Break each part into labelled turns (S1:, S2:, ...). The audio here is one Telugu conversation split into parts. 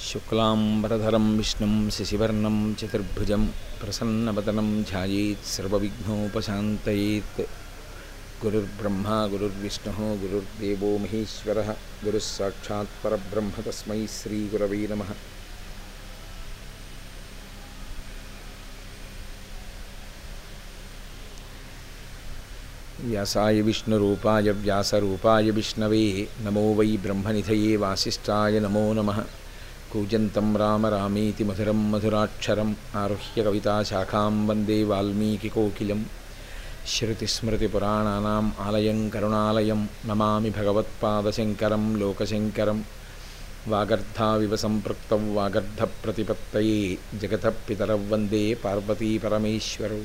S1: శుక్లాంబరధరం విష్ణుం శశివర్ణం చతుర్భుజం ప్రసన్నవదనం ధ్యాయేత్ సర్వవిఘ్నోపశాంతయేత్ గురుర్బ్రహ్మ గురుర్విష్ణు గురుర్దేవో మహేశ్వర గురుస్సాక్షాత్ పరబ్రహ్మ తస్మై శ్రీగురవే నమ వ్యాసాయ విష్ణురూపాయ వ్యాసరూపాయ విష్ణవే నమో వై బ్రహ్మనిధయే వాసిష్ఠాయ నమో నమ కూజంతం రామ రామేతి మధురం మధురాక్షరం ఆరుహ్య కవితాశాఖాం వందే వాల్మీకికోకిలం శృతిస్మృతిపురాణానాం ఆలయం కరుణాలయం నమామి భగవత్పాదశంకరం లోకశంకరం వాగర్ధావివ సంపృక్తౌ వాగర్ధప్రతిపత్తయే జగతః పితరౌ వందే పార్వతీపరమేశ్వరౌ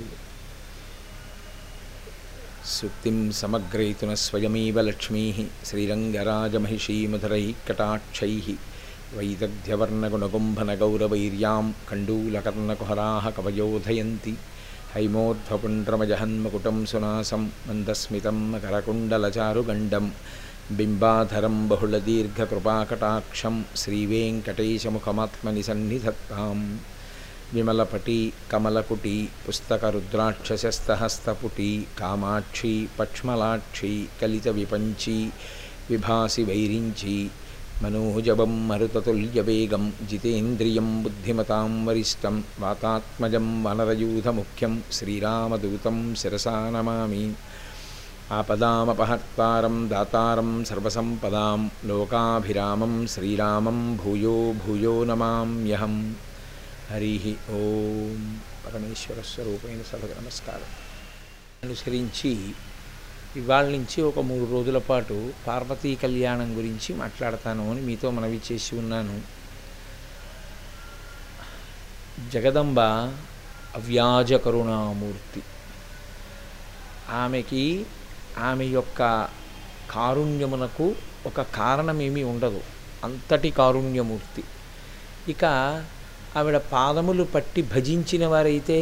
S1: సుక్తిం సమగ్రయతున స్వయమేవ లక్ష్మీ శ్రీరంగరాజమహిషీమధురై కటాక్షై వైదగ్ధ్యవర్ణగుణగుంభనగౌరవైర్యాం కండూలకర్ణకుహరా కవయోధయంతి హైమోర్ధ్వపుండ్రమజహన్మకుటం సునాసం మందస్మితం మకరకుండలచారుగండం బింబాధరం బహుళదీర్ఘకృపాకటాక్షం శ్రీవేంకటేశముఖమాత్మని సన్నిధత్తాం విమలపటి కమలకుటి పుస్తకరుద్రాక్షసస్తహస్తపుటి కామాక్షి పక్ష్మలాక్షి కలిత విపంచి విభాసి వైరించి మనోజవం మరుతతుల్యవేగం జితేంద్రియం బుద్ధిమతాం వరిష్టం వాతాత్మజం వనరయూధముఖ్యం శ్రీరామదూతం శిరసా నమామి ఆపదామపహర్తారం దాతారం సర్వసంపదాం లోకాభిరామం శ్రీరామం భూయో భూయో నమామ్యహం హరి ఓం పరమేశ్వర స్వరూపమైన సభకు నమస్కారం అనుసరించి ఇవాళ నుంచి ఒక మూడు రోజుల పాటు పార్వతీ కళ్యాణం గురించి మాట్లాడతాను అని మీతో మనవి చేసి ఉన్నాను జగదంబ అవ్యాజ కరుణామూర్తి ఆమెకి ఆమె యొక్క కారుణ్యమునకు ఒక కారణమేమీ ఉండదు అంతటి కారుణ్యమూర్తి ఇక ఆవిడ పాదములు పట్టి భజించిన వారైతే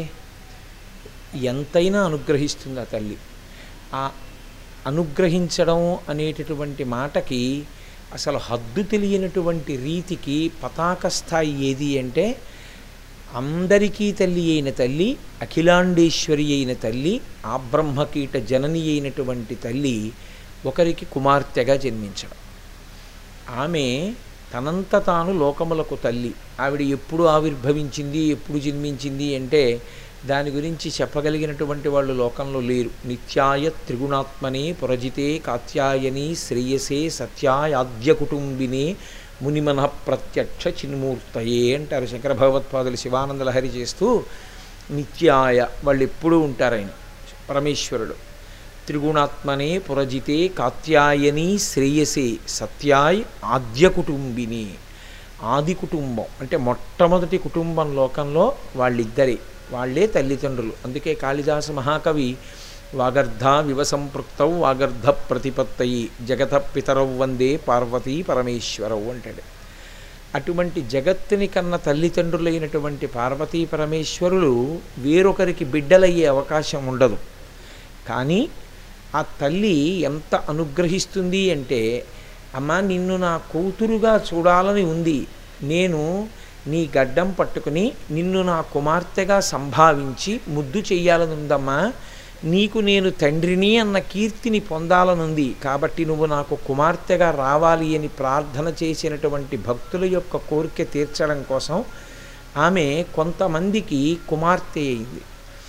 S1: ఎంతైనా అనుగ్రహిస్తుంది ఆ తల్లి ఆ అనుగ్రహించడం అనేటటువంటి మాటకి అసలు హద్దు తెలియనటువంటి రీతికి పతాక స్థాయి ఏది అంటే అందరికీ తల్లి అయిన తల్లి అఖిలాండేశ్వరి అయిన తల్లి ఆ బ్రహ్మకీట జనని అయినటువంటి తల్లి ఒకరికి కుమార్తెగా జన్మించడం ఆమె తనంత తాను లోకములకు తల్లి ఆవిడ ఎప్పుడు ఆవిర్భవించింది ఎప్పుడు జన్మించింది అంటే దాని గురించి చెప్పగలిగినటువంటి వాళ్ళు లోకంలో లేరు నిత్యాయ త్రిగుణాత్మనే పురజితే కాత్యాయని శ్రేయసే సత్యాయాద్య కుటుంబినే మునిమన ప్రత్యక్ష చిన్మూర్తయే అంటారు శంకర భగవత్పాదులు శివానంద లహరి చేస్తూ నిత్యాయ వాళ్ళు ఎప్పుడూ ఉంటారు ఆయన పరమేశ్వరుడు త్రిగుణాత్మనే పురజితే కాత్యాయని శ్రేయసే సత్యాయ్ ఆద్య కుటుంబిని ఆది కుటుంబం అంటే మొట్టమొదటి కుటుంబం లోకంలో వాళ్ళిద్దరే వాళ్ళే తల్లిదండ్రులు అందుకే కాళిదాస మహాకవి వాగర్ధ వివసంపృక్తౌ వాగర్ధ ప్రతిపత్తయి జగత పితరౌ వందే పార్వతీ పరమేశ్వరవు అంటాడు అటువంటి జగత్తుని కన్న తల్లిదండ్రులైనటువంటి పార్వతీ పరమేశ్వరులు వేరొకరికి బిడ్డలయ్యే అవకాశం ఉండదు కానీ ఆ తల్లి ఎంత అనుగ్రహిస్తుంది అంటే అమ్మ నిన్ను నా కూతురుగా చూడాలని ఉంది నేను నీ గడ్డం పట్టుకుని నిన్ను నా కుమార్తెగా సంభావించి ముద్దు చెయ్యాలని ఉందమ్మా నీకు నేను తండ్రిని అన్న కీర్తిని పొందాలనుంది కాబట్టి నువ్వు నాకు కుమార్తెగా రావాలి అని ప్రార్థన చేసినటువంటి భక్తుల యొక్క కోరిక తీర్చడం కోసం ఆమె కొంతమందికి కుమార్తె అయింది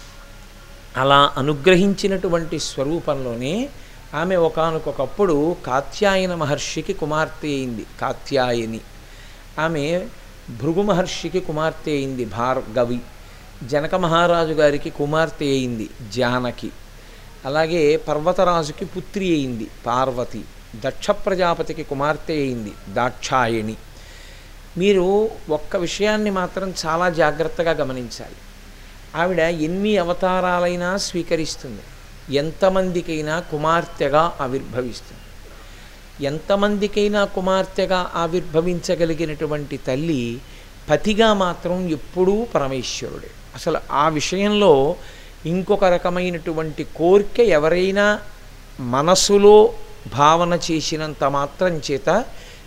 S1: అలా అనుగ్రహించినటువంటి స్వరూపంలోనే ఆమె ఒకనకొకప్పుడు కాత్యాయన మహర్షికి కుమార్తె అయింది కాత్యాయని ఆమె భృగు మహర్షికి కుమార్తె అయింది భార్గవి జనక మహారాజు గారికి కుమార్తె అయింది జానకి అలాగే పర్వతరాజుకి పుత్రి అయింది పార్వతి దక్ష ప్రజాపతికి కుమార్తె అయింది దాక్షాయణి మీరు ఒక్క విషయాన్ని మాత్రం చాలా జాగ్రత్తగా గమనించాలి ఆవిడ ఎన్ని అవతారాలైనా స్వీకరిస్తుంది ఎంతమందికైనా కుమార్తెగా ఆవిర్భవిస్తుంది ఎంతమందికైనా కుమార్తెగా ఆవిర్భవించగలిగినటువంటి తల్లి పతిగా మాత్రం ఎప్పుడూ పరమేశ్వరుడే అసలు ఆ విషయంలో ఇంకొక రకమైనటువంటి కోరిక ఎవరైనా మనసులో భావన చేసినంత మాత్రం చేత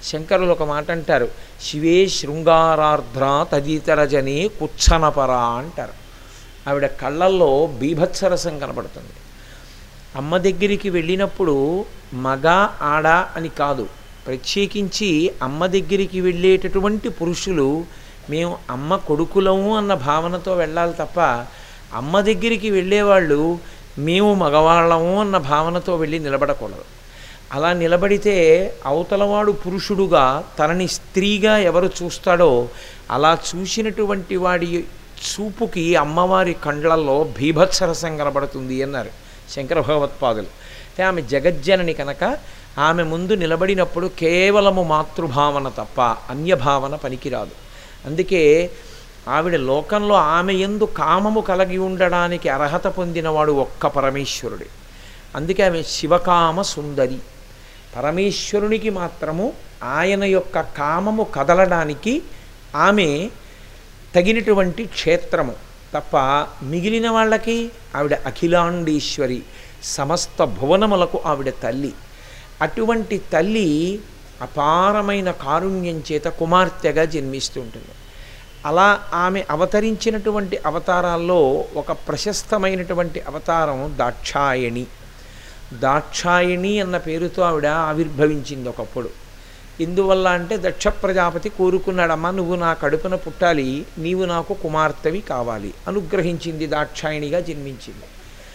S1: శంకరులు ఒక మాట అంటారు శివే శృంగారార్ధ్ర తదితర జనే కుచ్చనపరా అంటారు ఆవిడ కళ్ళల్లో బీభత్సరసం కనబడుతుంది అమ్మ దగ్గరికి వెళ్ళినప్పుడు మగ ఆడ అని కాదు ప్రత్యేకించి అమ్మ దగ్గరికి వెళ్ళేటటువంటి పురుషులు మేము అమ్మ కొడుకులము అన్న భావనతో వెళ్ళాలి తప్ప అమ్మ దగ్గరికి వెళ్ళేవాళ్ళు మేము మగవాళ్ళము అన్న భావనతో వెళ్ళి నిలబడకూడదు అలా నిలబడితే అవతలవాడు పురుషుడుగా తనని స్త్రీగా ఎవరు చూస్తాడో అలా చూసినటువంటి వాడి చూపుకి అమ్మవారి కండ్లల్లో భీభత్సరసం కనబడుతుంది అన్నారు శంకర భగవత్పాదులు అంటే ఆమె జగజ్జనని కనుక ఆమె ముందు నిలబడినప్పుడు కేవలము మాతృభావన తప్ప అన్యభావన పనికిరాదు అందుకే ఆవిడ లోకంలో ఆమె ఎందు కామము కలిగి ఉండడానికి అర్హత పొందినవాడు ఒక్క పరమేశ్వరుడే అందుకే ఆమె శివకామ సుందరి పరమేశ్వరునికి మాత్రము ఆయన యొక్క కామము కదలడానికి ఆమె తగినటువంటి క్షేత్రము తప్ప మిగిలిన వాళ్ళకి ఆవిడ అఖిలాండేశ్వరి సమస్త భువనములకు ఆవిడ తల్లి అటువంటి తల్లి అపారమైన కారుణ్యం చేత కుమార్తెగా జన్మిస్తుంటుంది అలా ఆమె అవతరించినటువంటి అవతారాల్లో ఒక ప్రశస్తమైనటువంటి అవతారం దాక్షాయణి దాక్షాయణి అన్న పేరుతో ఆవిడ ఆవిర్భవించింది ఒకప్పుడు ఎందువల్ల అంటే దక్ష ప్రజాపతి కోరుకున్నాడమ్మా నువ్వు నా కడుపున పుట్టాలి నీవు నాకు కుమార్తెవి కావాలి అనుగ్రహించింది దాక్షాయణిగా జన్మించింది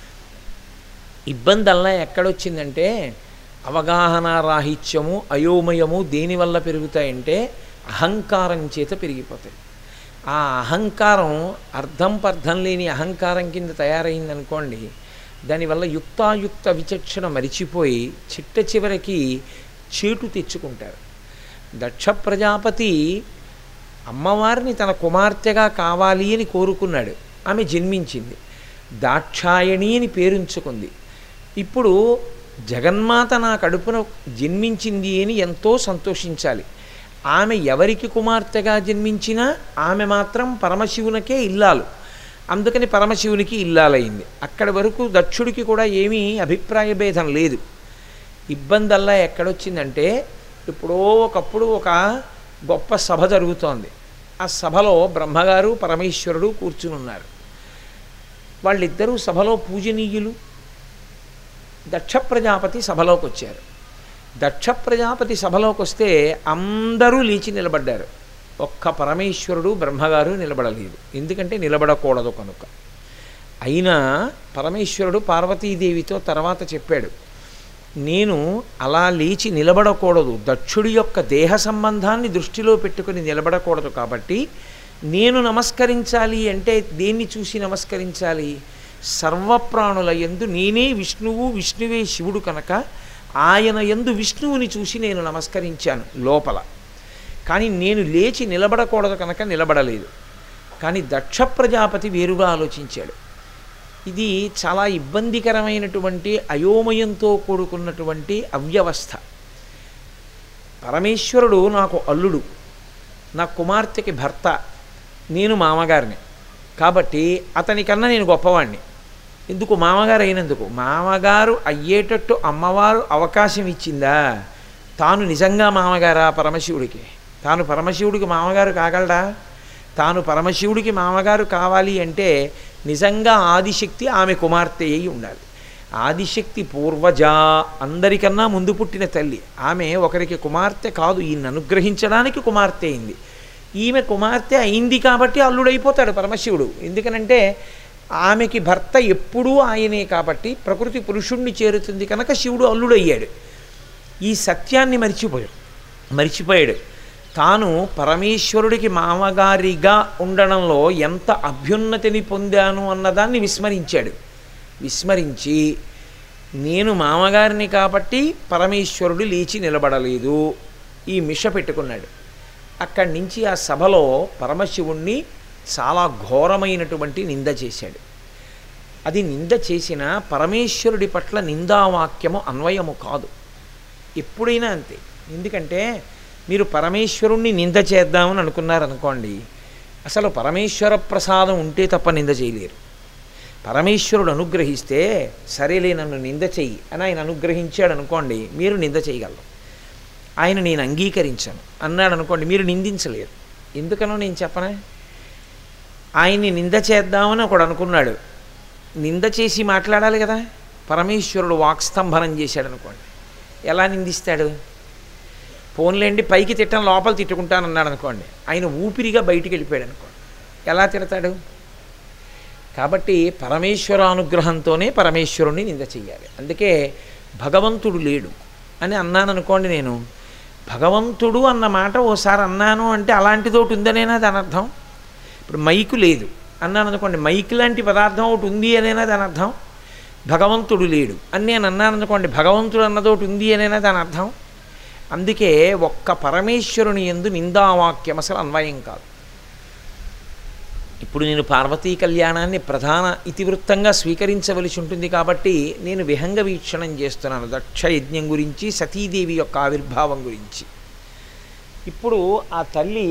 S1: ఇబ్బందల్లా ఎక్కడొచ్చిందంటే అవగాహన రాహిత్యము అయోమయము దేనివల్ల పెరుగుతాయంటే అహంకారం చేత పెరిగిపోతాయి ఆ అహంకారం అర్థం పర్థం లేని అహంకారం కింద తయారైందనుకోండి దానివల్ల యుక్తాయుక్త విచక్షణ మరిచిపోయి చిట్ట చివరికి చేటు తెచ్చుకుంటారు దక్ష ప్రజాపతి అమ్మవారిని తన కుమార్తెగా కావాలి అని కోరుకున్నాడు ఆమె జన్మించింది దాక్షాయణి అని పేరుంచుకుంది ఇప్పుడు జగన్మాత నా కడుపున జన్మించింది అని ఎంతో సంతోషించాలి ఆమె ఎవరికి కుమార్తెగా జన్మించినా ఆమె మాత్రం పరమశివునికే ఇల్లాలు అందుకని పరమశివునికి ఇల్లాలైంది అక్కడి వరకు దక్షుడికి కూడా ఏమీ అభిప్రాయ భేదం లేదు ఇబ్బందల్లా ఎక్కడొచ్చిందంటే ఇప్పుడో ఒకప్పుడు ఒక గొప్ప సభ జరుగుతోంది ఆ సభలో బ్రహ్మగారు పరమేశ్వరుడు కూర్చుని ఉన్నారు వాళ్ళిద్దరూ సభలో పూజనీయులు దక్ష ప్రజాపతి సభలోకి వచ్చారు దక్ష ప్రజాపతి సభలోకి వస్తే అందరూ లేచి నిలబడ్డారు ఒక్క పరమేశ్వరుడు బ్రహ్మగారు నిలబడలేదు ఎందుకంటే నిలబడకూడదు కనుక అయినా పరమేశ్వరుడు పార్వతీదేవితో తర్వాత చెప్పాడు నేను అలా లేచి నిలబడకూడదు దక్షుడి యొక్క దేహ సంబంధాన్ని దృష్టిలో పెట్టుకుని నిలబడకూడదు కాబట్టి నేను నమస్కరించాలి అంటే దేన్ని చూసి నమస్కరించాలి సర్వప్రాణుల ఎందు నేనే విష్ణువు విష్ణువే శివుడు కనుక ఆయన ఎందు విష్ణువుని చూసి నేను నమస్కరించాను లోపల కానీ నేను లేచి నిలబడకూడదు కనుక నిలబడలేదు కానీ దక్ష ప్రజాపతి వేరుగా ఆలోచించాడు ఇది చాలా ఇబ్బందికరమైనటువంటి అయోమయంతో కూడుకున్నటువంటి అవ్యవస్థ పరమేశ్వరుడు నాకు అల్లుడు నా కుమార్తెకి భర్త నేను మామగారిని కాబట్టి అతనికన్నా నేను గొప్పవాణ్ణి ఎందుకు మామగారు అయినందుకు మామగారు అయ్యేటట్టు అమ్మవారు అవకాశం ఇచ్చిందా తాను నిజంగా మామగారా పరమశివుడికి తాను పరమశివుడికి మామగారు కాగలడా తాను పరమశివుడికి మామగారు కావాలి అంటే నిజంగా ఆదిశక్తి ఆమె కుమార్తె అయి ఉండాలి ఆదిశక్తి పూర్వజ అందరికన్నా ముందు పుట్టిన తల్లి ఆమె ఒకరికి కుమార్తె కాదు ఈయన అనుగ్రహించడానికి కుమార్తె అయింది ఈమె కుమార్తె అయింది కాబట్టి అల్లుడైపోతాడు పరమశివుడు ఎందుకనంటే ఆమెకి భర్త ఎప్పుడూ ఆయనే కాబట్టి ప్రకృతి పురుషుణ్ణి చేరుతుంది కనుక శివుడు అల్లుడయ్యాడు ఈ సత్యాన్ని మరిచిపోయాడు మరిచిపోయాడు తాను పరమేశ్వరుడికి మామగారిగా ఉండడంలో ఎంత అభ్యున్నతిని పొందాను అన్నదాన్ని విస్మరించాడు విస్మరించి నేను మామగారిని కాబట్టి పరమేశ్వరుడు లేచి నిలబడలేదు ఈ మిష పెట్టుకున్నాడు అక్కడి నుంచి ఆ సభలో పరమశివుణ్ణి చాలా ఘోరమైనటువంటి నింద చేశాడు అది నింద చేసిన పరమేశ్వరుడి పట్ల నిందావాక్యము అన్వయము కాదు ఎప్పుడైనా అంతే ఎందుకంటే మీరు పరమేశ్వరుణ్ణి నింద చేద్దామని అనుకున్నారనుకోండి అసలు పరమేశ్వర ప్రసాదం ఉంటే తప్ప నింద చేయలేరు పరమేశ్వరుడు అనుగ్రహిస్తే సరేలే నన్ను నింద చెయ్యి అని ఆయన అనుగ్రహించాడు అనుకోండి మీరు నింద చేయగలరు
S2: ఆయన నేను అంగీకరించను అన్నాడు అనుకోండి మీరు నిందించలేరు ఎందుకనో నేను చెప్పనే ఆయన్ని నింద చేద్దామని ఒకడు అనుకున్నాడు నింద చేసి మాట్లాడాలి కదా పరమేశ్వరుడు వాక్స్తంభనం చేశాడు అనుకోండి ఎలా నిందిస్తాడు ఫోన్లేండి పైకి తిట్టం లోపల తిట్టుకుంటానన్నాడు అనుకోండి ఆయన ఊపిరిగా బయటికి వెళ్ళిపోయాడు అనుకోండి ఎలా తిడతాడు కాబట్టి పరమేశ్వర అనుగ్రహంతోనే పరమేశ్వరుణ్ణి నింద చెయ్యాలి అందుకే భగవంతుడు లేడు అని అన్నాను అనుకోండి నేను భగవంతుడు అన్న మాట ఓసారి అన్నాను అంటే అలాంటిదోటి ఉందనేనా దాని అర్థం ఇప్పుడు మైకు లేదు అన్నాను అనుకోండి మైక్ లాంటి పదార్థం ఒకటి ఉంది అనేనా దాని అర్థం భగవంతుడు లేడు అని నేను అన్నాను అనుకోండి భగవంతుడు అన్నదోటి ఉంది అనేనా దాని అర్థం అందుకే ఒక్క పరమేశ్వరుని ఎందు నిందావాక్యం అసలు అన్వయం కాదు ఇప్పుడు నేను పార్వతీ కళ్యాణాన్ని ప్రధాన ఇతివృత్తంగా స్వీకరించవలసి ఉంటుంది కాబట్టి నేను విహంగ వీక్షణం చేస్తున్నాను దక్ష యజ్ఞం గురించి సతీదేవి యొక్క ఆవిర్భావం గురించి ఇప్పుడు ఆ తల్లి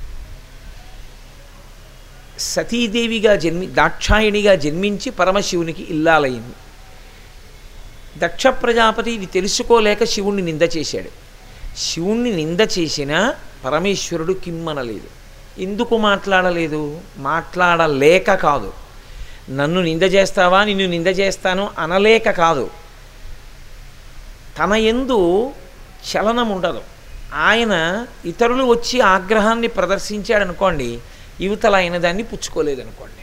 S2: సతీదేవిగా జన్మి దాక్షాయణిగా జన్మించి పరమశివునికి ఇల్లాలైంది దక్ష ప్రజాపతి ఇది తెలుసుకోలేక శివుణ్ణి నింద చేశాడు శివుణ్ణి నింద చేసినా పరమేశ్వరుడు కిమ్మనలేదు ఎందుకు మాట్లాడలేదు మాట్లాడలేక కాదు నన్ను నింద చేస్తావా నిన్ను నింద చేస్తాను అనలేక కాదు తన ఎందు చలనం ఉండదు ఆయన ఇతరులు వచ్చి ఆగ్రహాన్ని ప్రదర్శించాడనుకోండి యువతల ఆయన దాన్ని పుచ్చుకోలేదనుకోండి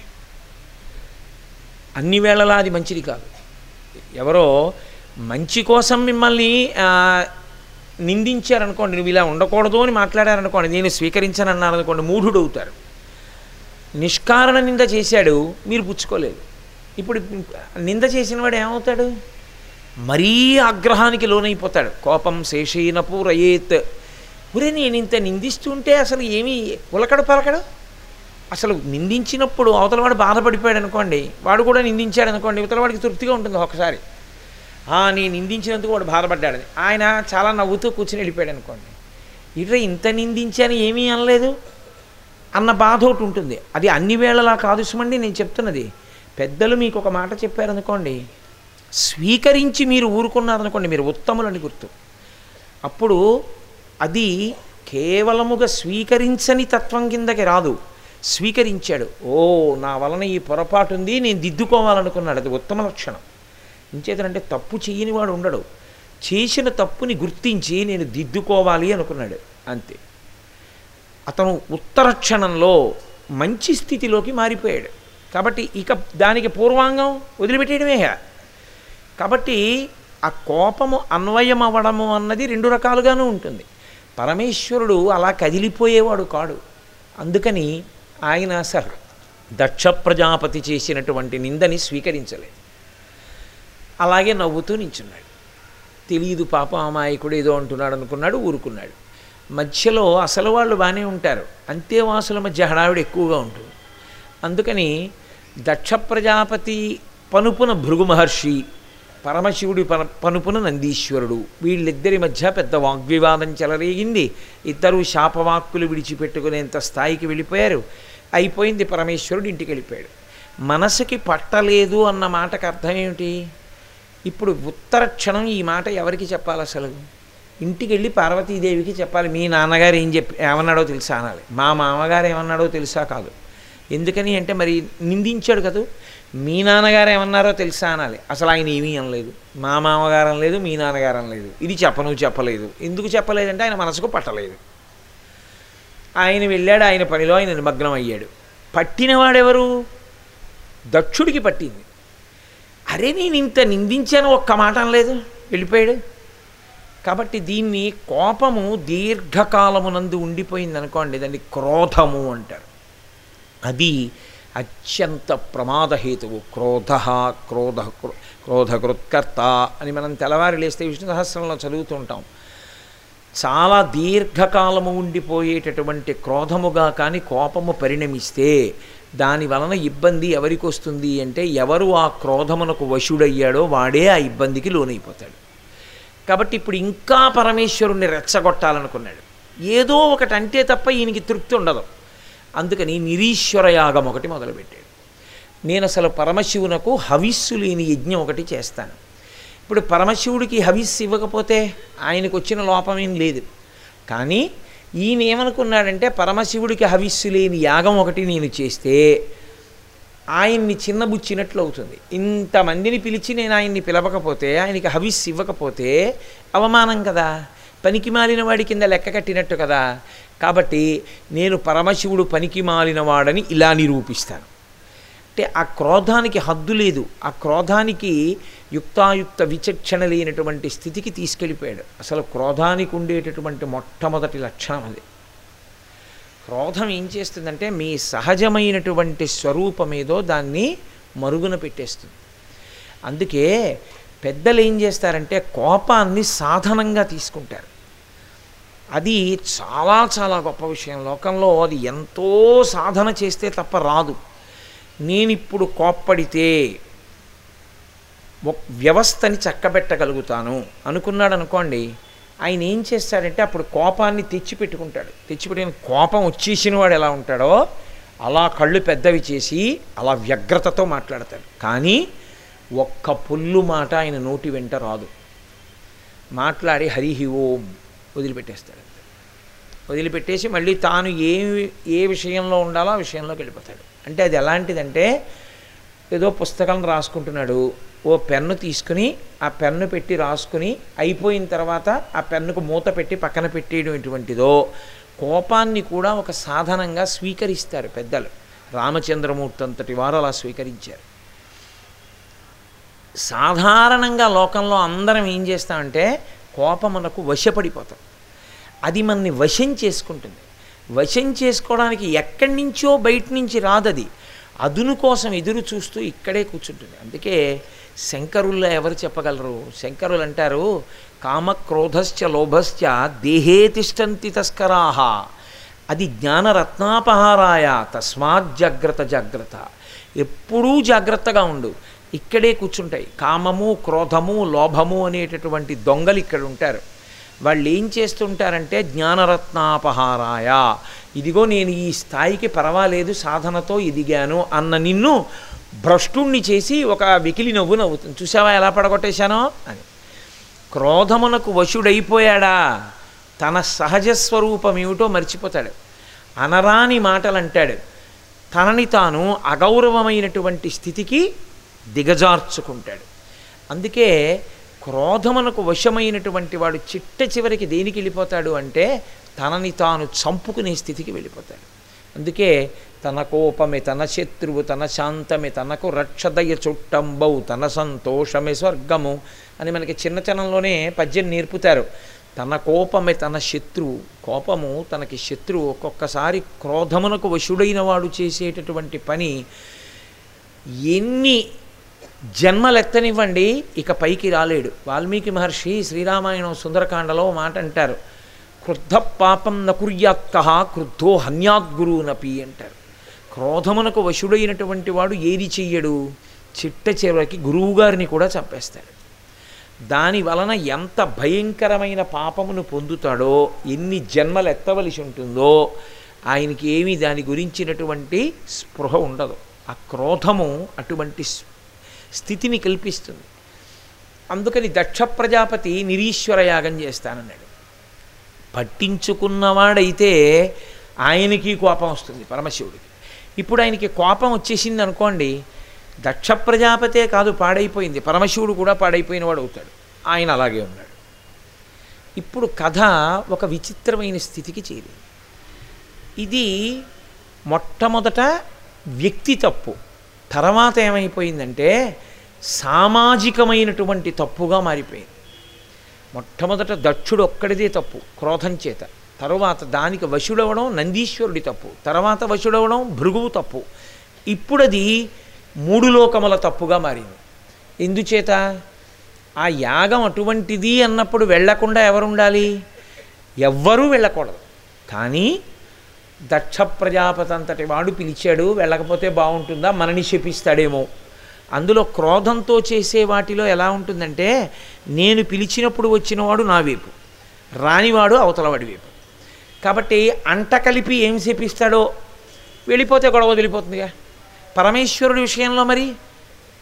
S2: అన్ని వేళలా అది మంచిది కాదు ఎవరో మంచి కోసం మిమ్మల్ని ఆ, నిందించారనుకోండి నువ్వు ఇలా ఉండకూడదు అని మాట్లాడారనుకోండి నేను స్వీకరించనన్నాను అనుకోండి మూఢుడు అవుతారు నిష్కారణ నింద చేశాడు మీరు పుచ్చుకోలేదు ఇప్పుడు నింద చేసిన వాడు ఏమవుతాడు మరీ ఆగ్రహానికి లోనైపోతాడు కోపం శేషైన పూరయేత్ ఒరే నేను ఇంత నిందిస్తుంటే అసలు ఏమీ ఉలకడు పలకడు అసలు నిందించినప్పుడు అవతలవాడు బాధపడిపోయాడు అనుకోండి వాడు కూడా నిందించాడు అనుకోండి ఇవతలవాడికి తృప్తిగా ఉంటుంది ఒకసారి "ఆ, నేను నిందించినందుకు వాడు బాధపడ్డాడని ఆయన చాలా నవ్వుతూ కూర్చుని వెళ్ళిపోయాడు అనుకోండి ఇట్లా ఇంత నిందించాను ఏమీ అనలేదు అన్న బాధ ఒకటి ఉంటుంది అది అన్ని వేళలా కాదు సుమండి నేను చెప్తున్నది పెద్దలు మీకు ఒక మాట చెప్పారనుకోండి స్వీకరించి మీరు ఊరుకున్నారనుకోండి మీరు ఉత్తములని గుర్తు అప్పుడు అది కేవలముగా స్వీకరించని తత్వం కిందకి రాదు స్వీకరించాడు ఓ నా వలన ఈ పొరపాటు ఉంది నేను దిద్దుకోవాలనుకున్నాడు అది ఉత్తమ లక్షణం ఇంచేతనంటే తప్పు చేయని వాడు ఉండడు చేసిన తప్పుని గుర్తించి నేను దిద్దుకోవాలి అనుకున్నాడు అంతే అతను ఉత్తర క్షణంలో మంచి స్థితిలోకి మారిపోయాడు కాబట్టి ఇక దానికి పూర్వాంగం వదిలిపెట్టేయడమే కాబట్టి ఆ కోపము అన్వయం అవ్వడము అన్నది రెండు రకాలుగానూ ఉంటుంది పరమేశ్వరుడు అలా కదిలిపోయేవాడు కాడు అందుకని ఆయన అసలు దక్ష ప్రజాపతి చేసినటువంటి నిందని స్వీకరించలేదు అలాగే నవ్వుతూ నించున్నాడు తెలియదు పాప అమాయకుడు ఏదో అంటున్నాడు అనుకున్నాడు ఊరుకున్నాడు మధ్యలో అసలు వాళ్ళు బాగానే ఉంటారు అంతేవాసుల మధ్య హడావిడి ఎక్కువగా ఉంటుంది అందుకని దక్ష ప్రజాపతి పనుపున భృగు మహర్షి పరమశివుడి పన పనుపున నందీశ్వరుడు వీళ్ళిద్దరి మధ్య పెద్ద వాగ్వివాదం చెలరేగింది ఇద్దరు శాపవాక్కులు విడిచిపెట్టుకునేంత స్థాయికి వెళ్ళిపోయారు అయిపోయింది పరమేశ్వరుడు ఇంటికి వెళ్ళిపోయాడు మనసుకి పట్టలేదు అన్న మాటకు అర్థం ఏమిటి ఇప్పుడు ఉత్తర క్షణం ఈ మాట ఎవరికి చెప్పాలి అసలు ఇంటికి వెళ్ళి పార్వతీదేవికి చెప్పాలి మీ నాన్నగారు ఏం చెప్పి ఏమన్నాడో తెలుసా అనాలి మా మామగారు ఏమన్నాడో తెలుసా కాదు ఎందుకని అంటే మరి నిందించాడు కదా మీ నాన్నగారు ఏమన్నారో తెలుసా అనాలి అసలు ఆయన ఏమీ అనలేదు మా మామగారు అనలేదు మీ నాన్నగారు అనలేదు ఇది చెప్పను చెప్పలేదు ఎందుకు చెప్పలేదంటే ఆయన మనసుకు పట్టలేదు ఆయన వెళ్ళాడు ఆయన పనిలో ఆయన నిమగ్నం అయ్యాడు పట్టినవాడెవరు దక్షుడికి పట్టింది అరే నేను ఇంత నిందించాను ఒక్క మాట అనలేదు వెళ్ళిపోయాడు కాబట్టి దీన్ని కోపము దీర్ఘకాలమునందు ఉండిపోయింది అనుకోండి దాన్ని క్రోధము అంటారు అది అత్యంత ప్రమాదహేతువు క్రోధ క్రోధ క్రోధకృత్కర్త అని మనం తెల్లవారి లేస్తే విష్ణు సహస్రంలో చదువుతూ ఉంటాం చాలా దీర్ఘకాలము ఉండిపోయేటటువంటి క్రోధముగా కానీ కోపము పరిణమిస్తే దాని వలన ఇబ్బంది ఎవరికి వస్తుంది అంటే ఎవరు ఆ క్రోధమునకు వశుడయ్యాడో వాడే ఆ ఇబ్బందికి లోనైపోతాడు కాబట్టి ఇప్పుడు ఇంకా పరమేశ్వరుణ్ణి రెచ్చగొట్టాలనుకున్నాడు ఏదో ఒకటి అంటే తప్ప ఈయనకి తృప్తి ఉండదు అందుకని నిరీశ్వర యాగం ఒకటి మొదలుపెట్టాడు నేను అసలు పరమశివునకు హవిస్సు లేని యజ్ఞం ఒకటి చేస్తాను ఇప్పుడు పరమశివుడికి హవిస్సు ఇవ్వకపోతే ఆయనకు వచ్చిన లోపం ఏం లేదు కానీ ఈయన ఏమనుకున్నాడంటే పరమశివుడికి హవిస్సు లేని యాగం ఒకటి నేను చేస్తే ఆయన్ని చిన్నబుచ్చినట్లు అవుతుంది ఇంతమందిని పిలిచి నేను ఆయన్ని పిలవకపోతే ఆయనకి హవిస్ ఇవ్వకపోతే అవమానం కదా పనికి మాలిన వాడి కింద లెక్క కట్టినట్టు కదా కాబట్టి నేను పరమశివుడు పనికి మాలిన వాడని ఇలా నిరూపిస్తాను అంటే ఆ క్రోధానికి హద్దు లేదు ఆ క్రోధానికి యుక్తాయుక్త విచక్షణ లేనటువంటి స్థితికి తీసుకెళ్ళిపోయాడు అసలు క్రోధానికి ఉండేటటువంటి మొట్టమొదటి లక్షణం అది క్రోధం ఏం చేస్తుందంటే మీ సహజమైనటువంటి స్వరూపమేదో దాన్ని మరుగున పెట్టేస్తుంది అందుకే పెద్దలు ఏం చేస్తారంటే కోపాన్ని సాధనంగా తీసుకుంటారు అది చాలా చాలా గొప్ప విషయం లోకంలో అది ఎంతో సాధన చేస్తే తప్ప రాదు నేనిప్పుడు కోప్పడితే ఒక వ్యవస్థని చక్కబెట్టగలుగుతాను అనుకున్నాడు అనుకోండి ఆయన ఏం చేస్తాడంటే అప్పుడు కోపాన్ని తెచ్చిపెట్టుకుంటాడు తెచ్చిపెట్టిన కోపం వచ్చేసిన వాడు ఎలా ఉంటాడో అలా కళ్ళు పెద్దవి చేసి అలా వ్యగ్రతతో మాట్లాడతాడు కానీ ఒక్క పుల్లు మాట ఆయన నోటి వెంట రాదు మాట్లాడి హరిహి ఓం వదిలిపెట్టేస్తాడు వదిలిపెట్టేసి మళ్ళీ తాను ఏ ఏ విషయంలో ఉండాలో ఆ విషయంలోకి వెళ్ళిపోతాడు అంటే అది ఎలాంటిదంటే ఏదో పుస్తకం రాసుకుంటున్నాడు ఓ పెన్ను తీసుకుని ఆ పెన్ను పెట్టి రాసుకుని అయిపోయిన తర్వాత ఆ పెన్నుకు మూత పెట్టి పక్కన పెట్టేయడం ఎటువంటిదో కోపాన్ని కూడా ఒక సాధనంగా స్వీకరిస్తారు పెద్దలు రామచంద్రమూర్తి అంతటి వారు అలా స్వీకరించారు సాధారణంగా లోకంలో అందరం ఏం చేస్తామంటే కోపమునకు వశపడిపోతాం అది మనని వశం చేసుకుంటుంది వశం చేసుకోవడానికి ఎక్కడి నుంచో బయట నుంచి రాదది అదును కోసం ఎదురు చూస్తూ ఇక్కడే కూర్చుంటుంది అందుకే శంకరుల్లో ఎవరు చెప్పగలరు శంకరులు అంటారు కామక్రోధశ్చ లోభశ్చ దేహే తిష్టంతి తస్కరాహ అది జ్ఞానరత్నాపహారాయ తస్మాత్ జాగ్రత్త జాగ్రత్త ఎప్పుడూ జాగ్రత్తగా ఉండు ఇక్కడే కూర్చుంటాయి కామము క్రోధము లోభము అనేటటువంటి దొంగలు ఇక్కడ ఉంటారు వాళ్ళు ఏం చేస్తుంటారంటే జ్ఞానరత్నాపహారాయ ఇదిగో నేను ఈ స్థాయికి పర్వాలేదు సాధనతో ఎదిగాను అన్న నిన్ను భ్రష్టుణ్ణి చేసి ఒక వెకిలి నవ్వు నవ్వుతుంది చూసావా ఎలా పడగొట్టేశానో అని క్రోధమునకు వశుడైపోయాడా తన సహజ స్వరూపం ఏమిటో మర్చిపోతాడు అనరాని మాటలు అంటాడు తనని తాను అగౌరవమైనటువంటి స్థితికి దిగజార్చుకుంటాడు అందుకే క్రోధమునకు వశమైనటువంటి వాడు చిట్ట చివరికి దేనికి వెళ్ళిపోతాడు అంటే తనని తాను చంపుకునే స్థితికి వెళ్ళిపోతాడు అందుకే తన కోపమే తన శత్రువు తన శాంతమే తనకు రక్షదయ చుట్టంబౌ తన సంతోషమే స్వర్గము అని మనకి చిన్నతనంలోనే పద్యం నేర్పుతారు తన కోపమే తన శత్రువు కోపము తనకి శత్రువు ఒక్కొక్కసారి క్రోధమునకు వశుడైన వాడు చేసేటటువంటి పని ఎన్ని జన్మలెత్తనివ్వండి ఇక పైకి రాలేడు వాల్మీకి మహర్షి శ్రీరామాయణం సుందరకాండలో మాట అంటారు క్రుద్ధ పాపం నకుర్యాత్క క్రుద్ధో హన్యాద్గురునపి అంటారు క్రోధమునకు వశుడైనటువంటి వాడు ఏది చెయ్యడు చిట్ట చివరికి గురువుగారిని కూడా చంపేస్తాడు దాని వలన ఎంత భయంకరమైన పాపమును పొందుతాడో ఎన్ని జన్మలు ఎత్తవలసి ఉంటుందో ఆయనకి ఏమీ దాని గురించినటువంటి స్పృహ ఉండదు ఆ క్రోధము అటువంటి స్థితిని కల్పిస్తుంది అందుకని దక్ష ప్రజాపతి నిరీశ్వర యాగం చేస్తానన్నాడు పట్టించుకున్నవాడైతే ఆయనకి కోపం వస్తుంది పరమశివుడికి ఇప్పుడు ఆయనకి కోపం వచ్చేసింది అనుకోండి దక్ష ప్రజాపతే కాదు పాడైపోయింది పరమశివుడు కూడా పాడైపోయిన వాడు అవుతాడు ఆయన అలాగే ఉన్నాడు ఇప్పుడు కథ ఒక విచిత్రమైన స్థితికి చేరింది ఇది మొట్టమొదట వ్యక్తి తప్పు తర్వాత ఏమైపోయిందంటే సామాజికమైనటువంటి తప్పుగా మారిపోయింది మొట్టమొదట దక్షుడు ఒక్కడిదే తప్పు క్రోధం చేత తరువాత దానికి వశుడవడం నందీశ్వరుడి తప్పు తర్వాత వశుడవడం భృగువు తప్పు ఇప్పుడు అది మూడు లోకముల తప్పుగా మారింది ఎందుచేత ఆ యాగం అటువంటిది అన్నప్పుడు వెళ్లకుండా ఎవరు ఉండాలి ఎవ్వరూ వెళ్ళకూడదు కానీ దక్ష ప్రజాపతి అంతటి వాడు పిలిచాడు వెళ్ళకపోతే బాగుంటుందా మనని శపిస్తాడేమో అందులో క్రోధంతో చేసే వాటిలో ఎలా ఉంటుందంటే నేను పిలిచినప్పుడు వచ్చినవాడు నా వైపు రానివాడు అవతలవాడి వైపు కాబట్టి అంట కలిపి ఏం శపిస్తాడో వెళ్ళిపోతే గొడవ వదిలిపోతుందిగా పరమేశ్వరుడి విషయంలో మరి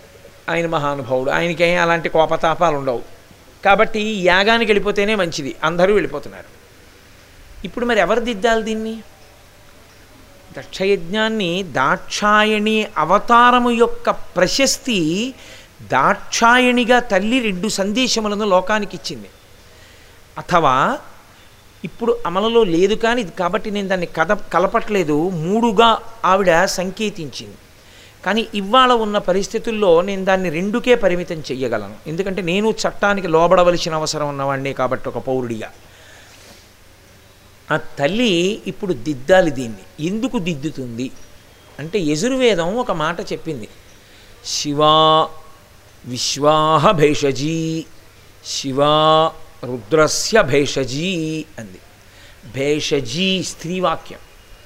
S2: ఆయన మహానుభావుడు ఆయనకేం అలాంటి కోపతాపాలు ఉండవు కాబట్టి ఈ యాగానికి వెళ్ళిపోతేనే మంచిది అందరూ వెళ్ళిపోతున్నారు ఇప్పుడు మరి ఎవరు దిద్దాలి దీన్ని దక్షయజ్ఞాన్ని దాక్షాయణి అవతారము యొక్క ప్రశస్తి దాక్షాయణిగా తల్లి రెండు సందేశములను లోకానికి ఇచ్చింది అథవా ఇప్పుడు అమలులో లేదు కానీ కాబట్టి నేను దాన్ని కథ కలపట్లేదు మూడుగా ఆవిడ సంకేతించింది కానీ ఇవాళ ఉన్న పరిస్థితుల్లో నేను దాన్ని రెండుకే పరిమితం చెయ్యగలను ఎందుకంటే నేను చట్టానికి లోబడవలసిన అవసరం ఉన్నవాడినే కాబట్టి ఒక పౌరుడిగా ఆ తల్లి ఇప్పుడు దిద్దాలి దీన్ని ఎందుకు దిద్దుతుంది అంటే యజుర్వేదం ఒక మాట చెప్పింది శివా విశ్వాహ భేషజీ శివా రుద్రస్య భేషజీ అంది భేషజీ స్త్రీవాక్యం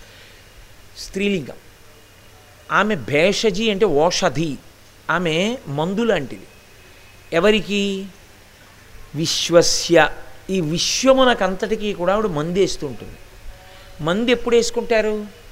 S2: స్త్రీలింగం ఆమె భేషజీ అంటే ఓషధి ఆమె మందు లాంటిది ఎవరికి విశ్వస్య ఈ విశ్వమునకంతటికీ కూడా ఆవిడ మందు వేస్తుంటుంది మందు ఎప్పుడు వేసుకుంటారు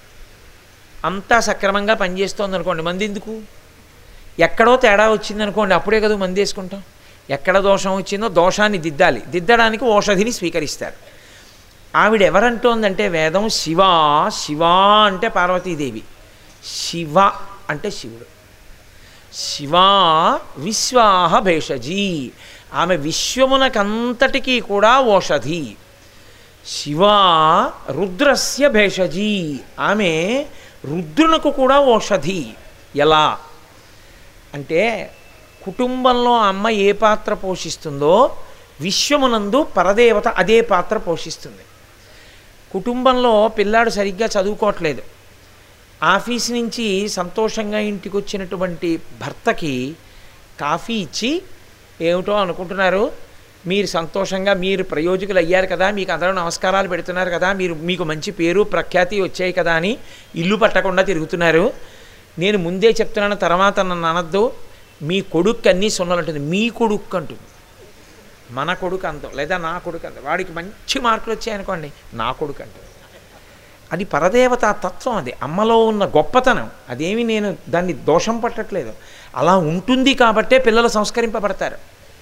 S2: అంతా సక్రమంగా పనిచేస్తోంది అనుకోండి మంది ఎందుకు ఎక్కడో తేడా వచ్చిందనుకోండి అప్పుడే కదా మంది వేసుకుంటాం ఎక్కడ దోషం వచ్చిందో దోషాన్ని దిద్దాలి దిద్దడానికి ఓషధిని స్వీకరిస్తారు ఆవిడ ఎవరంటోందంటే వేదం శివ శివ అంటే పార్వతీదేవి శివ అంటే శివుడు శివా విశ్వాహ భేషజీ ఆమె విశ్వమునకంతటికీ కూడా ఓషధి శివా రుద్రస్య భేషజీ ఆమె రుద్రునకు కూడా ఓషధి ఎలా అంటే కుటుంబంలో అమ్మ ఏ పాత్ర పోషిస్తుందో విశ్వమునందు పరదేవత అదే పాత్ర పోషిస్తుంది కుటుంబంలో పిల్లాడు సరిగ్గా చదువుకోవట్లేదు ఆఫీస్ నుంచి సంతోషంగా ఇంటికి వచ్చినటువంటి భర్తకి కాఫీ ఇచ్చి ఏమిటో అనుకుంటున్నారు మీరు సంతోషంగా మీరు ప్రయోజకులు అయ్యారు కదా మీకు అందరూ నమస్కారాలు పెడుతున్నారు కదా మీరు మీకు మంచి పేరు ప్రఖ్యాతి వచ్చాయి కదా అని ఇల్లు పట్టకుండా తిరుగుతున్నారు నేను ముందే చెప్తున్నాను తర్వాత నన్ను అనద్దు మీ కొడుకు అన్నీ సున్నలంటుంది మీ కొడుకు అంటుంది మన కొడుకు అంతం లేదా నా కొడుకు అంతం వాడికి మంచి మార్కులు వచ్చాయనుకోండి నా కొడుకు అంటుంది అది పరదేవత తత్వం అది అమ్మలో ఉన్న గొప్పతనం అదేమి నేను దాన్ని దోషం పట్టట్లేదు అలా ఉంటుంది కాబట్టే పిల్లలు సంస్కరింపబడతారు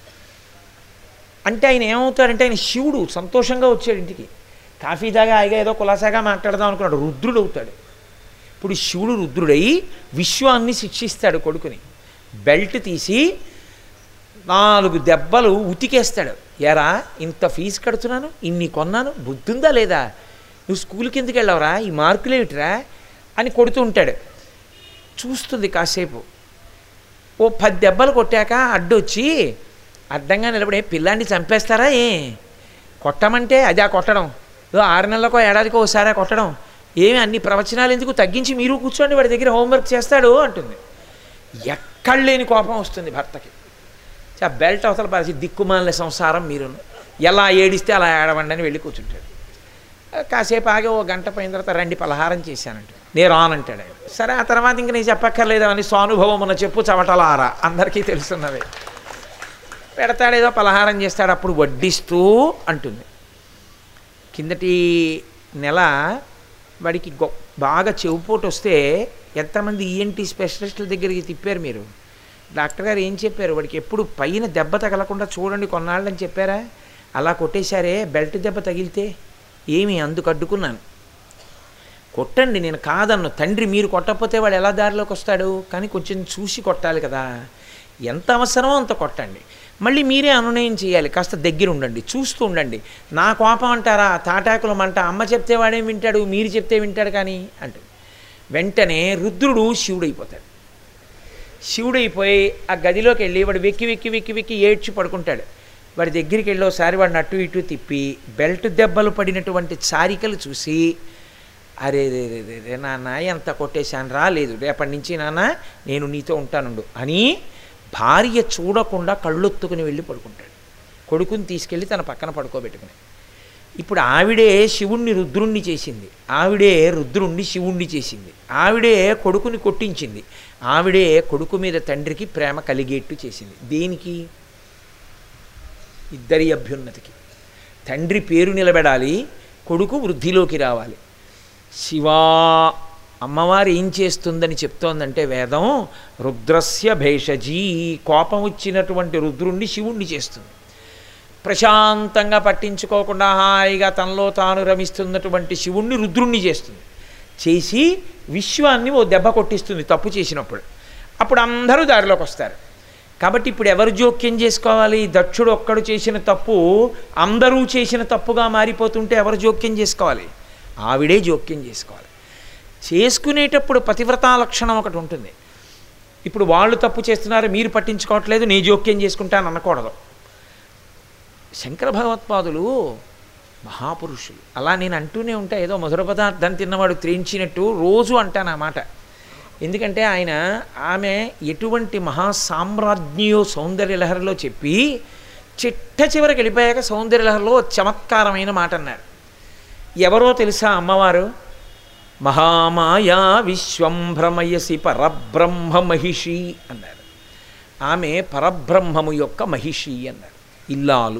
S2: అంటే ఆయన ఏమవుతాడంటే ఆయన శివుడు సంతోషంగా వచ్చాడు ఇంటికి కాఫీ దాగా హాయిగా ఏదో కులాసాగా మాట్లాడదాం అనుకున్నాడు రుద్రుడు అవుతాడు ఇప్పుడు శివుడు రుద్రుడై విశ్వాన్ని శిక్షిస్తాడు కొడుకుని బెల్ట్ తీసి నాలుగు దెబ్బలు ఉతికేస్తాడు ఎరా ఇంత ఫీజు కడుతున్నాను ఇన్ని కొన్నాను బుద్ధుందా లేదా నువ్వు స్కూల్కి ఎందుకు వెళ్ళావురా ఈ మార్కులు ఏమిటిరా అని కొడుతూ ఉంటాడు చూస్తుంది కాసేపు ఓ పది దెబ్బలు కొట్టాక అడ్డొచ్చి అడ్డంగా నిలబడి పిల్లాన్ని చంపేస్తారా ఏ కొట్టమంటే అది ఆ కొట్టడం ఏదో ఆరు నెలలకో ఏడాదికో ఒకసారి కొట్టడం ఏమి అన్ని ప్రవచనాలు ఎందుకు తగ్గించి మీరు కూర్చోండి వాడి దగ్గర హోంవర్క్ చేస్తాడు అంటుంది ఎక్కడ లేని కోపం వస్తుంది భర్తకి ఆ బెల్ట్ అవతల పరిచి దిక్కుమాలిన సంసారం మీరు ఎలా ఏడిస్తే అలా ఏడవండి అని వెళ్ళి కూర్చుంటాడు కాసేపు ఆగి ఓ గంట పోయిన తర్వాత రండి పలహారం చేశానంట నేను రానంటాడు ఆయన సరే ఆ తర్వాత ఇంక నేను చెప్పక్కర్లేదు అని స్వానుభవం ఉన్న చెప్పు చవటలారా అందరికీ తెలుస్తున్నది పెడతాడేదో పలహారం చేస్తాడు అప్పుడు వడ్డిస్తూ అంటుంది కిందటి నెల వాడికి గొ బాగా చెవుపోటు వస్తే ఎంతమంది ఈఎన్టీ స్పెషలిస్టుల దగ్గరికి తిప్పారు మీరు డాక్టర్ గారు ఏం చెప్పారు వాడికి ఎప్పుడు పైన దెబ్బ తగలకుండా చూడండి కొన్నాళ్ళని చెప్పారా అలా కొట్టేశారే బెల్ట్ దెబ్బ తగిలితే ఏమి అందుకు అడ్డుకున్నాను కొట్టండి నేను కాదన్ను తండ్రి మీరు కొట్టకపోతే వాడు ఎలా దారిలోకి వస్తాడు కానీ కొంచెం చూసి కొట్టాలి కదా ఎంత అవసరమో అంత కొట్టండి మళ్ళీ మీరే అనునయం చేయాలి కాస్త దగ్గర ఉండండి చూస్తూ ఉండండి నా కోపం అంటారా తాటాకులం అంట అమ్మ చెప్తే వాడేం వింటాడు మీరు చెప్తే వింటాడు కానీ అంటూ వెంటనే రుద్రుడు శివుడైపోతాడు శివుడైపోయి ఆ గదిలోకి వెళ్ళి వాడు వెక్కి వెక్కి వెక్కి వెక్కి ఏడ్చి పడుకుంటాడు వాడి దగ్గరికి వెళ్ళి ఒకసారి వాడిని అటు ఇటు తిప్పి బెల్ట్ దెబ్బలు పడినటువంటి చారికలు చూసి అరే రే రే రే రే నాన్న ఎంత కొట్టేశాను రా లేదు రేపటి నుంచి నాన్న నేను నీతో ఉంటానుండు అని భార్య చూడకుండా కళ్ళొత్తుకుని వెళ్ళి పడుకుంటాడు కొడుకుని తీసుకెళ్ళి తన పక్కన పడుకోబెట్టుకుని ఇప్పుడు ఆవిడే శివుణ్ణి రుద్రుణ్ణి చేసింది ఆవిడే రుద్రుణ్ణి శివుణ్ణి చేసింది ఆవిడే కొడుకుని కొట్టించింది ఆవిడే కొడుకు మీద తండ్రికి ప్రేమ కలిగేట్టు చేసింది దేనికి ఇద్దరి అభ్యున్నతికి తండ్రి పేరు నిలబెడాలి కొడుకు వృద్ధిలోకి రావాలి శివా అమ్మవారు ఏం చేస్తుందని చెప్తోందంటే వేదం రుద్రస్య భేషజీ కోపం వచ్చినటువంటి రుద్రుణ్ణి శివుణ్ణి చేస్తుంది ప్రశాంతంగా పట్టించుకోకుండా హాయిగా తనలో తాను రమిస్తున్నటువంటి శివుణ్ణి రుద్రుణ్ణి చేస్తుంది చేసి విశ్వాన్ని ఓ దెబ్బ కొట్టిస్తుంది తప్పు చేసినప్పుడు అప్పుడు అందరూ దారిలోకి వస్తారు కాబట్టి ఇప్పుడు ఎవరు జోక్యం చేసుకోవాలి దక్షుడు ఒక్కడు చేసిన తప్పు అందరూ చేసిన తప్పుగా మారిపోతుంటే ఎవరు జోక్యం చేసుకోవాలి ఆవిడే జోక్యం చేసుకోవాలి చేసుకునేటప్పుడు పతివ్రతా లక్షణం ఒకటి ఉంటుంది ఇప్పుడు వాళ్ళు తప్పు చేస్తున్నారు మీరు పట్టించుకోవట్లేదు నీ జోక్యం చేసుకుంటాను అనకూడదు శంకర భగవత్పాదులు మహాపురుషులు అలా నేను అంటూనే ఉంటా ఏదో మధుర పదార్థాన్ని తిన్నవాడు త్రేయించినట్టు రోజు అంటాను ఆ మాట ఎందుకంటే ఆయన ఆమె ఎటువంటి మహా సామ్రాజ్ఞియో సౌందర్యలహరిలో చెప్పి చిట్ట చివరికి వెళ్ళిపోయాక సౌందర్యలహరిలో చమత్కారమైన మాట అన్నారు ఎవరో తెలుసా అమ్మవారు మహామాయా విశ్వం భ్రమయసి పరబ్రహ్మ మహిషి అన్నారు ఆమె పరబ్రహ్మము యొక్క మహిషి అన్నారు ఇల్లాలు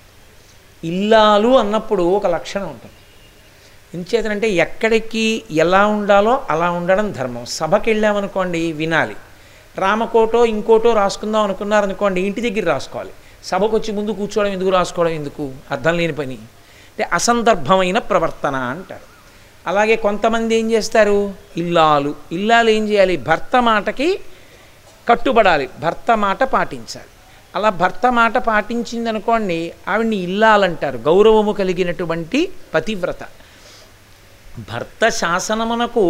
S2: ఇల్లాలు అన్నప్పుడు ఒక లక్షణం ఉంటుంది ఇంచేతనంటే ఎక్కడికి ఎలా ఉండాలో అలా ఉండడం ధర్మం సభకి వెళ్ళామనుకోండి వినాలి రామకోటో ఇంకోటో రాసుకుందాం అనుకున్నారనుకోండి ఇంటి దగ్గర రాసుకోవాలి సభకు వచ్చి ముందు కూర్చోవడం ఎందుకు రాసుకోవడం ఎందుకు అర్థం లేని పని అంటే అసందర్భమైన ప్రవర్తన అంటారు అలాగే కొంతమంది ఏం చేస్తారు ఇల్లాలు ఇల్లాలు ఏం చేయాలి భర్త మాటకి కట్టుబడాలి భర్త మాట పాటించాలి అలా భర్త మాట పాటించింది అనుకోండి ఆవిడ్ని ఇల్లాలంటారు గౌరవము కలిగినటువంటి పతివ్రత భర్త శాసనమునకు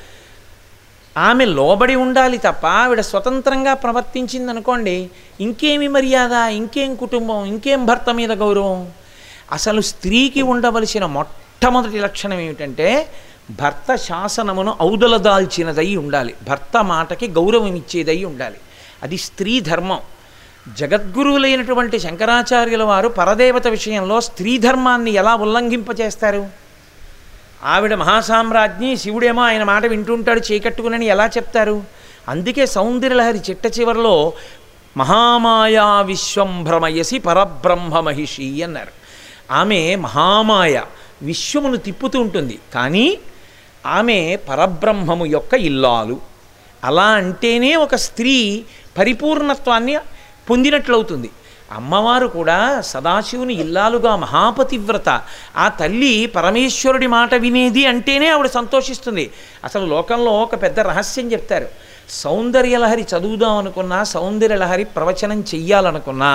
S2: ఆమె లోబడి ఉండాలి తప్ప ఆవిడ స్వతంత్రంగా ప్రవర్తించింది అనుకోండి ఇంకేమి మర్యాద ఇంకేం కుటుంబం ఇంకేం భర్త మీద గౌరవం అసలు స్త్రీకి ఉండవలసిన మొట్టమొదటి లక్షణం ఏమిటంటే భర్త శాసనమును ఔదలదాల్చినదై ఉండాలి భర్త మాటకి గౌరవం ఇచ్చేదై ఉండాలి అది స్త్రీ ధర్మం జగద్గురువులైనటువంటి శంకరాచార్యుల వారు పరదేవత విషయంలో స్త్రీ ధర్మాన్ని ఎలా ఉల్లంఘింపచేస్తారు ఆవిడ మహాసామ్రాజ్ఞి శివుడేమో ఆయన మాట వింటుంటాడు చేకట్టుకునని ఎలా చెప్తారు అందుకే సౌందర్యలహరి చిట్ట చివరిలో మహామాయా విశ్వం భ్రమయసి పరబ్రహ్మ మహిషి అన్నారు ఆమె మహామాయ విశ్వమును తిప్పుతూ ఉంటుంది కానీ ఆమె పరబ్రహ్మము యొక్క ఇల్లాలు అలా అంటేనే ఒక స్త్రీ పరిపూర్ణత్వాన్ని పొందినట్లవుతుంది అమ్మవారు కూడా సదాశివుని ఇల్లాలుగా మహాపతివ్రత ఆ తల్లి పరమేశ్వరుడి మాట వినేది అంటేనే ఆవిడ సంతోషిస్తుంది అసలు లోకంలో ఒక పెద్ద రహస్యం చెప్తారు సౌందర్యలహరి చదువుదాం అనుకున్నా సౌందర్యలహరి ప్రవచనం చెయ్యాలనుకున్నా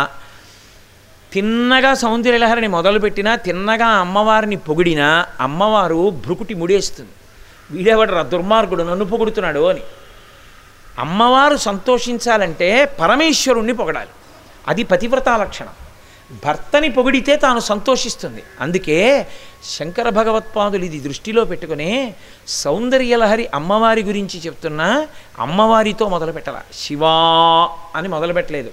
S2: తిన్నగా సౌందర్యలహరిని మొదలుపెట్టినా తిన్నగా అమ్మవారిని పొగిడినా అమ్మవారు భృకుటి ముడేస్తుంది వీడేవాడు దుర్మార్గుడు నన్ను పొగుడుతున్నాడు అని అమ్మవారు సంతోషించాలంటే పరమేశ్వరుణ్ణి పొగడాలి అది పతివ్రతా లక్షణం భర్తని పొగిడితే తాను సంతోషిస్తుంది అందుకే శంకర భగవత్పాదులు ఇది దృష్టిలో పెట్టుకుని సౌందర్యలహరి అమ్మవారి గురించి చెప్తున్నా అమ్మవారితో మొదలు పెట్టాల శివా అని మొదలుపెట్టలేదు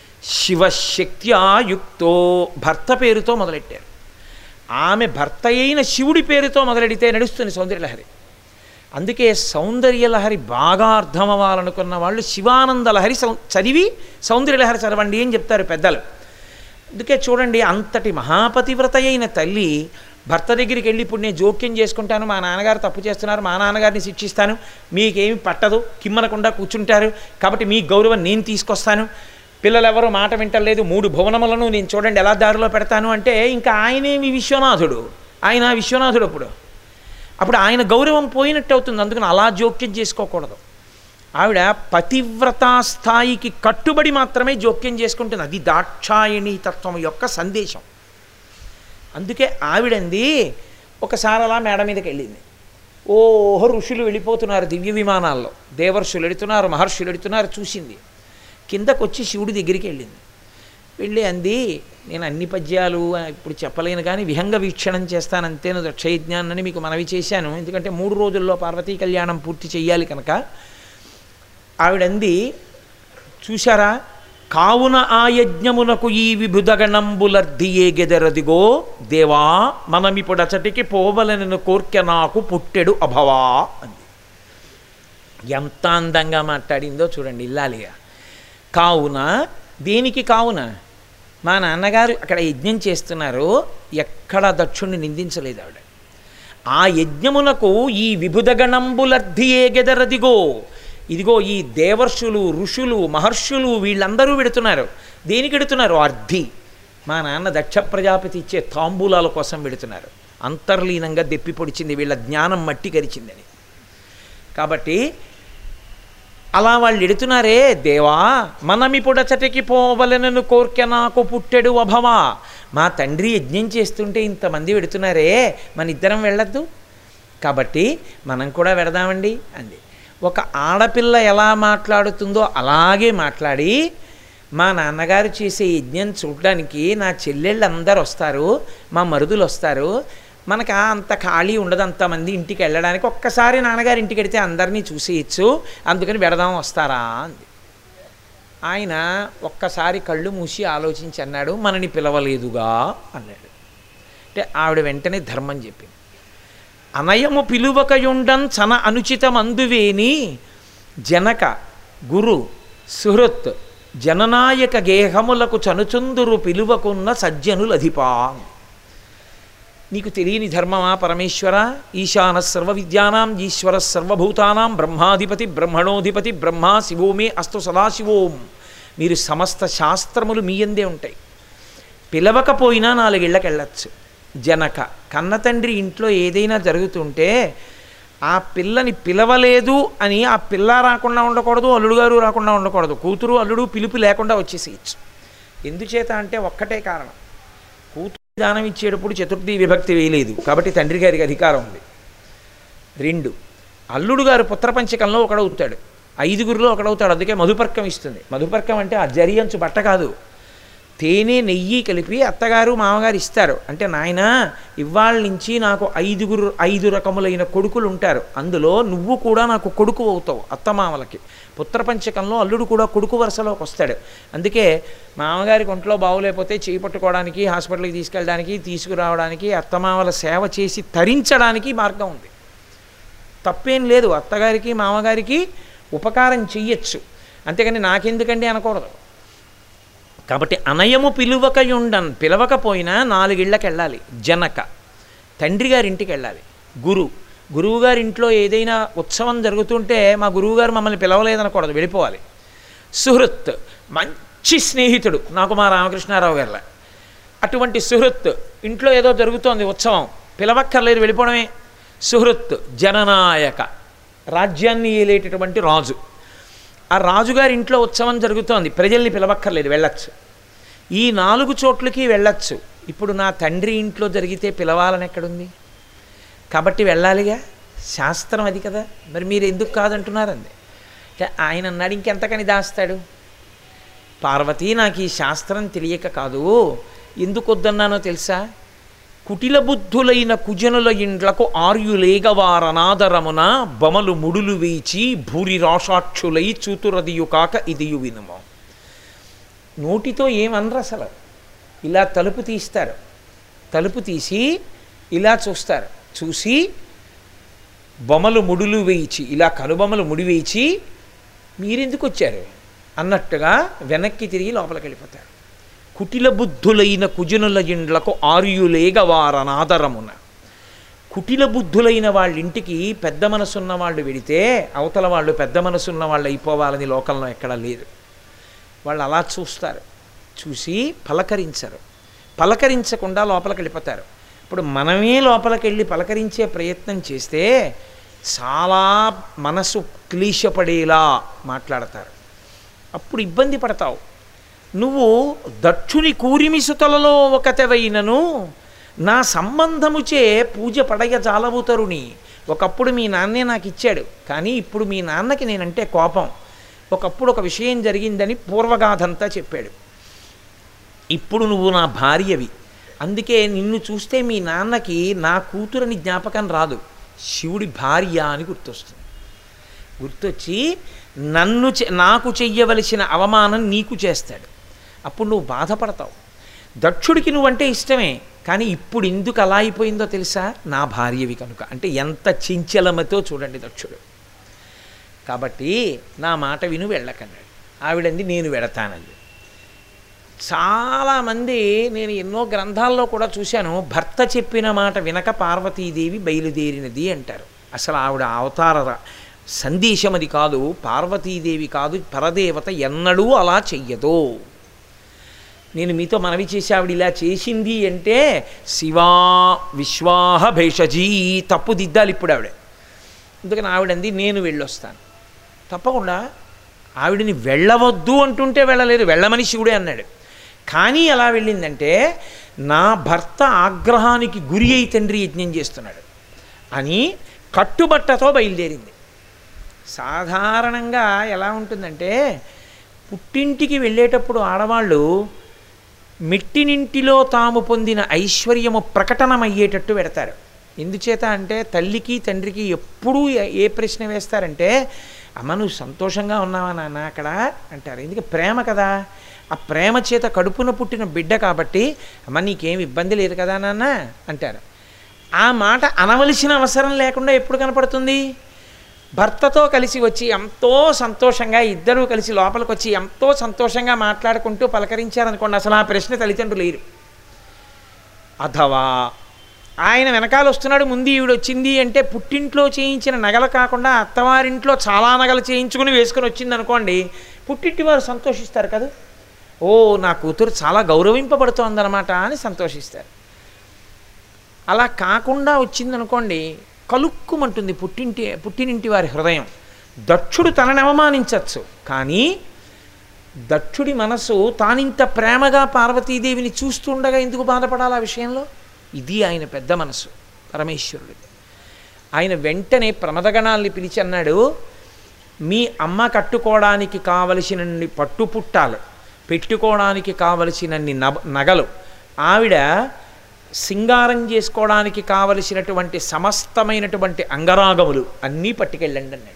S2: శివశక్త్యాయుక్తో భర్త పేరుతో మొదలెట్టారు ఆమె భర్త అయిన శివుడి పేరుతో మొదలెడితే నడుస్తుంది సౌందర్యలహరి అందుకే సౌందర్యలహరి బాగా అర్థం అవ్వాలనుకున్న వాళ్ళు శివానందలహరి సౌ చదివి సౌందర్యలహరి చదవండి అని చెప్తారు పెద్దలు అందుకే చూడండి అంతటి మహాపతివ్రత అయిన తల్లి భర్త దగ్గరికి వెళ్ళి ఇప్పుడు నేను జోక్యం చేసుకుంటాను మా నాన్నగారు తప్పు చేస్తున్నారు మా నాన్నగారిని శిక్షిస్తాను మీకేమి పట్టదు కిమ్మనకుండా కూర్చుంటారు కాబట్టి మీ గౌరవం నేను తీసుకొస్తాను పిల్లలు ఎవరు మాట వింటలేదు మూడు భువనములను నేను చూడండి ఎలా దారిలో పెడతాను అంటే ఇంకా ఆయనేమి విశ్వనాథుడు ఆయన విశ్వనాథుడు అప్పుడు అప్పుడు ఆయన గౌరవం పోయినట్టు అవుతుంది అందుకని అలా జోక్యం చేసుకోకూడదు ఆవిడ పతివ్రతా స్థాయికి కట్టుబడి మాత్రమే జోక్యం చేసుకుంటుంది అది దాక్షాయణి తత్వం యొక్క సందేశం అందుకే ఆవిడంది ఒకసారి అలా మేడ మీదకి వెళ్ళింది ఓహో ఋషులు వెళ్ళిపోతున్నారు దివ్య విమానాల్లో దేవర్షులు వెళుతున్నారు మహర్షులు వెళుతున్నారు చూసింది కిందకు వచ్చి శివుడి దగ్గరికి వెళ్ళింది వెళ్ళి అంది నేను అన్ని పద్యాలు ఇప్పుడు చెప్పలేను కానీ విహంగ వీక్షణం చేస్తాను అంతేను దక్షయజ్ఞానని మీకు మనవి చేశాను ఎందుకంటే మూడు రోజుల్లో పార్వతీ కళ్యాణం పూర్తి చెయ్యాలి కనుక ఆవిడంది చూశారా కావున ఆ యజ్ఞమునకు ఈ విభుదగణంబులర్ధియే గెదరదిగో దేవా మనమిప్పుడు అచటికి పోవలనను కోర్కె నాకు పుట్టెడు అభవా అంది ఎంత అందంగా మాట్లాడిందో చూడండి ఇల్లాలిగా కావున దేనికి కావున మా నాన్నగారు అక్కడ యజ్ఞం చేస్తున్నారు ఎక్కడ దక్షుణ్ణి నిందించలేదు ఆవిడ ఆ యజ్ఞమునకు ఈ విభుదగణంబులర్ధియే గెదరదిగో ఇదిగో ఈ దేవర్షులు ఋషులు మహర్షులు వీళ్ళందరూ పెడుతున్నారు దేనికి పెడుతున్నారు అర్ధి మా నాన్న దక్ష ప్రజాపతి ఇచ్చే తాంబూలాల కోసం పెడుతున్నారు అంతర్లీనంగా దెప్పి పొడిచింది వీళ్ళ జ్ఞానం మట్టి కరిచిందని కాబట్టి అలా వాళ్ళు ఎడుతున్నారే దేవా మనమిపుడచటికి పోవలనను కోర్కె నాకు పుట్టెడు అభవా మా తండ్రి యజ్ఞం చేస్తుంటే ఇంతమంది పెడుతున్నారే మన ఇద్దరం వెళ్ళొద్దు కాబట్టి మనం కూడా వెడదామండి అంది ఒక ఆడపిల్ల ఎలా మాట్లాడుతుందో అలాగే మాట్లాడి మా నాన్నగారు చేసే యజ్ఞం చూడడానికి నా చెల్లెళ్ళు అందరు వస్తారు మా మరుదులు వస్తారు మనకు ఆ అంత ఖాళీ ఉండదు అంతమంది ఇంటికి వెళ్ళడానికి ఒక్కసారి నాన్నగారి ఇంటికి వెడితే అందరినీ చూసేయచ్చు అందుకని వెడదాం వస్తారా అంది ఆయన ఒక్కసారి కళ్ళు మూసి ఆలోచించి అన్నాడు మనని పిలవలేదుగా అన్నాడు అంటే ఆవిడ వెంటనే ధర్మం చెప్పింది అనయము పిలువకయుండం చన అనుచితమందువేని జనక గురు సుహృత్ జననాయక గేహములకు చనుచుందురు పిలువకున్న సజ్జనులధిపా నీకు తెలియని ధర్మమా పరమేశ్వర ఈశాన సర్వ విద్యానాం ఈశ్వర సర్వభూతానాం బ్రహ్మాధిపతి బ్రహ్మణోధిపతి బ్రహ్మ శివోమే అస్తు సదాశివోం మీరు సమస్త శాస్త్రములు మీ అందే ఉంటాయి పిలవకపోయినా నాలుగేళ్ళకి వెళ్ళచ్చు జనక కన్న తండ్రి ఇంట్లో ఏదైనా జరుగుతుంటే ఆ పిల్లని పిలవలేదు అని ఆ పిల్ల రాకుండా ఉండకూడదు అల్లుడు గారు రాకుండా ఉండకూడదు కూతురు అల్లుడు పిలుపు లేకుండా వచ్చేసేయచ్చు ఎందుచేత అంటే ఒక్కటే కారణం కూతురు దానం ఇచ్చేటప్పుడు చతుర్థి విభక్తి వేయలేదు కాబట్టి తండ్రి గారికి అధికారం ఉంది రెండు అల్లుడు గారు పుత్రపంచకంలో ఒకడవుతాడు ఐదుగురిలో ఒకడవుతాడు అందుకే మధుపర్కం ఇస్తుంది మధుపర్కం అంటే ఆ జరియంచు బట్ట కాదు తేనె నెయ్యి కలిపి అత్తగారు మామగారు ఇస్తారు అంటే నాయన ఇవాళ నుంచి నాకు ఐదుగురు ఐదు రకములైన కొడుకులు ఉంటారు అందులో నువ్వు కూడా నాకు కొడుకు అవుతావు అత్తమామలకి పుత్రపంచకంలో అల్లుడు కూడా కొడుకు వరుసలోకి వస్తాడు అందుకే మామగారికి ఒంట్లో బాగోలేకపోతే చేయి పట్టుకోవడానికి హాస్పిటల్కి తీసుకెళ్ళడానికి తీసుకురావడానికి అత్తమామల సేవ చేసి తరించడానికి మార్గం ఉంది తప్పేం లేదు అత్తగారికి మామగారికి ఉపకారం చెయ్యొచ్చు అంతేకాని నాకెందుకండి అనకూడదు కాబట్టి అనయము పిలువకయుండన్ పిలవకపోయినా నాలుగిళ్ళకి వెళ్ళాలి జనక తండ్రి గారి ఇంటికి వెళ్ళాలి గురు గురువుగారి ఇంట్లో ఏదైనా ఉత్సవం జరుగుతుంటే మా గురువుగారు మమ్మల్ని పిలవలేదనకూడదు వెళ్ళిపోవాలి సుహృత్ మంచి స్నేహితుడు నాకు మా రామకృష్ణారావు గారిలా అటువంటి సుహృత్ ఇంట్లో ఏదో జరుగుతోంది ఉత్సవం పిలవక్కర్లేదు వెళ్ళిపోవడమే సుహృత్ జననాయక రాజ్యాన్ని ఏలేటటువంటి రాజు ఆ రాజుగారి ఇంట్లో ఉత్సవం జరుగుతోంది ప్రజల్ని పిలవక్కర్లేదు వెళ్ళచ్చు ఈ నాలుగు చోట్లకి వెళ్ళచ్చు ఇప్పుడు నా తండ్రి ఇంట్లో జరిగితే పిలవాలని ఎక్కడుంది కాబట్టి వెళ్ళాలిగా శాస్త్రం అది కదా మరి మీరు ఎందుకు కాదంటున్నారండి అంటే ఆయన అన్నాడు ఇంకెంతకని దాస్తాడు పార్వతి నాకు ఈ శాస్త్రం తెలియక కాదు ఎందుకు వద్దన్నానో తెలుసా కుటిల బుద్ధులైన కుజనుల ఇండ్లకు ఆర్యులేగవారనాదరమున బమలు ముడులు వేచి భూరి రాషాక్షులై చూతురదియు కాక ఇదియు వినుము నోటితో ఏమనరు అసలు ఇలా తలుపు తీస్తారు తలుపు తీసి ఇలా చూస్తారు చూసి బొమ్మలు ముడులు వేయించి ఇలా కనుబొమ్మలు ముడి వేయించి మీరెందుకు వచ్చారు అన్నట్టుగా వెనక్కి తిరిగి లోపలికి వెళ్ళిపోతారు కుటిల బుద్ధులైన కుజనుల ఇండ్లకు ఆర్యులేగ వారనాదరమున కుటిల బుద్ధులైన వాళ్ళ ఇంటికి పెద్ద మనసున్న వాళ్ళు వెడితే అవతల వాళ్ళు పెద్ద మనసున్న వాళ్ళు అయిపోవాలని లోకంలో ఎక్కడా లేదు వాళ్ళు అలా చూస్తారు చూసి పలకరించరు పలకరించకుండా లోపలికి వెళ్ళిపోతారు ఇప్పుడు మనమే లోపలికి వెళ్ళి పలకరించే ప్రయత్నం చేస్తే చాలా మనసు క్లీశపడేలా మాట్లాడతారు అప్పుడు ఇబ్బంది పడతావు నువ్వు దక్షుని కూరిమిసుతలలో ఒకతెవైనను నా సంబంధముచే పూజ పడగ జాలవుతరుని ఒకప్పుడు మీ నాన్నే నాకు ఇచ్చాడు కానీ ఇప్పుడు మీ నాన్నకి నేనంటే కోపం ఒకప్పుడు ఒక విషయం జరిగిందని పూర్వగాథంతా చెప్పాడు ఇప్పుడు నువ్వు నా భార్యవి అందుకే నిన్ను చూస్తే మీ నాన్నకి నా కూతురని జ్ఞాపకం రాదు శివుడి భార్య అని గుర్తొస్తుంది గుర్తొచ్చి నన్ను చె- నాకు చెయ్యవలసిన అవమానం నీకు చేస్తాడు అప్పుడు నువ్వు బాధపడతావు దక్షుడికి నువ్వంటే ఇష్టమే కానీ ఇప్పుడు ఎందుకు అలా అయిపోయిందో తెలుసా నా భార్యవి కనుక అంటే ఎంత చించలమతో చూడండి దక్షుడు కాబట్టి నా మాట విను వెళ్ళకన్నాడు ఆవిడంది నేను వెడతానంది చాలామంది నేను ఎన్నో గ్రంథాల్లో కూడా చూశాను భర్త చెప్పిన మాట వినక పార్వతీదేవి బయలుదేరినది అంటారు అసలు ఆవిడ అవతార సందేశం అది కాదు పార్వతీదేవి కాదు పరదేవత ఎన్నడూ అలా చెయ్యదు నేను మీతో మనవి చేసి ఆవిడ ఇలా చేసింది అంటే శివా విశ్వాహ భేషజీ తప్పు దిద్దాలి ఇప్పుడు ఆవిడ అందుకని ఆవిడంది నేను వెళ్ళొస్తాను తప్పకుండా ఆవిడని వెళ్ళవద్దు అంటుంటే వెళ్ళలేదు వెళ్ళమని శివుడే అన్నాడు కానీ ఎలా వెళ్ళిందంటే నా భర్త ఆగ్రహానికి గురి అయి తండ్రి యజ్ఞం చేస్తున్నాడు అని కట్టుబట్టతో బయలుదేరింది సాధారణంగా ఎలా ఉంటుందంటే పుట్టింటికి వెళ్ళేటప్పుడు ఆడవాళ్ళు మెట్టినింటిలో తాము పొందిన ఐశ్వర్యము ప్రకటనమయ్యేటట్టు పెడతారు ఎందుచేత అంటే తల్లికి తండ్రికి ఎప్పుడూ ఏ- ఏ ప్రశ్న వేస్తారంటే అమ్మ నువ్వు సంతోషంగా ఉన్నావా నాన్న అక్కడ అంటారు ఎందుకు ప్రేమ కదా ఆ ప్రేమ చేత కడుపున పుట్టిన బిడ్డ కాబట్టి అమ్మ నీకేం ఇబ్బంది లేదు కదా నాన్న అంటారు ఆ మాట అనవలసిన అవసరం లేకుండా ఎప్పుడు కనపడుతుంది భర్తతో కలిసి వచ్చి ఎంతో సంతోషంగా ఇద్దరూ కలిసి లోపలికి వచ్చి ఎంతో సంతోషంగా మాట్లాడుకుంటూ పలకరించారనుకోండి అసలు ఆ ప్రశ్న తల్లిదండ్రులు లేరు అథవా ఆయన వెనకాల వస్తున్నాడు ముందు ఈవిడ వచ్చింది అంటే పుట్టింట్లో చేయించిన నగలు కాకుండా అత్తవారింట్లో చాలా నగలు చేయించుకుని వేసుకుని వచ్చింది అనుకోండి పుట్టింటి వారు సంతోషిస్తారు కదా ఓ నా కూతురు చాలా గౌరవింపబడుతోందనమాట అని సంతోషిస్తారు అలా కాకుండా వచ్చిందనుకోండి కలుక్కుమంటుంది పుట్టింటి పుట్టినింటి వారి హృదయం దక్షుడు తనని అవమానించవచ్చు కానీ దక్షుడి మనసు తానింత ప్రేమగా పార్వతీదేవిని చూస్తుండగా ఎందుకు బాధపడాలి ఆ విషయంలో ఇది ఆయన పెద్ద మనసు పరమేశ్వరుడిది ఆయన వెంటనే ప్రమదగణాల్ని పిలిచి అన్నాడు మీ అమ్మ కట్టుకోవడానికి కావలసినన్ని పట్టుపుట్టాలు పెట్టుకోవడానికి కావలసినన్ని నబ నగలు ఆవిడ సింగారం చేసుకోవడానికి కావలసినటువంటి సమస్తమైనటువంటి అంగరాగములు అన్నీ పట్టుకెళ్ళండి అన్నాడు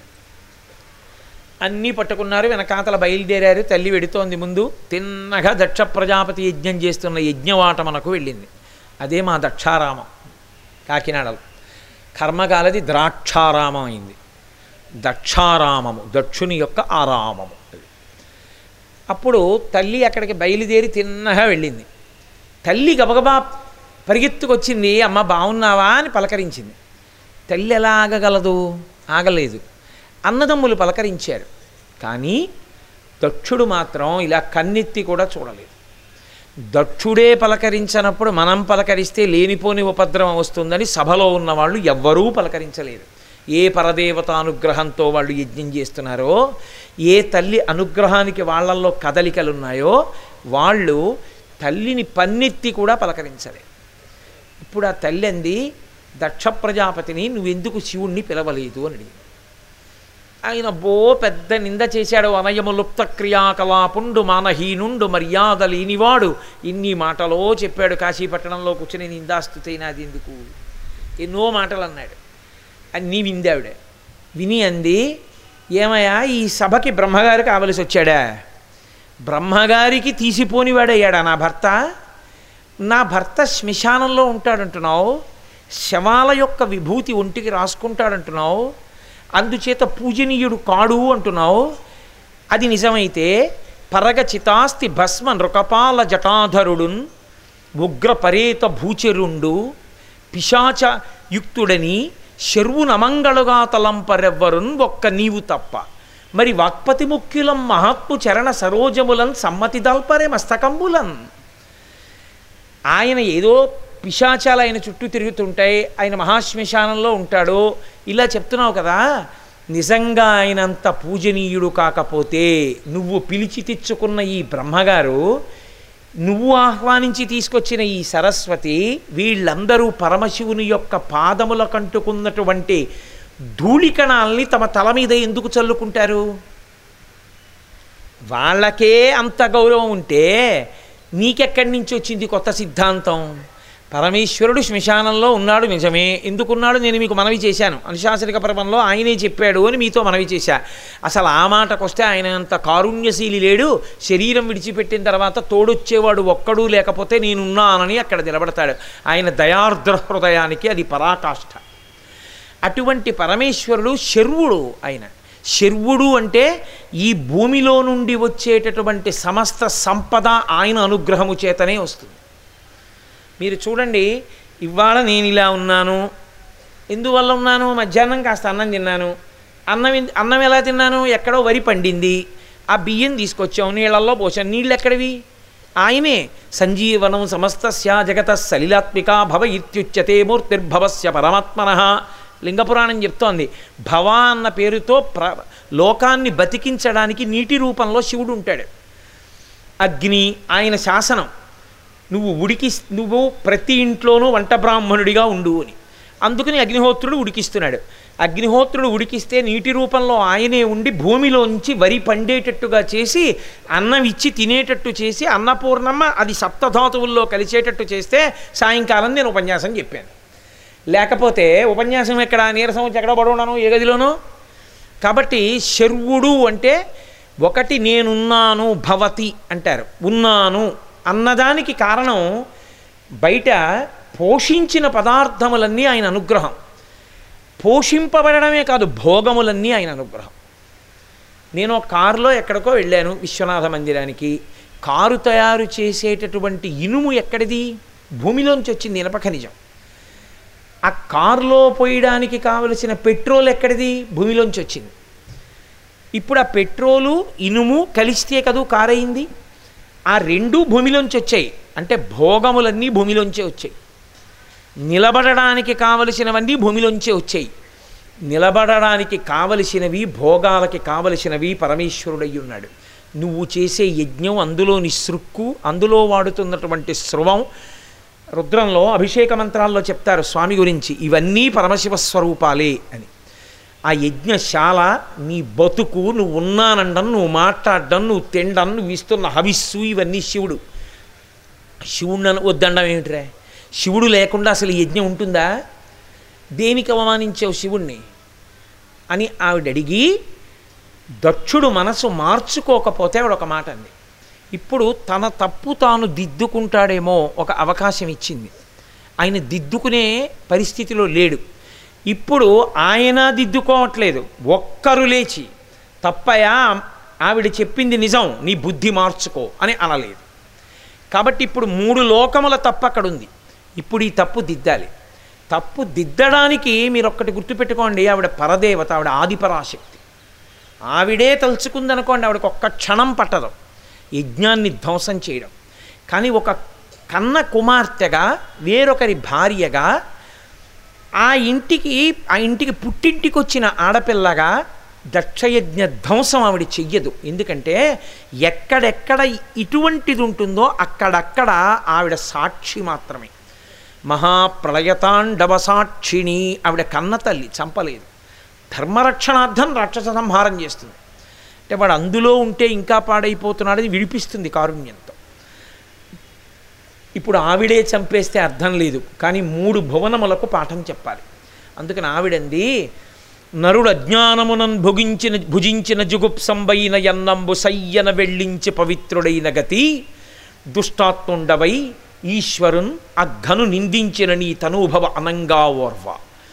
S2: అన్నీ పట్టుకున్నారు వెనకాతల బయలుదేరారు తల్లి వెడుతోంది ముందు తిన్నగా దక్ష ప్రజాపతి యజ్ఞం చేస్తున్న యజ్ఞవాట మనకు వెళ్ళింది అదే మా దక్షారామం కాకినాడలో కర్మకాలది ద్రాక్షారామం అయింది దక్షారామము దక్షుని యొక్క ఆరామము అది అప్పుడు తల్లి అక్కడికి బయలుదేరి తిన్నగా వెళ్ళింది తల్లి గబగబా పరిగెత్తుకొచ్చింది అమ్మ బాగున్నావా అని పలకరించింది తల్లి ఎలా ఆగగలదు ఆగలేదు అన్నదమ్ములు పలకరించారు కానీ దక్షుడు మాత్రం ఇలా కన్నెత్తి కూడా చూడలేదు దక్షుడే పలకరించనప్పుడు మనం పలకరిస్తే లేనిపోని ఉపద్రవం వస్తుందని సభలో ఉన్నవాళ్ళు ఎవ్వరూ పలకరించలేరు ఏ పరదేవత అనుగ్రహంతో వాళ్ళు యజ్ఞం చేస్తున్నారో ఏ తల్లి అనుగ్రహానికి వాళ్ళల్లో కదలికలున్నాయో వాళ్ళు తల్లిని పన్నెత్తి కూడా పలకరించలేరు ఇప్పుడు ఆ తల్లి అంది దక్ష ప్రజాపతిని నువ్వెందుకు శివుణ్ణి పిలవలేదు అని అడిగింది ఆయన బో పెద్ద నింద చేశాడు అనయము లుప్త క్రియాకలాపుండు మానహీనుండు మర్యాద లేనివాడు ఇన్ని మాటలో చెప్పాడు కాశీపట్టణంలో కూర్చుని నిందాస్తుతైన అది ఎందుకు ఎన్నో మాటలు అన్నాడు అని నీ విందావిడ విని అంది ఏమయ్యా ఈ సభకి బ్రహ్మగారు కావలసి వచ్చాడా బ్రహ్మగారికి తీసిపోనివాడయ్యాడా నా భర్త నా భర్త శ్మశానంలో ఉంటాడంటున్నావు శవాల యొక్క విభూతి ఒంటికి రాసుకుంటాడంటున్నావు అందుచేత పూజనీయుడు కాడు అంటున్నావు అది నిజమైతే పరగ చితాస్తి భస్మ నృకపాల జటాధరుడున్ ఉగ్ర పరేత భూచరుండు పిశాచ యుక్తుడని శర్వునమంగళుగా తలంపరెవ్వరున్ ఒక్క నీవు తప్ప మరి వాక్పతి ముఖ్యులం మహాత్ము చరణ సరోజములన్ సమ్మతి దల్పరే మస్తకంబులన్ ఆయన ఏదో పిశాచాలు ఆయన చుట్టూ తిరుగుతుంటాయి ఆయన మహాశ్మశానంలో ఉంటాడు ఇలా చెప్తున్నావు కదా నిజంగా ఆయనంత పూజనీయుడు కాకపోతే నువ్వు పిలిచి తెచ్చుకున్న ఈ బ్రహ్మగారు నువ్వు ఆహ్వానించి తీసుకొచ్చిన ఈ సరస్వతి వీళ్ళందరూ పరమశివుని యొక్క పాదముల కంటుకున్నటువంటి ధూళికణాల్ని తమ తల మీద ఎందుకు చల్లుకుంటారు వాళ్ళకే అంత గౌరవం ఉంటే నీకెక్కడి నుంచి వచ్చింది కొత్త సిద్ధాంతం పరమేశ్వరుడు శ్మశానంలో ఉన్నాడు నిజమే ఎందుకున్నాడు నేను మీకు మనవి చేశాను అనుశాసనిక పర్వంలో ఆయనే చెప్పాడు అని మీతో మనవి చేశా అసలు ఆ మాటకొస్తే ఆయన అంత కారుణ్యశీలి లేడు శరీరం విడిచిపెట్టిన తర్వాత తోడొచ్చేవాడు ఒక్కడూ లేకపోతే నేనున్నానని అక్కడ నిలబడతాడు ఆయన దయార్ద్ర హృదయానికి అది పరాకాష్ఠ అటువంటి పరమేశ్వరుడు శర్వుడు ఆయన శర్వుడు అంటే ఈ భూమిలో నుండి వచ్చేటటువంటి సమస్త సంపద ఆయన అనుగ్రహము చేతనే వస్తుంది మీరు చూడండి ఇవాళ నేను ఇలా ఉన్నాను ఎందువల్ల ఉన్నాను మధ్యాహ్నం కాస్త అన్నం తిన్నాను అన్నం ఎందు- అన్నం ఎలా తిన్నాను ఎక్కడో వరి పండింది ఆ బియ్యం తీసుకొచ్చాం నీళ్ళల్లో పోసాం నీళ్ళు ఎక్కడివి ఆయనే సంజీవనం సమస్తస్య జగత సలిలాత్మిక భవ ఇత్యుచ్యతే మూర్తిర్భవస్య పరమాత్మన లింగపురాణం చెప్తోంది భవ అన్న పేరుతో ప్ర లోకాన్ని బతికించడానికి నీటి రూపంలో శివుడు ఉంటాడు అగ్ని ఆయన శాసనం నువ్వు ఉడికి నువ్వు ప్రతి ఇంట్లోనూ వంట బ్రాహ్మణుడిగా ఉండు అని అందుకని అగ్నిహోత్రుడు ఉడికిస్తున్నాడు అగ్నిహోత్రుడు ఉడికిస్తే నీటి రూపంలో ఆయనే ఉండి భూమిలోంచి వరి పండేటట్టుగా చేసి అన్నం ఇచ్చి తినేటట్టు చేసి అన్నపూర్ణమ్మ అది సప్తధాతువుల్లో కలిసేటట్టు చేస్తే సాయంకాలం నేను ఉపన్యాసం చెప్పాను లేకపోతే ఉపన్యాసం ఎక్కడ నీరసం వచ్చి ఎక్కడ పడున్నాను ఏ గదిలోనూ కాబట్టి శర్వుడు అంటే ఒకటి నేనున్నాను భవతి అంటారు ఉన్నాను అన్నదానికి కారణం బయట పోషించిన పదార్థములన్నీ ఆయన అనుగ్రహం పోషింపబడమే కాదు భోగములన్నీ ఆయన అనుగ్రహం నేను ఒక కారులో ఎక్కడికో వెళ్ళాను విశ్వనాథ మందిరానికి కారు తయారు చేసేటటువంటి ఇనుము ఎక్కడిది భూమిలోంచి వచ్చింది ఇనప ఖనిజం ఆ కారులో పోయడానికి కావలసిన పెట్రోల్ ఎక్కడిది భూమిలోంచి వచ్చింది ఇప్పుడు ఆ పెట్రోలు ఇనుము కలిస్తే కదూ కారైంది ఆ రెండు భూమిలోంచి వచ్చాయి అంటే భోగములన్నీ భూమిలోంచే వచ్చాయి నిలబడడానికి కావలసినవన్నీ భూమిలోంచే వచ్చాయి నిలబడడానికి కావలసినవి భోగాలకి కావలసినవి పరమేశ్వరుడై ఉన్నాడు నువ్వు చేసే యజ్ఞం అందులోని సృక్కు అందులో వాడుతున్నటువంటి స్రవం రుద్రంలో అభిషేక మంత్రాల్లో చెప్తారు స్వామి గురించి ఇవన్నీ పరమశివ స్వరూపాలే అని ఆ యజ్ఞశాల నీ బతుకు నువ్వు ఉన్నానండం నువ్వు మాట్లాడడం నువ్వు తినడం నువ్వు ఇస్తున్న హవిస్సు ఇవన్నీ శివుడు శివుడు వద్దండం ఏమిట్రా శివుడు లేకుండా అసలు ఈ యజ్ఞం ఉంటుందా దేనికి అవమానించావు శివుణ్ణి అని ఆవిడ అడిగి దక్షుడు మనసు మార్చుకోకపోతే ఆవిడ ఒక మాట అంది ఇప్పుడు తన తప్పు తాను దిద్దుకుంటాడేమో ఒక అవకాశం ఇచ్చింది ఆయన దిద్దుకునే పరిస్థితిలో లేడు ఇప్పుడు ఆయన దిద్దుకోవట్లేదు ఒక్కరు లేచి తప్పయా ఆవిడ చెప్పింది నిజం నీ బుద్ధి మార్చుకో అని అనలేదు కాబట్టి ఇప్పుడు మూడు లోకముల తప్పు అక్కడ ఉంది ఇప్పుడు ఈ తప్పు దిద్దాలి తప్పు దిద్దడానికి మీరు ఒక్కటి గుర్తుపెట్టుకోండి ఆవిడ పరదేవత ఆవిడ ఆదిపరాశక్తి ఆవిడే తలుచుకుందనుకోండి ఆవిడకి ఒక్క క్షణం పట్టదు యజ్ఞాన్ని ధ్వంసం చేయడం కానీ ఒక కన్న కుమార్తెగా వేరొకరి భార్యగా ఆ ఇంటికి ఆ ఇంటికి పుట్టింటికి వచ్చిన ఆడపిల్లగా దక్షయజ్ఞ ధ్వంసం ఆవిడ చెయ్యదు ఎందుకంటే ఎక్కడెక్కడ ఇటువంటిది ఉంటుందో అక్కడక్కడ ఆవిడ సాక్షి మాత్రమే మహాప్రళయతాండవ సాక్షిణి ఆవిడ కన్న తల్లి చంపలేదు ధర్మరక్షణార్థం రాక్షస సంహారం చేస్తుంది అంటే వాడు అందులో ఉంటే ఇంకా పాడైపోతున్నాడని విడిపిస్తుంది కారుణ్యంతో ఇప్పుడు ఆవిడే చంపేస్తే అర్థం లేదు కానీ మూడు భువనములకు పాఠం చెప్పాలి అందుకని ఆవిడంది నరుడు అజ్ఞానమునన్ భుగించిన భుజించిన జుగుప్సంబైన ఎన్నంబు సయ్యన వెళ్ళించి పవిత్రుడైన గతి దుష్టాత్ముండవై ఈశ్వరున్ అఘను నిందించిన నీ తనూభవ అనంగా ఓర్వ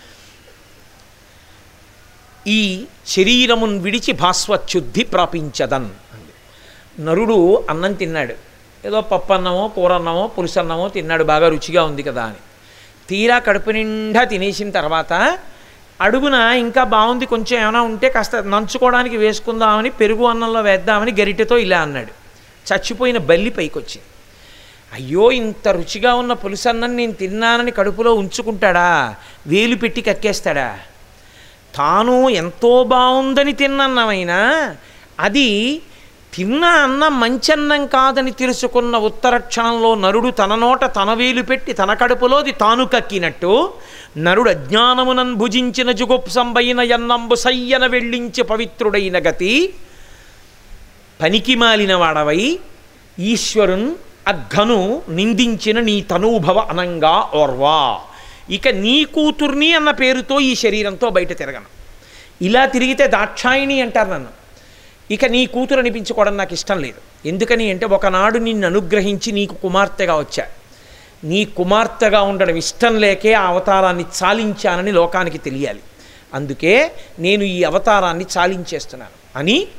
S2: ఈ శరీరమున్ విడిచి భాస్వచ్యుద్ధి ప్రాపించదన్ అంది నరుడు అన్నం తిన్నాడు ఏదో పప్పు అన్నమో కూర అన్నమో పులుసన్నమో తిన్నాడు బాగా రుచిగా ఉంది కదా అని తీరా కడుపు నిండా తినేసిన తర్వాత అడుగున ఇంకా బాగుంది కొంచెం ఏమైనా ఉంటే కాస్త నంచుకోవడానికి వేసుకుందామని పెరుగు అన్నంలో వేద్దామని గరిటెతో ఇలా అన్నాడు చచ్చిపోయిన బల్లి పైకొచ్చింది అయ్యో ఇంత రుచిగా ఉన్న పులుసన్నం నేను తిన్నానని కడుపులో ఉంచుకుంటాడా వేలు పెట్టి కక్కేస్తాడా తాను ఎంతో బాగుందని తిన్నన్నమైనా అది తిన్న అన్నం మంచన్నం కాదని తెలుసుకున్న ఉత్తర క్షణంలో నరుడు తన నోట తన వేలు పెట్టి తన కడుపులోది తాను కక్కినట్టు నరుడు అజ్ఞానమునన్ భుజించిన జుగుప్సంబైన ఎన్నంబు సయ్యన వెళ్ళించి పవిత్రుడైన గతి పనికి మాలిన వాడవై ఈశ్వరున్ అఘను నిందించిన నీ తనూభవ అనంగా ఓర్వా ఇక నీ కూతుర్ని అన్న పేరుతో ఈ శరీరంతో బయట తిరగను ఇలా తిరిగితే దాక్షాయిణి అంటారు నన్ను ఇక నీ కూతురు అనిపించుకోవడం నాకు ఇష్టం లేదు ఎందుకని అంటే ఒకనాడు నిన్ను అనుగ్రహించి నీకు కుమార్తెగా వచ్చా నీ కుమార్తెగా ఉండడం ఇష్టం లేకే ఆ అవతారాన్ని చాలించానని లోకానికి తెలియాలి అందుకే నేను ఈ అవతారాన్ని చాలించేస్తున్నాను అని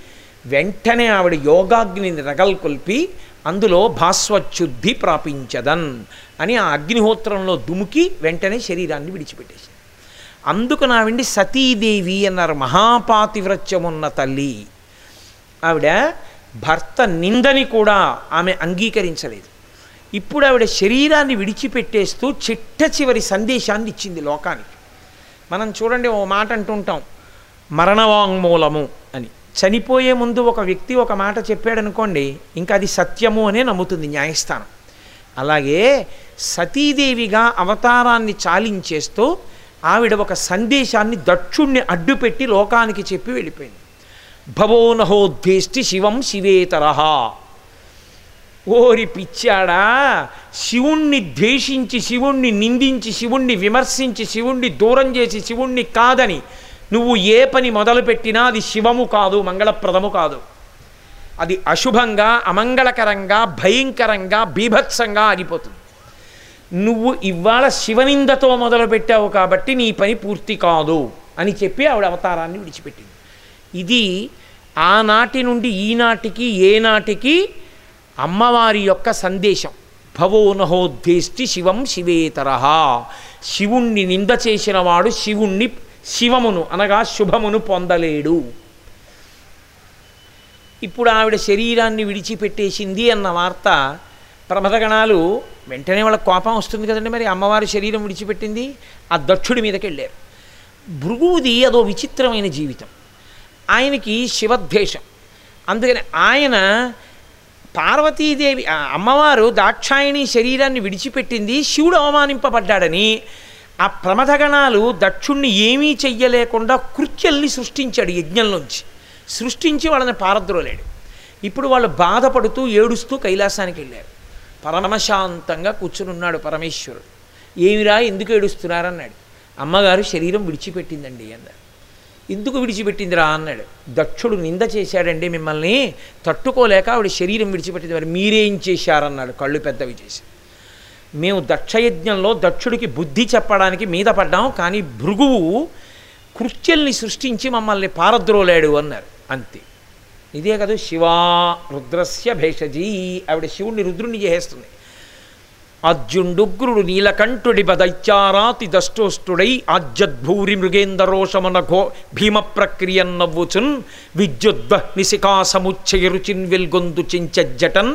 S2: వెంటనే ఆవిడ యోగాగ్నిని రగల్కొల్పి అందులో భాస్వచ్యుద్ధి ప్రాపించదన్ అని ఆ అగ్నిహోత్రంలో దుముకి వెంటనే శరీరాన్ని విడిచిపెట్టేసింది అందుకు నావిండి సతీదేవి అన్నారు మహాపాతివ్రత్యమున్న తల్లి ఆవిడ భర్త నిందని కూడా ఆమె అంగీకరించలేదు ఇప్పుడు ఆవిడ శరీరాన్ని విడిచిపెట్టేస్తూ చిట్ట చివరి సందేశాన్ని ఇచ్చింది లోకానికి మనం చూడండి ఓ మాట అంటుంటాం మరణవాంగ్మూలము అని చనిపోయే ముందు ఒక వ్యక్తి ఒక మాట చెప్పాడనుకోండి ఇంకా అది సత్యము అనే నమ్ముతుంది న్యాయస్థానం అలాగే సతీదేవిగా అవతారాన్ని చాలించేస్తూ ఆవిడ ఒక సందేశాన్ని దక్షుణ్ణి అడ్డుపెట్టి లోకానికి చెప్పి వెళ్ళిపోయింది భవోనహోద్వేష్టి శివం శివేతరహ ఓరి పిచ్చాడా శివుణ్ణి ద్వేషించి శివుణ్ణి నిందించి శివుణ్ణి విమర్శించి శివుణ్ణి దూరం చేసి శివుణ్ణి కాదని నువ్వు ఏ పని మొదలుపెట్టినా అది శివము కాదు మంగళప్రదము కాదు అది అశుభంగా అమంగళకరంగా భయంకరంగా బీభత్సంగా ఆగిపోతుంది నువ్వు ఇవాళ శివనిందతో మొదలుపెట్టావు కాబట్టి నీ పని పూర్తి కాదు అని చెప్పి ఆవిడ అవతారాన్ని విడిచిపెట్టింది ఇది ఆనాటి నుండి ఈనాటికి ఏనాటికి అమ్మవారి యొక్క సందేశం భవోనహోద్వేష్టి శివం శివేతరహ శివుణ్ణి నింద చేసిన వాడు శివుణ్ణి శివమును అనగా శుభమును పొందలేడు ఇప్పుడు ఆవిడ శరీరాన్ని విడిచిపెట్టేసింది అన్న వార్త ప్రమదగణాలు వెంటనే వాళ్ళకి కోపం వస్తుంది కదండి మరి అమ్మవారి శరీరం విడిచిపెట్టింది ఆ దక్షుడి మీదకి వెళ్ళారు భృగువుది అదో విచిత్రమైన జీవితం ఆయనకి శివద్వేషం అందుకని ఆయన పార్వతీదేవి ఆ అమ్మవారు దాక్షాయణి శరీరాన్ని విడిచిపెట్టింది శివుడు అవమానింపబడ్డాడని ఆ ప్రమథగణాలు దక్షుణ్ణి ఏమీ చెయ్యలేకుండా కృత్యల్ని సృష్టించాడు యజ్ఞంలోంచి సృష్టించి వాళ్ళని పారద్రోలేడు ఇప్పుడు వాళ్ళు బాధపడుతూ ఏడుస్తూ కైలాసానికి వెళ్ళారు పరమశాంతంగా కూర్చునున్నాడు పరమేశ్వరుడు ఏమిరా ఎందుకు ఏడుస్తున్నారన్నాడు అమ్మగారు శరీరం విడిచిపెట్టిందండి అన్నారు ఎందుకు విడిచిపెట్టిందిరా అన్నాడు దక్షుడు నింద చేశాడండి మిమ్మల్ని తట్టుకోలేక ఆవిడ శరీరం విడిచిపెట్టింది మరి మీరేం చేశారన్నాడు కళ్ళు పెద్దవి చేసి మేము దక్షయజ్ఞంలో దక్షుడికి బుద్ధి చెప్పడానికి మీద పడ్డాం కానీ భృగువు కృత్యల్ని సృష్టించి మమ్మల్ని పారద్రోలాడు అన్నారు అంతే ఇదే కదా శివా రుద్రస్య భేషజీ ఆవిడ శివుణ్ణి రుద్రుణ్ణి చేసేస్తుంది అర్జుండుగ్రుడు నీలకంఠుడి బదైత్యారాతి దష్టోష్టుడై ఆజ్యద్భూరి మృగేందరోషమన ఘో భీమ ప్రక్రియ నవ్వుచున్ విద్యుద్వ నిశికా సముచ్చయ రుచిన్ వెల్గొందు చించజ్జటన్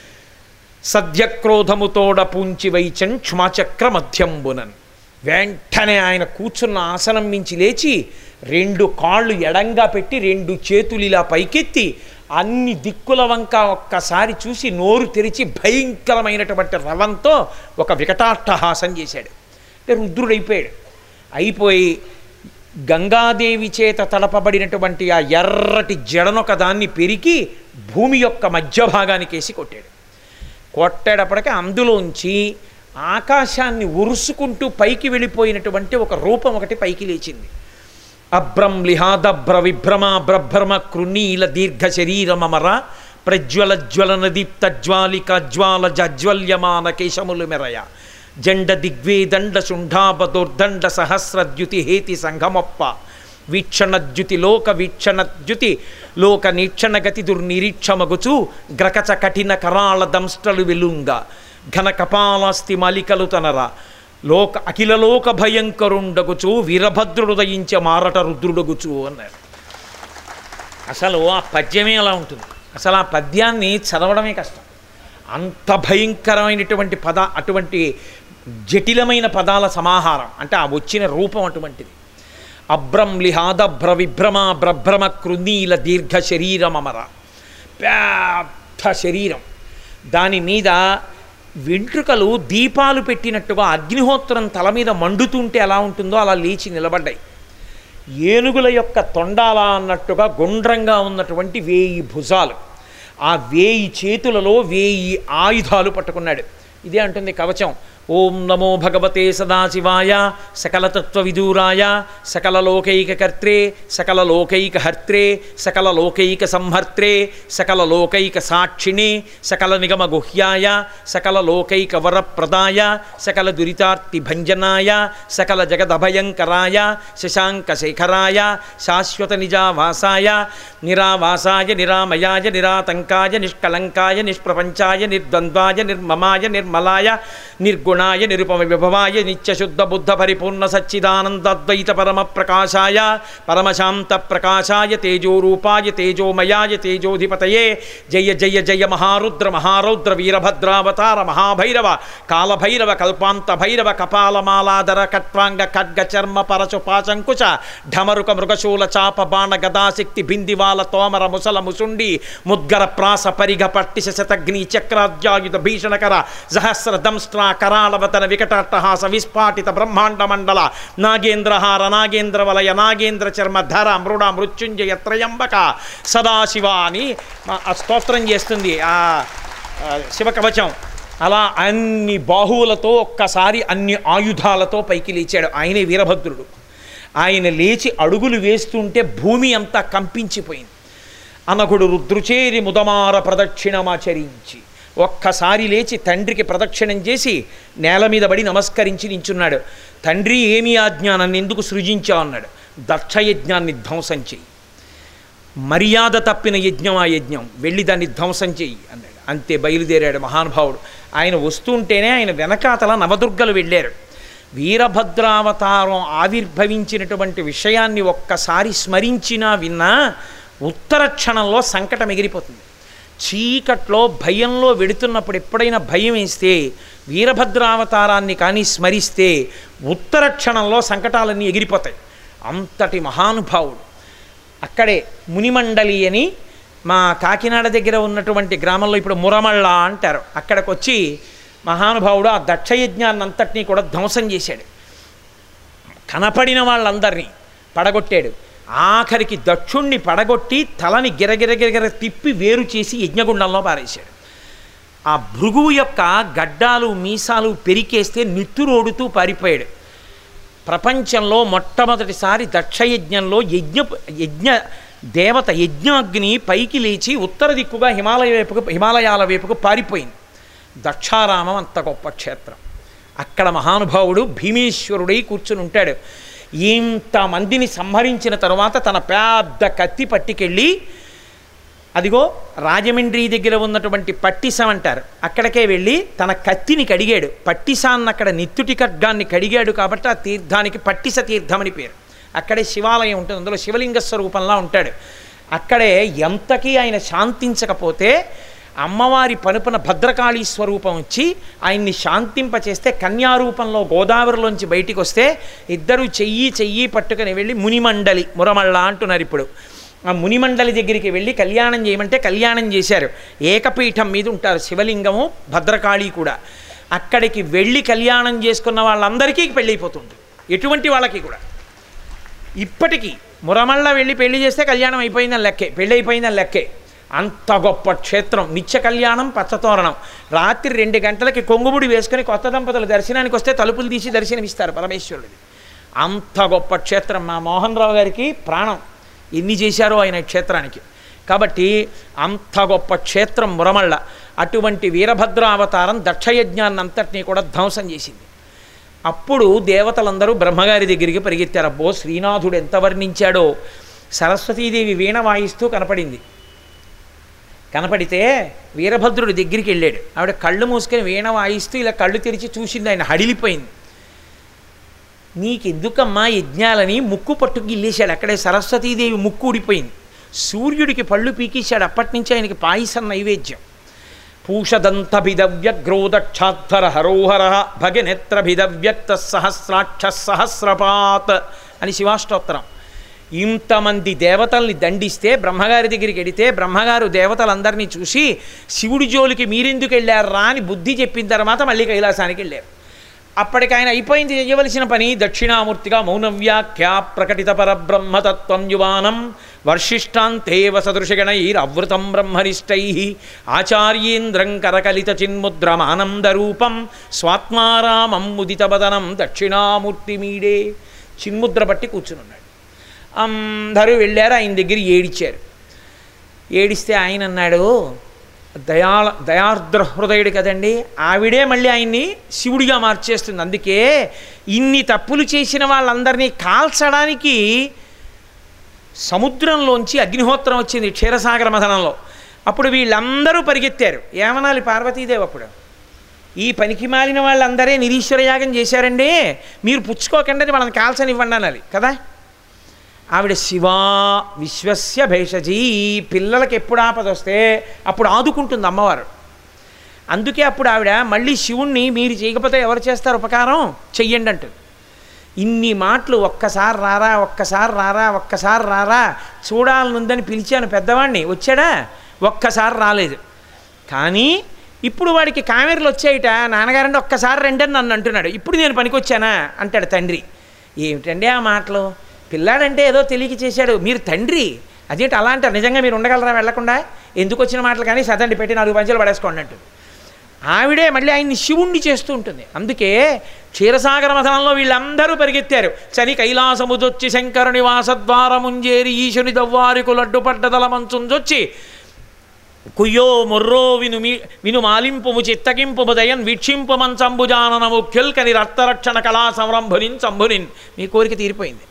S2: సద్యక్రోధముతోడ పూంచి వైచన్ క్షమాచక్ర మధ్యంబునన్ వెంటనే ఆయన కూర్చున్న ఆసనం మించి లేచి రెండు కాళ్ళు ఎడంగా పెట్టి రెండు చేతులు ఇలా పైకెత్తి అన్ని దిక్కుల వంక ఒక్కసారి చూసి నోరు తెరిచి భయంకరమైనటువంటి రవంతో ఒక వికటాట్టహాసం చేశాడు అంటే రుద్రుడైపోయాడు అయిపోయి గంగాదేవి చేత తడపబడినటువంటి ఆ ఎర్రటి జడనొక దాన్ని పెరికి భూమి యొక్క మధ్య భాగానికేసి కొట్టాడు కొట్టేటప్పటికి అందులోంచి ఆకాశాన్ని ఉరుసుకుంటూ పైకి వెళ్ళిపోయినటువంటి ఒక రూపం ఒకటి పైకి లేచింది అభ్రం లిహాదభ్ర విభ్రమ బ్రభ్రమ కృణీల దీర్ఘ శరీరమమర ప్రజ్వల జ్వలన దీప్త జ్వాలిక జ్వాల జజ్వల్యమాన కేశములు మెరయ జండ దిగ్వేదండ శుంఠాపదోర్దండ సహస్రద్యుతి హేతి సంఘమొప్ప వీక్షణద్యుతి లోక వీక్షణద్యుతి లోక నీక్షణ గతి దుర్నిరీక్షమగుచు గ్రకచ కఠిన కరాళ దంష్టలు వెలుంగ ఘన కపాలాస్తి మలికలు తనర లోక అఖిలలోక భయంకరుండగుచు వీరభద్రుడు దయించే మారట రుద్రుడగుచు అన్నారు అసలు ఆ పద్యమే అలా ఉంటుంది అసలు ఆ పద్యాన్ని చదవడమే కష్టం అంత భయంకరమైనటువంటి పద అటువంటి జటిలమైన పదాల సమాహారం అంటే ఆ వచ్చిన రూపం అటువంటిది అభ్రం లిహాదభ్ర విభ్రమ బ్రభ్రమ కృనీల దీర్ఘ శరీరమమర పెద్ద శరీరం దాని మీద వెంట్రుకలు దీపాలు పెట్టినట్టుగా అగ్నిహోత్రం తల మీద మండుతుంటే ఎలా ఉంటుందో అలా లేచి నిలబడ్డాయి ఏనుగుల యొక్క తొండాల అన్నట్టుగా గుండ్రంగా ఉన్నటువంటి వేయి భుజాలు ఆ వేయి చేతులలో వేయి ఆయుధాలు పట్టుకున్నాడు ఇదే అంటుంది కవచం ఓం నమో భగవతే సదాశివాయ సకలతత్వవిదూరాయ సకలలోకైకకర్త్రే సకలలోకైకహర్త్రే సకలలోకైక సంహర్త్రే సకలలోకైక సాక్షిణే సకల నిగమ గుహ్యాయ సకలలోకైక వరప్రదాయ సకల దురితార్తి భంజనాయ సకల జగదభయంకరాయ శశాంకశేఖరాయ శాశ్వత నిజావాసాయ నిరావాసాయ నిరామయాయ నిరాతంకాయ నిష్కలంకాయ నిష్ప్రపంచాయ నిర్ద్వంద్వాయ నిర్మమాయ నిర్మలాయ నిర్గుణాయ నిరుపమ విభవాయ నిత్యశుద్ధ బుద్ధ పరిపూర్ణ సచ్చిదానందద్వైత పరమ ప్రకాశాయ పరమశాంత ప్రకాశాయ తేజోరూపాయ తేజోమయాయ తేజోధిపతయే జయ జయ జయ మహారుద్ర మహారౌద్ర వీరభద్రావతార మహాభైరవ కాలభైరవ కల్పాంత భైరవ కపాలమాలాధర కట్వాంగ ఖడ్గ చర్మ పరశు పాచంకుశ ఢమరుక మృగశూల చాప బాణ గదాశక్తి బిందివాల తోమర ముసల ముసుండి ముద్గర ప్రాస పరిగ పట్టిశ శతగ్ని చక్రాద్యాయుధ భీషణకర సహస్ర దంస్ట్రా కరాళవతన వికటాట్టహాస విస్ఫాటిత బ్రహ్మాండ మండల నాగేంద్రహార నాగేంద్ర వలయ నాగేంద్ర చర్మ ధర మృడ మృత్యుంజయ త్రయంబక సదాశివ అని మా- ఆ స్తోత్రం చేస్తుంది ఆ ఆ శివకవచం అలా అన్ని బాహువులతో ఒక్కసారి అన్ని ఆయుధాలతో పైకి లేచాడు ఆయనే వీరభద్రుడు ఆయన లేచి అడుగులు వేస్తుంటే భూమి అంతా కంపించిపోయింది అనకుడు రుద్రుచేరి ముదమార ప్రదక్షిణమాచరించి ఒక్కసారి లేచి తండ్రికి ప్రదక్షిణం చేసి నేల మీద పడి నమస్కరించి నించున్నాడు తండ్రి ఏమి ఆజ్ఞ నన్ను ఎందుకు సృజించావు అన్నాడు దక్షయజ్ఞాన్ని ధ్వంసం చెయ్యి మర్యాద తప్పిన యజ్ఞం ఆ యజ్ఞం వెళ్ళి దాన్ని ధ్వంసం చెయ్యి అన్నాడు అంతే బయలుదేరాడు మహానుభావుడు ఆయన వస్తుంటేనే ఆయన వెనకాతల నవదుర్గలు వెళ్ళారు వీరభద్రావతారం ఆవిర్భవించినటువంటి విషయాన్ని ఒక్కసారి స్మరించినా విన్నా ఉత్తర క్షణంలో సంకటం ఎగిరిపోతుంది చీకట్లో భయంలో వెడుతున్నప్పుడు ఎప్పుడైనా భయం వేస్తే వీరభద్రావతారాన్ని కానీ స్మరిస్తే ఉత్తర క్షణంలో సంకటాలన్నీ ఎగిరిపోతాయి అంతటి మహానుభావుడు అక్కడే మునిమండలి అని మా కాకినాడ దగ్గర ఉన్నటువంటి గ్రామంలో ఇప్పుడు మురమళ్ళ అంటారు అక్కడికి వచ్చి మహానుభావుడు ఆ దక్షయజ్ఞాన్ని అంతటినీ కూడా ధ్వంసం చేశాడు కనపడిన వాళ్ళందరినీ పడగొట్టాడు ఆఖరికి దక్షుణ్ణి పడగొట్టి తలని గిరగిరగిరగిర తిప్పి వేరు చేసి యజ్ఞగుండంలో పారేశాడు ఆ భృగువు యొక్క గడ్డాలు మీసాలు పెరికేస్తే నిట్టురోడుతూ పారిపోయాడు ప్రపంచంలో మొట్టమొదటిసారి దక్షయజ్ఞంలో యజ్ఞ యజ్ఞ దేవత యజ్ఞాగ్ని పైకి లేచి ఉత్తర దిక్కుగా హిమాలయ వైపుకు హిమాలయాల వైపుకు పారిపోయింది దక్షారామం అంత గొప్ప క్షేత్రం అక్కడ మహానుభావుడు భీమేశ్వరుడై కూర్చుని ఉంటాడు ఇంతమందిని సంహరించిన తరువాత తన పెద్ద కత్తి పట్టుకెళ్ళి అదిగో రాజమండ్రి దగ్గర ఉన్నటువంటి పట్టిసం అంటారు అక్కడికే వెళ్ళి తన కత్తిని కడిగాడు పట్టిసాన్ని అక్కడ నిత్తుటి ఖడ్గాన్ని కడిగాడు కాబట్టి ఆ తీర్థానికి పట్టిస తీర్థం అని పేరు అక్కడే శివాలయం ఉంటుంది అందులో శివలింగ స్వరూపంలా ఉంటాడు అక్కడే ఎంతకీ ఆయన శాంతించకపోతే అమ్మవారి పనుపున భద్రకాళీ స్వరూపం వచ్చి ఆయన్ని శాంతింపచేస్తే కన్యారూపంలో గోదావరిలోంచి బయటికి వస్తే ఇద్దరు చెయ్యి చెయ్యి పట్టుకుని వెళ్ళి మునిమండలి మురమళ్ళ అంటున్నారు ఇప్పుడు ఆ మునిమండలి దగ్గరికి వెళ్ళి కళ్యాణం చేయమంటే కళ్యాణం చేశారు ఏకపీఠం మీద ఉంటారు శివలింగము భద్రకాళి కూడా అక్కడికి వెళ్ళి కళ్యాణం చేసుకున్న వాళ్ళందరికీ పెళ్ళైపోతుంది ఎటువంటి వాళ్ళకి కూడా ఇప్పటికీ మురమళ్ళ వెళ్ళి పెళ్లి చేస్తే కళ్యాణం అయిపోయిందని లెక్కే పెళ్ళి అయిపోయిందని లెక్కే అంత గొప్ప క్షేత్రం నిత్య కళ్యాణం పచ్చతోరణం రాత్రి రెండు గంటలకి కొంగుముడి వేసుకొని కొత్త దంపతులు దర్శనానికి వస్తే తలుపులు తీసి దర్శనమిస్తారు పరమేశ్వరుడిది అంత గొప్ప క్షేత్రం మా మోహన్ రావు గారికి ప్రాణం ఎన్ని చేశారో ఆయన క్షేత్రానికి కాబట్టి అంత గొప్ప క్షేత్రం మురమళ్ళ అటువంటి వీరభద్రావతారం దక్షయజ్ఞాన్ని అంతటినీ కూడా ధ్వంసం చేసింది అప్పుడు దేవతలందరూ బ్రహ్మగారి దగ్గరికి పరిగెత్తారు అబ్బో శ్రీనాథుడు ఎంత వర్ణించాడో సరస్వతీదేవి వీణ వాయిస్తూ కనపడింది కనపడితే వీరభద్రుడి దగ్గరికి వెళ్ళాడు ఆవిడ కళ్ళు మూసుకొని వీణ వాయిస్తూ ఇలా కళ్ళు తెరిచి చూసింది ఆయన హడిలిపోయింది నీకెందుకమ్మా యజ్ఞాలని ముక్కు పట్టుకు గిల్లేశాడు అక్కడే సరస్వతీదేవి ముక్కు ఊడిపోయింది సూర్యుడికి పళ్ళు పీకేశాడు అప్పటి నుంచి ఆయనకి పాయసం నైవేద్యం పూషదంతభిదవ్యగ్రోదక్షాధ్వర హరోహర భగనేత్రభిదవ్యక్త సహస్రాక్ష సహస్రపాత్ అని శివాష్టోత్తరం ఇంతమంది దేవతల్ని దండిస్తే బ్రహ్మగారి దగ్గరికి వెడితే బ్రహ్మగారు దేవతలందరినీ చూసి శివుడి జోలికి మీరెందుకు వెళ్ళారా అని బుద్ధి చెప్పిన తర్వాత మళ్ళీ కైలాసానికి వెళ్ళారు అప్పటికి ఆయన అయిపోయింది చేయవలసిన పని దక్షిణామూర్తిగా మౌనవ్యాఖ్య ప్రకటిత పరబ్రహ్మతత్వం యువానం వర్షిష్టాంతేవ సదృశగణైరవృతం బ్రహ్మనిష్టై ఆచార్యేంద్రం కరకలిత చిన్ముద్రమానందరూపం స్వాత్మారామం ముదితబదనం దక్షిణామూర్తిమీడే చిన్ముద్ర పట్టి కూర్చునున్నాడు అందరూ వెళ్ళారు ఆయన దగ్గర ఏడిచారు ఏడిస్తే ఆయన అన్నాడు దయాళ దయార్ద్ర హృదయుడు కదండి ఆవిడే మళ్ళీ ఆయన్ని శివుడిగా మార్చేస్తుంది అందుకే ఇన్ని తప్పులు చేసిన వాళ్ళందరినీ కాల్చడానికి సముద్రంలోంచి అగ్నిహోత్రం వచ్చింది క్షీరసాగర మథనంలో అప్పుడు వీళ్ళందరూ పరిగెత్తారు ఏమనాలి పార్వతీదేవి అప్పుడు ఈ పనికి మాలిన వాళ్ళందరే నిరీశ్వర యాగం చేశారండి మీరు పుచ్చుకోకండి వాళ్ళని కాల్చనివ్వండి అనాలి కదా ఆవిడ శివా విశ్వస్య భేషజీ పిల్లలకి ఎప్పుడు ఆపద వస్తే అప్పుడు ఆదుకుంటుంది అమ్మవారు అందుకే అప్పుడు ఆవిడ మళ్ళీ శివుణ్ణి మీరు చేయకపోతే ఎవరు చేస్తారు ఉపకారం చెయ్యండి అంటుంది ఇన్ని మాటలు ఒక్కసారి రారా ఒక్కసారి రారా ఒక్కసారి రారా చూడాలనుందని పిలిచాను పెద్దవాడిని వచ్చాడా ఒక్కసారి రాలేదు కానీ ఇప్పుడు వాడికి కామెర్లు వచ్చాయిట నాన్నగారంటే ఒక్కసారి రండి అని నన్ను అంటున్నాడు ఇప్పుడు నేను పనికొచ్చానా అంటాడు తండ్రి ఏమిటండి ఆ మాటలు పిల్లాడంటే ఏదో తెలియక చేశాడు మీరు తండ్రి అదేంటి అలా అంటారు నిజంగా మీరు ఉండగలరా వెళ్లకుండా ఎందుకు వచ్చిన మాటలు కానీ సదండి పెట్టి నాలుగు పంచలు పడేసుకోండి అంటుంది ఆవిడే మళ్ళీ ఆయన్ని శివుణ్ణి చేస్తూ ఉంటుంది అందుకే క్షీరసాగర మథనంలో వీళ్ళందరూ పరిగెత్తారు చని కైలాసముదొచ్చి శంకర నివాసద్వారముంజేరి ఈశుని దవ్వారికు లడ్డుపడ్డదల మంచుంజొచ్చి కుయ్యో మొర్రో విను మీ విను మాలింపుము చిత్తగింపుము దయన్ వీక్షింపు మంచంబుజాననము ఖ్యుల్కని రక్తరక్షణ కళా సంరంభునిన్ సంభునిన్ మీ కోరిక తీరిపోయింది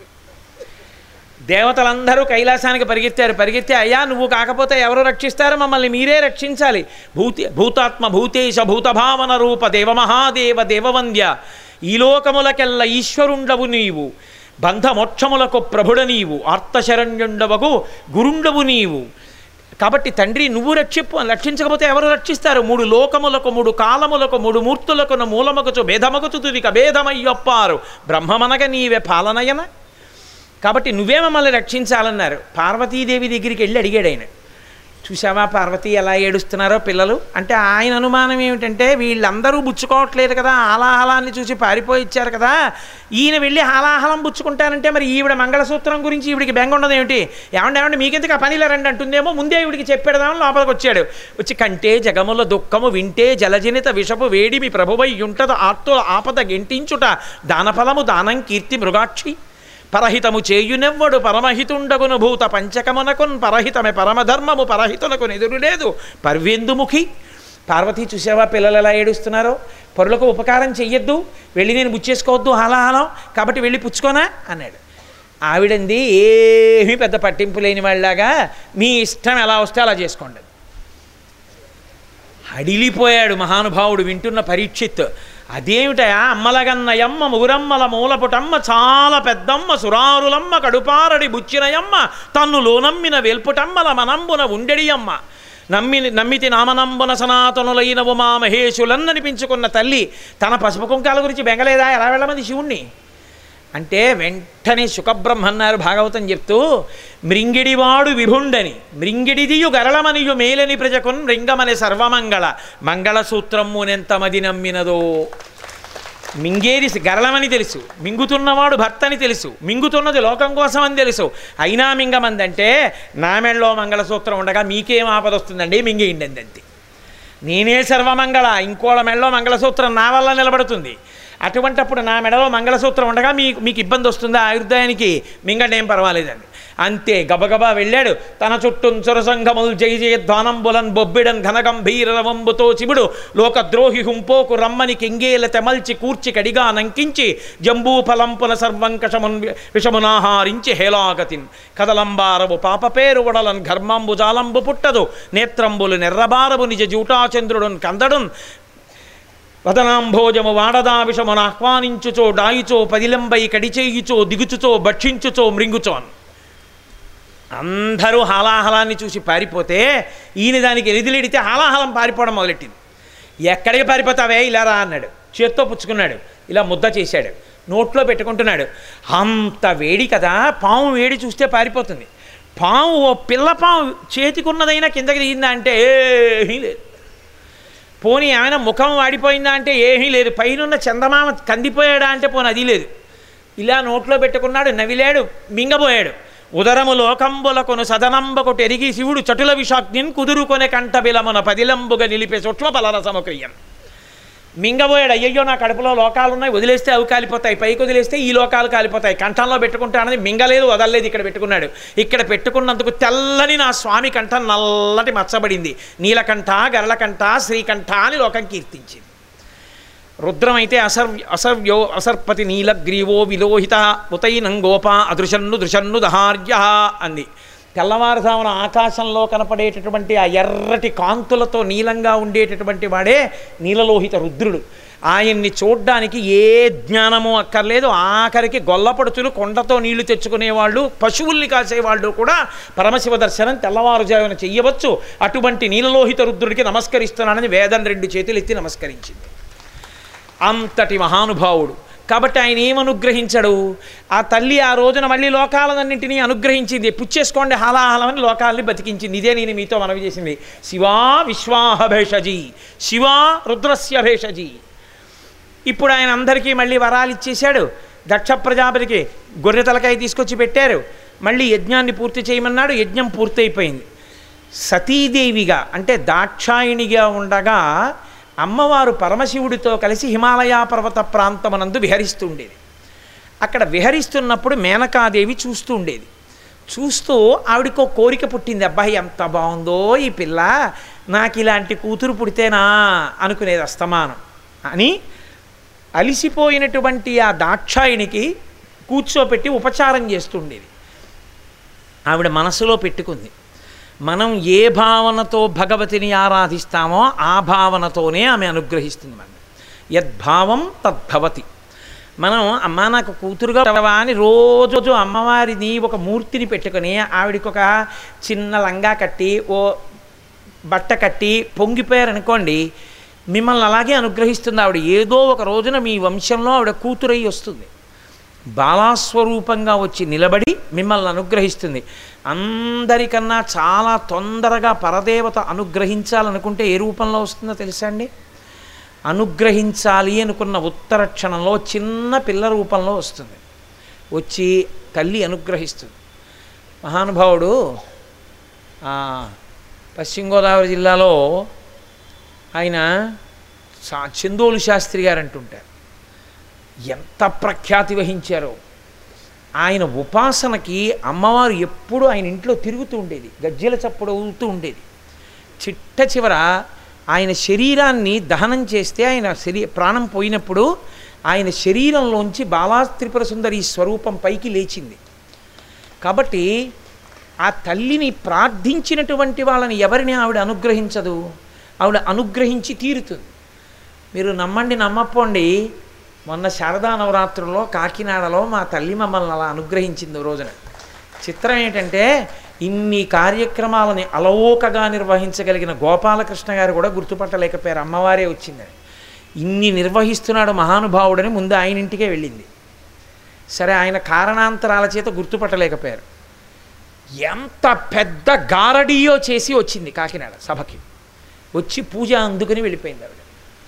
S2: దేవతలందరూ కైలాసానికి పరిగెత్తారు పరిగెత్తే అయ్యా నువ్వు కాకపోతే ఎవరు రక్షిస్తారు మమ్మల్ని మీరే రక్షించాలి భూతి భూతాత్మ భూతేశ భూతభావన రూప దేవమహాదేవ దేవవంద్య ఈ లోకములకెల్ల ఈశ్వరుండవు నీవు బంధమోక్షములకు ప్రభుడ నీవు ఆర్తశరణ్యుండవకు గురుండవు నీవు కాబట్టి తండ్రి నువ్వు రక్షిప్పు రక్షించకపోతే ఎవరు రక్షిస్తారు మూడు లోకములకు మూడు కాలములకు మూడు మూర్తులకు మూలమగుచు భేదమగుచు తుదిక భేదమయ్యొప్పారు బ్రహ్మమనగ నీవే పాలనయన కాబట్టి నువ్వే మమ్మల్ని రక్షించాలన్నారు పార్వతీదేవి దగ్గరికి వెళ్ళి అడిగాడు ఆయన చూసావా పార్వతి ఎలా ఏడుస్తున్నారో పిల్లలు అంటే ఆయన అనుమానం ఏమిటంటే వీళ్ళందరూ బుచ్చుకోవట్లేదు కదా ఆలాహలాన్ని చూసి పారిపోయి ఇచ్చారు కదా ఈయన వెళ్ళి హాలాహలం బుచ్చుకుంటానంటే మరి ఈవిడ మంగళసూత్రం గురించి ఈవిడికి బెంగ ఉండదు ఏమిటి ఏమంటే ఏమంటే మీకెందుకు ఆ పనిలో రండి అంటుందేమో ముందే ఈవిడికి చెప్పేదామని లోపలికి వచ్చాడు వచ్చి కంటే జగముల దుఃఖము వింటే జలజనిత విషపు వేడిమి ప్రభువై ఉంటద ఆర్తుల ఆపద గెంటించుట దానఫలము దానం కీర్తి మృగాక్షి పరహితము చేయునెవ్వడు పరమహితుండగును భూత పంచకమునకున్ పరహితమే పరమధర్మము పరహితునకు ఎదురు లేదు పర్వెందుముఖి పార్వతి చూసావా పిల్లలు ఎలా ఏడుస్తున్నారో పరులకు ఉపకారం చెయ్యొద్దు వెళ్ళి నేను బుచ్చేసుకోవద్దు హాలాహలం కాబట్టి వెళ్ళి పుచ్చుకోనా అన్నాడు ఆవిడంది ఏమీ పెద్ద పట్టింపు లేని వాళ్ళలాగా మీ ఇష్టం ఎలా వస్తే అలా చేసుకోండి హడిలిపోయాడు మహానుభావుడు వింటున్న పరీక్షిత్ అదేమిటయా అమ్మలగన్నయమ్మ ముగురమ్మల మూలపుటమ్మ చాలా పెద్దమ్మ సురారులమ్మ కడుపారడి బుచ్చినయమ్మ తన్ను లోనమ్మిన వెల్పుటమ్మల మనంబున ఉండెడియమ్మ నమ్మి నమ్మితి నామనంబున సనాతనులైనవు మా మహేశులన్ననిపించుకున్న తల్లి తన పసుపు కుంకాల గురించి బెంగలేదా ఎలా వెళ్ళమంది శివుణ్ణి అంటే వెంటనే సుఖబ్రహ్మ అన్నారు భాగవతం చెప్తూ మృంగిడివాడు విభుండని మృంగిడిదియు గరళమనియు మేలని ప్రజకున్ మృంగమని సర్వమంగళ మంగళసూత్రమునెంత మది నమ్మినదో మింగేది గరళమని తెలుసు మింగుతున్నవాడు భర్తని తెలుసు మింగుతున్నది లోకం కోసం అని తెలుసు అయినా మింగమందంటే నా మెళ్ళలో మంగళసూత్రం ఉండగా మీకేం ఆపద వస్తుందండి మింగేయండి అంతే నేనే సర్వమంగళ ఇంకోళ్ళ మెడలో మంగళసూత్రం నా వల్ల నిలబడుతుంది అటువంటప్పుడు నా మెడలో మంగళసూత్రం ఉండగా మీకు మీకు ఇబ్బంది వస్తుందా ఆయుర్దాయానికి మింగండి ఏం పర్వాలేదండి అంతే గబగబా వెళ్ళాడు తన చుట్టూ చొరసంగములు జయ జయ ధ్వానంబులన్ బొబ్బిడన్ ఘనగంభీరవంబుతో చిబుడు లోకద్రోహి హుంపోకు రమ్మని కెంగేల తెమల్చి కూర్చి కడిగా నంకించి జంబూఫలంపుల సర్వంకషమున్ విషమునాహారించి హేలాగతిన్ కదలంబారవు పాప పేరు వడలన్ ఘర్మంబు జాలంబు పుట్టదు నేత్రంబులు నెర్రబారవు నిజ జూటాచంద్రుడున్ కందడున్ వదనాంభోజము వాడదా విషమును ఆహ్వానించుచో డాయిచో పదిలంబై కడిచేయుచో దిగుచుచో భక్షించుచో మృంగుచోన్ అందరూ హాలాహలాన్ని చూసి పారిపోతే ఈయన దానికి ఎలిదిలిడితే హాలాహలం పారిపోవడం మొదలెట్టింది ఎక్కడికి పారిపోతావే ఇలా రా అన్నాడు చేత్తో పుచ్చుకున్నాడు ఇలా ముద్ద చేశాడు నోట్లో పెట్టుకుంటున్నాడు అంత వేడి కదా పాము వేడి చూస్తే పారిపోతుంది పాము ఓ పిల్ల పాము చేతికున్నదైనా కిందకి దిగిందా అంటే ఏమీ లేదు పోనీ ఆయన ముఖం వాడిపోయిందా అంటే ఏమీ లేదు పైనున్న చందమామ కందిపోయాడా అంటే పోనీ అది లేదు ఇలా నోట్లో పెట్టుకున్నాడు నవిలాడు మింగబోయాడు ఉదరము లోకంబులకొను సదనంబకొటు ఎరిగి శివుడు చటుల విషాగ్నిన్ కుదురుకొనే కంఠబిలమున పదిలంబుగా నిలిపే సూక్ష్మ బలరసముక్రియం మింగబోయాడు అయ్యయ్యో నా కడుపులో లోకాలు ఉన్నాయి వదిలేస్తే అవి కాలిపోతాయి పైకి వదిలేస్తే ఈ లోకాలు కాలిపోతాయి కంఠంలో పెట్టుకుంటానని మింగలేదు వదలలేదు ఇక్కడ పెట్టుకున్నాడు ఇక్కడ పెట్టుకున్నందుకు తెల్లని నా స్వామి కంఠం నల్లటి మచ్చబడింది నీలకంఠ గరళకంఠ శ్రీకంఠ అని లోకం కీర్తించింది రుద్రమైతే అసర్ అసర్వ్యో అసర్పతి నీలగ్రీవో విలోహిత ఉతైనం గోప అదృశన్ను దృశన్ను దహార్య అంది తెల్లవారుజామున ఆకాశంలో కనపడేటటువంటి ఆ ఎర్రటి కాంతులతో నీలంగా ఉండేటటువంటి వాడే నీలలోహిత రుద్రుడు ఆయన్ని చూడ్డానికి ఏ జ్ఞానము అక్కర్లేదు ఆఖరికి గొల్లపడుచులు కొండతో నీళ్లు తెచ్చుకునేవాళ్ళు పశువుల్ని కాసేవాళ్ళు కూడా పరమశివ దర్శనం తెల్లవారుజామున చెయ్యవచ్చు అటువంటి నీలలోహిత రుద్రుడికి నమస్కరిస్తున్నానని వేదం రెండు చేతులు ఎత్తి నమస్కరించింది అంతటి మహానుభావుడు కాబట్టి ఆయన ఏమనుగ్రహించడు ఆ తల్లి ఆ రోజున మళ్ళీ లోకాలన్నింటినీ అనుగ్రహించింది పుచ్చేసుకోండి హాలాహలమని లోకాలని బతికించింది ఇదే నేను మీతో మనవి చేసింది శివా విశ్వాహ భేషజీ శివా రుద్రస్య భేషజీ ఇప్పుడు ఆయన అందరికీ మళ్ళీ వరాలు ఇచ్చేశాడు దక్ష ప్రజాపతికి గొర్రె తలకాయ తీసుకొచ్చి పెట్టారు మళ్ళీ యజ్ఞాన్ని పూర్తి చేయమన్నాడు యజ్ఞం పూర్తయిపోయింది సతీదేవిగా అంటే దాక్షాయిణిగా ఉండగా అమ్మవారు పరమశివుడితో కలిసి హిమాలయ పర్వత ప్రాంతమునందు విహరిస్తుండేది అక్కడ విహరిస్తున్నప్పుడు మేనకాదేవి చూస్తూ ఉండేది చూస్తూ ఆవిడకో కోరిక పుట్టింది అబ్బాయి ఎంత బాగుందో ఈ పిల్ల నాకు ఇలాంటి కూతురు పుడితేనా అనుకునేది అస్తమానం అని అలిసిపోయినటువంటి ఆ దాక్షాయినికి కూర్చోపెట్టి ఉపచారం చేస్తుండేది ఆవిడ మనసులో పెట్టుకుంది మనం ఏ భావనతో భగవతిని ఆరాధిస్తామో ఆ భావనతోనే ఆమె అనుగ్రహిస్తుంది మనం యద్భావం తద్భవతి మనం అమ్మ నాకు కూతురుగా ఉండవా అని రోజు అమ్మవారిని ఒక మూర్తిని పెట్టుకొని ఆవిడకి ఒక చిన్న లంగా కట్టి ఓ బట్ట కట్టి పొంగిపోయారనుకోండి మిమ్మల్ని అలాగే అనుగ్రహిస్తుంది ఆవిడ ఏదో ఒక రోజున మీ వంశంలో ఆవిడ కూతురై వస్తుంది బాలాస్వరూపంగా వచ్చి నిలబడి మిమ్మల్ని అనుగ్రహిస్తుంది అందరికన్నా చాలా తొందరగా పరదేవత అనుగ్రహించాలనుకుంటే ఏ రూపంలో వస్తుందో తెలుసా అండి అనుగ్రహించాలి అనుకున్న ఉత్తర క్షణంలో చిన్న పిల్ల రూపంలో వస్తుంది వచ్చి తల్లి అనుగ్రహిస్తుంది మహానుభావుడు ఆ, పశ్చిమ గోదావరి జిల్లాలో ఆయన చా- చందోలు శాస్త్రి గారు అంటుంటారు ఎంత ప్రఖ్యాతి వహించారో ఆయన ఉపాసనకి అమ్మవారు ఎప్పుడూ ఆయన ఇంట్లో తిరుగుతూ ఉండేది గజ్జెల చప్పుడు అవుతూ ఉండేది చిట్ట చివర ఆయన శరీరాన్ని దహనం చేస్తే ఆయన శరీ ప్రాణం పోయినప్పుడు ఆయన శరీరంలోంచి బాలా త్రిపుర సుందరి స్వరూపం పైకి లేచింది కాబట్టి ఆ తల్లిని ప్రార్థించినటువంటి వాళ్ళని ఎవరిని ఆవిడ అనుగ్రహించదు ఆవిడ అనుగ్రహించి తీరుతుంది మీరు నమ్మండి నమ్మపోండి మొన్న శారదా నవరాత్రుల్లో కాకినాడలో మా తల్లి మమ్మల్ని అలా అనుగ్రహించింది ఓ రోజున చిత్రం ఏంటంటే ఇన్ని కార్యక్రమాలని అలవోకగా నిర్వహించగలిగిన గోపాలకృష్ణ గారు కూడా గుర్తుపట్టలేకపోయారు అమ్మవారే వచ్చిందని ఇన్ని నిర్వహిస్తున్నాడు మహానుభావుడని ముందు ఆయన ఇంటికే వెళ్ళింది సరే ఆయన కారణాంతరాల చేత గుర్తుపట్టలేకపోయారు ఎంత పెద్ద గారడీయో చేసి వచ్చింది కాకినాడ సభకి వచ్చి పూజ అందుకుని వెళ్ళిపోయింది ఆవిడ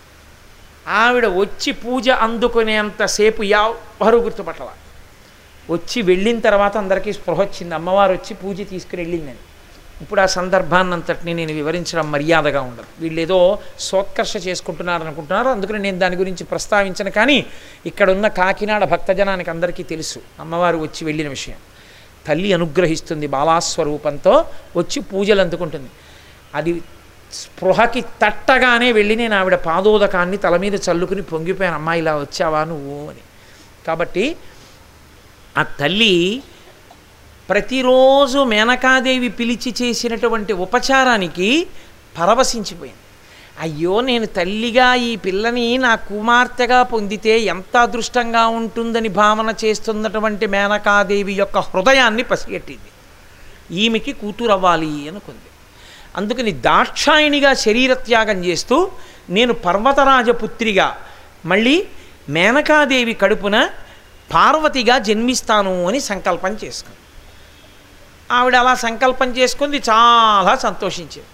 S2: ఆవిడ వచ్చి పూజ అందుకునేంతసేపు ఎవరు గుర్తుపట్టల వచ్చి వెళ్ళిన తర్వాత అందరికీ స్పృహ వచ్చింది అమ్మవారు వచ్చి పూజ తీసుకుని వెళ్ళిందని ఇప్పుడు ఆ సందర్భాన్ని అంతటిని నేను వివరించడం మర్యాదగా ఉండదు వీళ్ళు ఏదో సోత్కర్ష చేసుకుంటున్నారు అనుకుంటున్నారు అందుకని నేను దాని గురించి ప్రస్తావించను కానీ ఇక్కడున్న కాకినాడ భక్తజనానికి అందరికీ తెలుసు అమ్మవారు వచ్చి వెళ్ళిన విషయం తల్లి అనుగ్రహిస్తుంది బాలాస్వరూపంతో వచ్చి పూజలు అందుకుంటుంది అది స్పృహకి తట్టగానే వెళ్ళి నేను ఆవిడ పాదోదకాన్ని తల మీద చల్లుకుని పొంగిపోయాను అమ్మా ఇలా వచ్చావా నువ్వు అని కాబట్టి ఆ తల్లి ప్రతిరోజు మేనకాదేవి పిలిచి చేసినటువంటి ఉపచారానికి పరవశించిపోయింది అయ్యో నేను తల్లిగా ఈ పిల్లని నా కుమార్తెగా పొందితే ఎంత అదృష్టంగా ఉంటుందని భావన చేస్తున్నటువంటి మేనకాదేవి యొక్క హృదయాన్ని పసిగట్టింది ఈమెకి కూతురు అవ్వాలి అనుకుంది అందుకని దాక్షాయిణిగా శరీరత్యాగం చేస్తూ నేను పర్వతరాజపుత్రిగా మళ్ళీ మేనకాదేవి కడుపున పార్వతిగా జన్మిస్తాను అని సంకల్పం చేసుకుంది ఆవిడ అలా సంకల్పం చేసుకుంది చాలా సంతోషించింది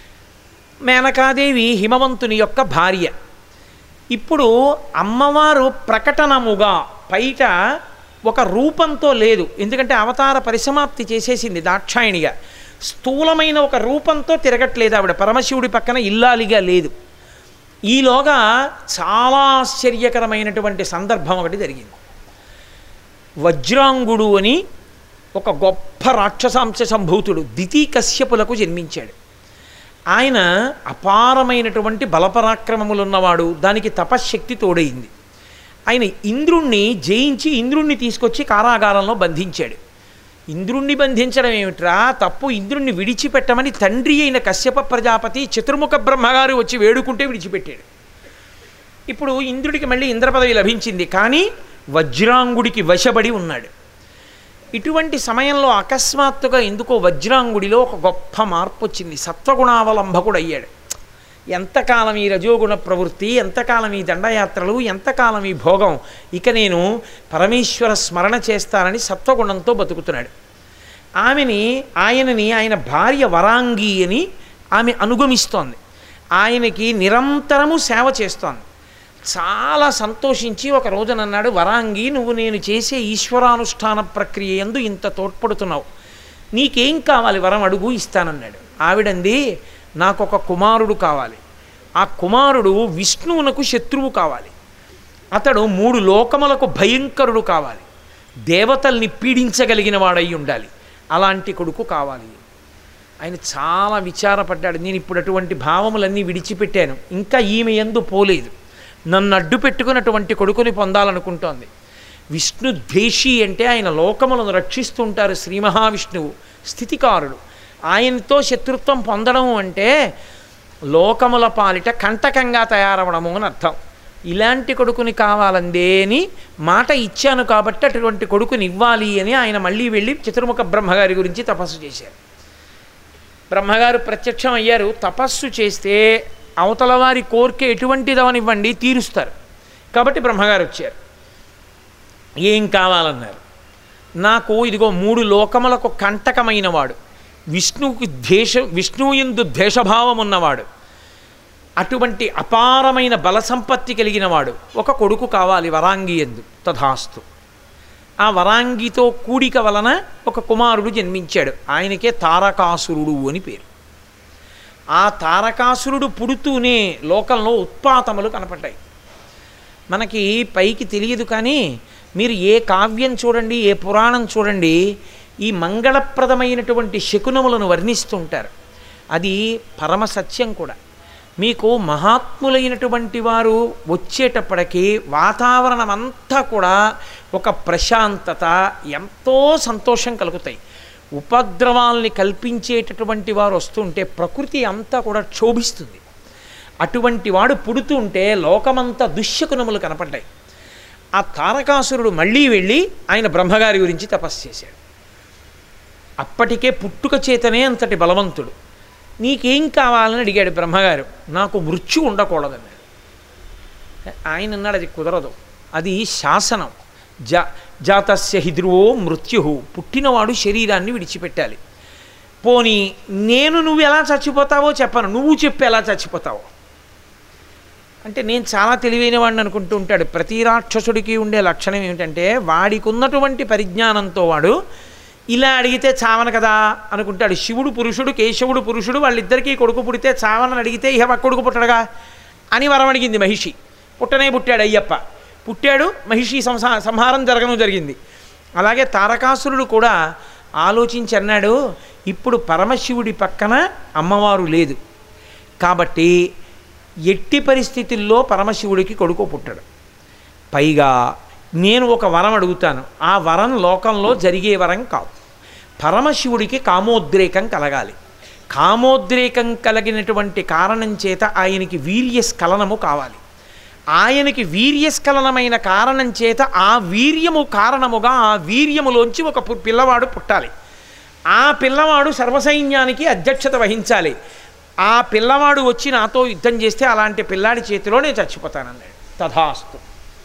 S2: మేనకాదేవి హిమవంతుని యొక్క భార్య ఇప్పుడు అమ్మవారు ప్రకటనముగా బయట ఒక రూపంతో లేదు ఎందుకంటే అవతార పరిసమాప్తి చేసేసింది దాక్షాయణిగా స్థూలమైన ఒక రూపంతో తిరగట్లేదు ఆవిడ పరమశివుడి పక్కన ఇల్లాలిగా లేదు ఈలోగా చాలా ఆశ్చర్యకరమైనటువంటి సందర్భం ఒకటి జరిగింది వజ్రాంగుడు అని ఒక గొప్ప రాక్షసాంశ సంభూతుడు దితి కశ్యపులకు జన్మించాడు ఆయన అపారమైనటువంటి బలపరాక్రమములున్నవాడు దానికి తపశ్శక్తి తోడైంది ఆయన ఇంద్రుణ్ణి జయించి ఇంద్రుణ్ణి తీసుకొచ్చి కారాగారంలో బంధించాడు ఇంద్రుణ్ణి బంధించడం ఏమిట్రా తప్పు ఇంద్రుణ్ణి విడిచిపెట్టమని తండ్రి అయిన కశ్యప ప్రజాపతి చతుర్ముఖ బ్రహ్మగారు వచ్చి వేడుకుంటే విడిచిపెట్టాడు ఇప్పుడు ఇంద్రుడికి మళ్ళీ ఇంద్రపదవి లభించింది కానీ వజ్రాంగుడికి వశపడి ఉన్నాడు ఇటువంటి సమయంలో అకస్మాత్తుగా ఎందుకో వజ్రాంగుడిలో ఒక గొప్ప మార్పు వచ్చింది సత్వగుణావలంబకుడు అయ్యాడు ఎంతకాలం ఈ రజోగుణ ప్రవృత్తి ఎంతకాలం ఈ దండయాత్రలు ఎంతకాలం ఈ భోగం ఇక నేను పరమేశ్వర స్మరణ చేస్తానని సత్వగుణంతో బతుకుతున్నాడు ఆమెని ఆయనని ఆయన భార్య వరాంగి అని ఆమె అనుగమిస్తోంది ఆయనకి నిరంతరము సేవ చేస్తోంది చాలా సంతోషించి ఒక రోజున అన్నాడు వరాంగి నువ్వు నేను చేసే ఈశ్వరానుష్ఠాన ప్రక్రియ ఎందు ఇంత తోడ్పడుతున్నావు నీకేం కావాలి వరం అడుగు ఇస్తానన్నాడు ఆవిడంది నాకు ఒక కుమారుడు కావాలి ఆ కుమారుడు విష్ణువునకు శత్రువు కావాలి అతడు మూడు లోకములకు భయంకరుడు కావాలి దేవతల్ని పీడించగలిగిన వాడై ఉండాలి అలాంటి కొడుకు కావాలి ఆయన చాలా విచారపడ్డాడు నేను ఇప్పుడు అటువంటి భావములన్నీ విడిచిపెట్టాను ఇంకా ఈమె ఎందు పోలేదు నన్ను అడ్డు పెట్టుకున్నటువంటి కొడుకుని పొందాలనుకుంటోంది విష్ణు ద్వేషి అంటే ఆయన లోకములను రక్షిస్తుంటారు శ్రీ మహావిష్ణువు స్థితికారుడు ఆయనతో శత్రుత్వం పొందడము అంటే లోకముల పాలిట కంటకంగా తయారవడము అని అర్థం ఇలాంటి కొడుకుని కావాలందే అని మాట ఇచ్చాను కాబట్టి అటువంటి కొడుకుని ఇవ్వాలి అని ఆయన మళ్ళీ వెళ్ళి చతుర్ముఖ బ్రహ్మగారి గురించి తపస్సు చేశారు బ్రహ్మగారు ప్రత్యక్షం అయ్యారు తపస్సు చేస్తే అవతల వారి కోరిక ఎటువంటిదవనివ్వండి తీరుస్తారు కాబట్టి బ్రహ్మగారు వచ్చారు ఏం కావాలన్నారు నాకు ఇదిగో మూడు లోకములకు కంటకమైన వాడు విష్ణువుకి ద్వేష విష్ణువు ఎందు ద్వేషభావం ఉన్నవాడు అటువంటి అపారమైన బల సంపత్తి కలిగిన వాడు ఒక కొడుకు కావాలి వరాంగి ఎందు తథాస్తు ఆ వరాంగితో కూడిక వలన ఒక కుమారుడు జన్మించాడు ఆయనకే తారకాసురుడు అని పేరు ఆ తారకాసురుడు పుడుతూనే లోకంలో ఉత్పాతములు కనపడ్డాయి మనకి పైకి తెలియదు కానీ మీరు ఏ కావ్యం చూడండి ఏ పురాణం చూడండి ఈ మంగళప్రదమైనటువంటి శకునములను వర్ణిస్తుంటారు అది పరమ సత్యం కూడా మీకు మహాత్ములైనటువంటి వారు వచ్చేటప్పటికి వాతావరణం అంతా కూడా ఒక ప్రశాంతత ఎంతో సంతోషం కలుగుతాయి ఉపద్రవాల్ని కల్పించేటటువంటి వారు వస్తుంటే ప్రకృతి అంతా కూడా క్షోభిస్తుంది అటువంటి వాడు పుడుతుంటే లోకమంతా దుశ్శకునములు కనపడ్డాయి ఆ తారకాసురుడు మళ్ళీ వెళ్ళి ఆయన బ్రహ్మగారి గురించి తపస్సు చేశాడు అప్పటికే పుట్టుక చేతనే అంతటి బలవంతుడు నీకేం కావాలని అడిగాడు బ్రహ్మగారు నాకు మృత్యు ఉండకూడదన్నాడు ఆయన అన్నాడు అది కుదరదు అది శాసనం జా జాతస్య హిద్రువో మృత్యు పుట్టినవాడు శరీరాన్ని విడిచిపెట్టాలి పోనీ నేను నువ్వు ఎలా చచ్చిపోతావో చెప్పను నువ్వు చెప్పు ఎలా చచ్చిపోతావో అంటే నేను చాలా తెలివైన వాడిని అనుకుంటూ ఉంటాడు ప్రతి రాక్షసుడికి ఉండే లక్షణం ఏమిటంటే వాడికి ఉన్నటువంటి పరిజ్ఞానంతో వాడు ఇలా అడిగితే చావన కదా అనుకుంటాడు శివుడు పురుషుడు కేశవుడు పురుషుడు వాళ్ళిద్దరికీ కొడుకు పుడితే చావనని అడిగితే ఇహ కొడుకు పుట్టడగా అని వరం అడిగింది మహిషి పుట్టనే పుట్టాడు అయ్యప్ప పుట్టాడు మహిషి సంసా సంహారం జరగను జరిగింది అలాగే తారకాసురుడు కూడా ఆలోచించి అన్నాడు ఇప్పుడు పరమశివుడి పక్కన అమ్మవారు లేదు కాబట్టి ఎట్టి పరిస్థితుల్లో పరమశివుడికి కొడుకు పుట్టడు పైగా నేను ఒక వరం అడుగుతాను ఆ వరం లోకంలో జరిగే వరం కాదు పరమశివుడికి కామోద్రేకం కలగాలి కామోద్రేకం కలిగినటువంటి కారణం చేత ఆయనకి వీర్యస్ఖలనము కావాలి ఆయనకి వీర్యస్ఖలనమైన కారణం చేత ఆ వీర్యము కారణముగా ఆ వీర్యములోంచి ఒక పు- పిల్లవాడు పుట్టాలి ఆ పిల్లవాడు సర్వసైన్యానికి అధ్యక్షత వహించాలి ఆ పిల్లవాడు వచ్చి నాతో యుద్ధం చేస్తే అలాంటి పిల్లాడి చేతిలో నేను చచ్చిపోతానన్నాడు తథాస్తు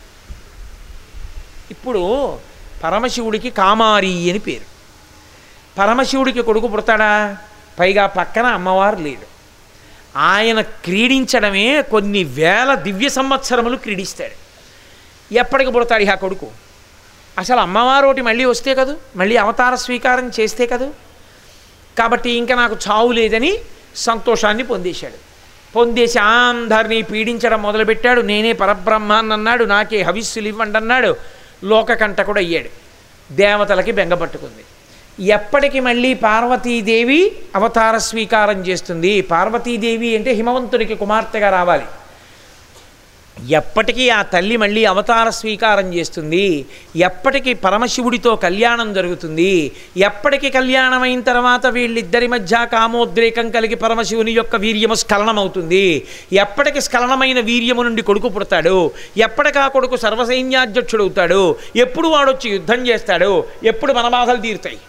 S2: ఇప్పుడు పరమశివుడికి కామారి అని పేరు పరమశివుడికి కొడుకు పుడతాడా పైగా పక్కన అమ్మవారు లేడు ఆయన క్రీడించడమే కొన్ని వేల దివ్య సంవత్సరములు క్రీడిస్తాడు ఎప్పటికి పుడతాడు ఆ కొడుకు అసలు అమ్మవారు ఒకటి మళ్ళీ వస్తే కదూ మళ్ళీ అవతార స్వీకారం చేస్తే కదూ కాబట్టి ఇంకా నాకు చావు లేదని సంతోషాన్ని పొందేశాడు పొందేసి అందరినీ పీడించడం మొదలుపెట్టాడు నేనే పరబ్రహ్మాన్ని అన్నాడు నాకే హవిస్సులు ఇవ్వండి అన్నాడు లోకకంటకుడు అయ్యాడు దేవతలకి బెంగ పట్టుకుంది ఎప్పటికి మళ్ళీ పార్వతీదేవి అవతార స్వీకారం చేస్తుంది పార్వతీదేవి అంటే హిమవంతునికి కుమార్తెగా రావాలి ఎప్పటికీ ఆ తల్లి మళ్ళీ అవతార స్వీకారం చేస్తుంది ఎప్పటికీ పరమశివుడితో కళ్యాణం జరుగుతుంది ఎప్పటికి కళ్యాణం అయిన తర్వాత వీళ్ళిద్దరి మధ్య కామోద్రేకం కలిగి పరమశివుని యొక్క వీర్యము స్ఖలనమవుతుంది ఎప్పటికి స్ఖలనమైన వీర్యము నుండి కొడుకు పుడతాడు ఎప్పటికా కొడుకు సర్వసైన్యాధ్యక్షుడు అవుతాడు ఎప్పుడు వాడొచ్చి యుద్ధం చేస్తాడు ఎప్పుడు మన బాధలు తీరుతాయి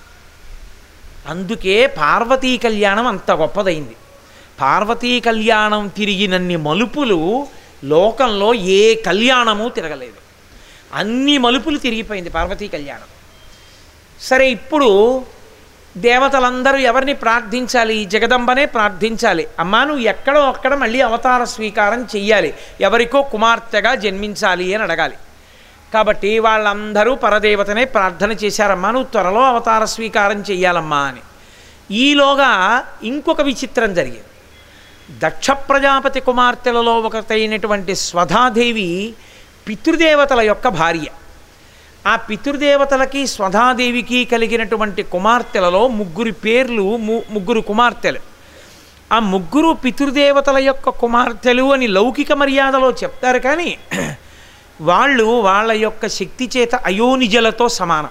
S2: అందుకే పార్వతీ కళ్యాణం అంత గొప్పదైంది పార్వతీ కళ్యాణం తిరిగినన్ని మలుపులు లోకంలో ఏ కళ్యాణము తిరగలేదు అన్ని మలుపులు తిరిగిపోయింది పార్వతీ కళ్యాణం సరే ఇప్పుడు దేవతలందరూ ఎవరిని ప్రార్థించాలి జగదంబనే ప్రార్థించాలి అమ్మా నువ్వు ఎక్కడో అక్కడ మళ్ళీ అవతార స్వీకారం చెయ్యాలి ఎవరికో కుమార్తెగా జన్మించాలి అని అడగాలి కాబట్టి వాళ్ళందరూ పరదేవతనే ప్రార్థన చేశారమ్మా నువ్వు త్వరలో అవతార స్వీకారం చెయ్యాలమ్మా అని ఈలోగా ఇంకొక విచిత్రం జరిగింది దక్ష ప్రజాపతి కుమార్తెలలో ఒకటైనటువంటి స్వధాదేవి పితృదేవతల యొక్క భార్య ఆ పితృదేవతలకి స్వధాదేవికి కలిగినటువంటి కుమార్తెలలో ముగ్గురి పేర్లు ము ముగ్గురు కుమార్తెలు ఆ ముగ్గురు పితృదేవతల యొక్క కుమార్తెలు అని లౌకిక మర్యాదలో చెప్తారు కానీ వాళ్ళు వాళ్ళ యొక్క శక్తి చేత అయోనిజలతో సమానం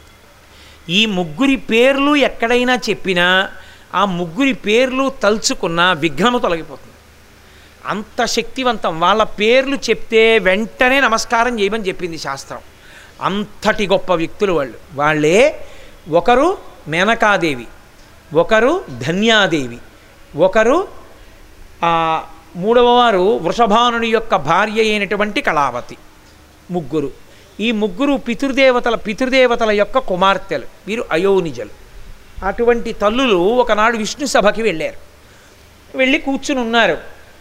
S2: ఈ ముగ్గురి పేర్లు ఎక్కడైనా చెప్పినా ఆ ముగ్గురి పేర్లు తలుచుకున్న విఘ్నము తొలగిపోతుంది అంత శక్తివంతం వాళ్ళ పేర్లు చెప్తే వెంటనే నమస్కారం చేయమని చెప్పింది శాస్త్రం అంతటి గొప్ప వ్యక్తులు వాళ్ళు వాళ్ళే ఒకరు మేనకాదేవి ఒకరు ధన్యాదేవి ఒకరు ఆ మూడవ వారు వృషభానుని యొక్క భార్య అయినటువంటి కళావతి ముగ్గురు ఈ ముగ్గురు పితృదేవతల పితృదేవతల యొక్క కుమార్తెలు వీరు అయోనిజలు అటువంటి తల్లులు ఒకనాడు విష్ణు సభకి వెళ్ళారు వెళ్ళి కూర్చుని ఉన్నారు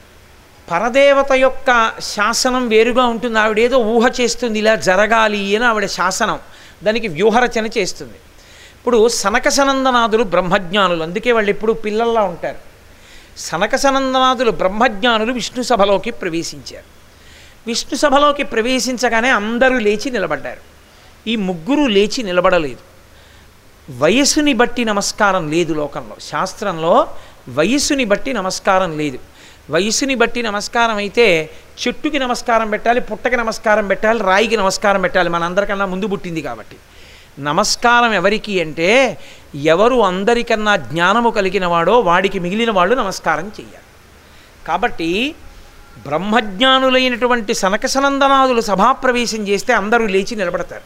S2: పరదేవత యొక్క శాసనం వేరుగా ఉంటుంది ఆవిడేదో ఊహ చేస్తుంది ఇలా జరగాలి అని ఆవిడ శాసనం దానికి వ్యూహరచన చేస్తుంది ఇప్పుడు సనక సనందనాథులు బ్రహ్మజ్ఞానులు అందుకే వాళ్ళు ఎప్పుడు పిల్లల్లా ఉంటారు సనక సనందనాథులు బ్రహ్మజ్ఞానులు విష్ణు సభలోకి ప్రవేశించారు విష్ణు సభలోకి ప్రవేశించగానే అందరూ లేచి నిలబడ్డారు ఈ ముగ్గురు లేచి నిలబడలేదు వయస్సుని బట్టి నమస్కారం లేదు లోకంలో శాస్త్రంలో వయస్సుని బట్టి నమస్కారం లేదు వయస్సుని బట్టి నమస్కారం అయితే చెట్టుకి నమస్కారం పెట్టాలి పుట్టకి నమస్కారం పెట్టాలి రాయికి నమస్కారం పెట్టాలి మనందరికన్నా ముందు పుట్టింది కాబట్టి నమస్కారం ఎవరికి అంటే ఎవరు అందరికన్నా జ్ఞానము కలిగిన వాడో వాడికి మిగిలిన వాళ్ళు నమస్కారం చెయ్యాలి కాబట్టి బ్రహ్మజ్ఞానులైనటువంటి సనకసనందనాదులు సభాప్రవేశం చేస్తే అందరూ లేచి నిలబడతారు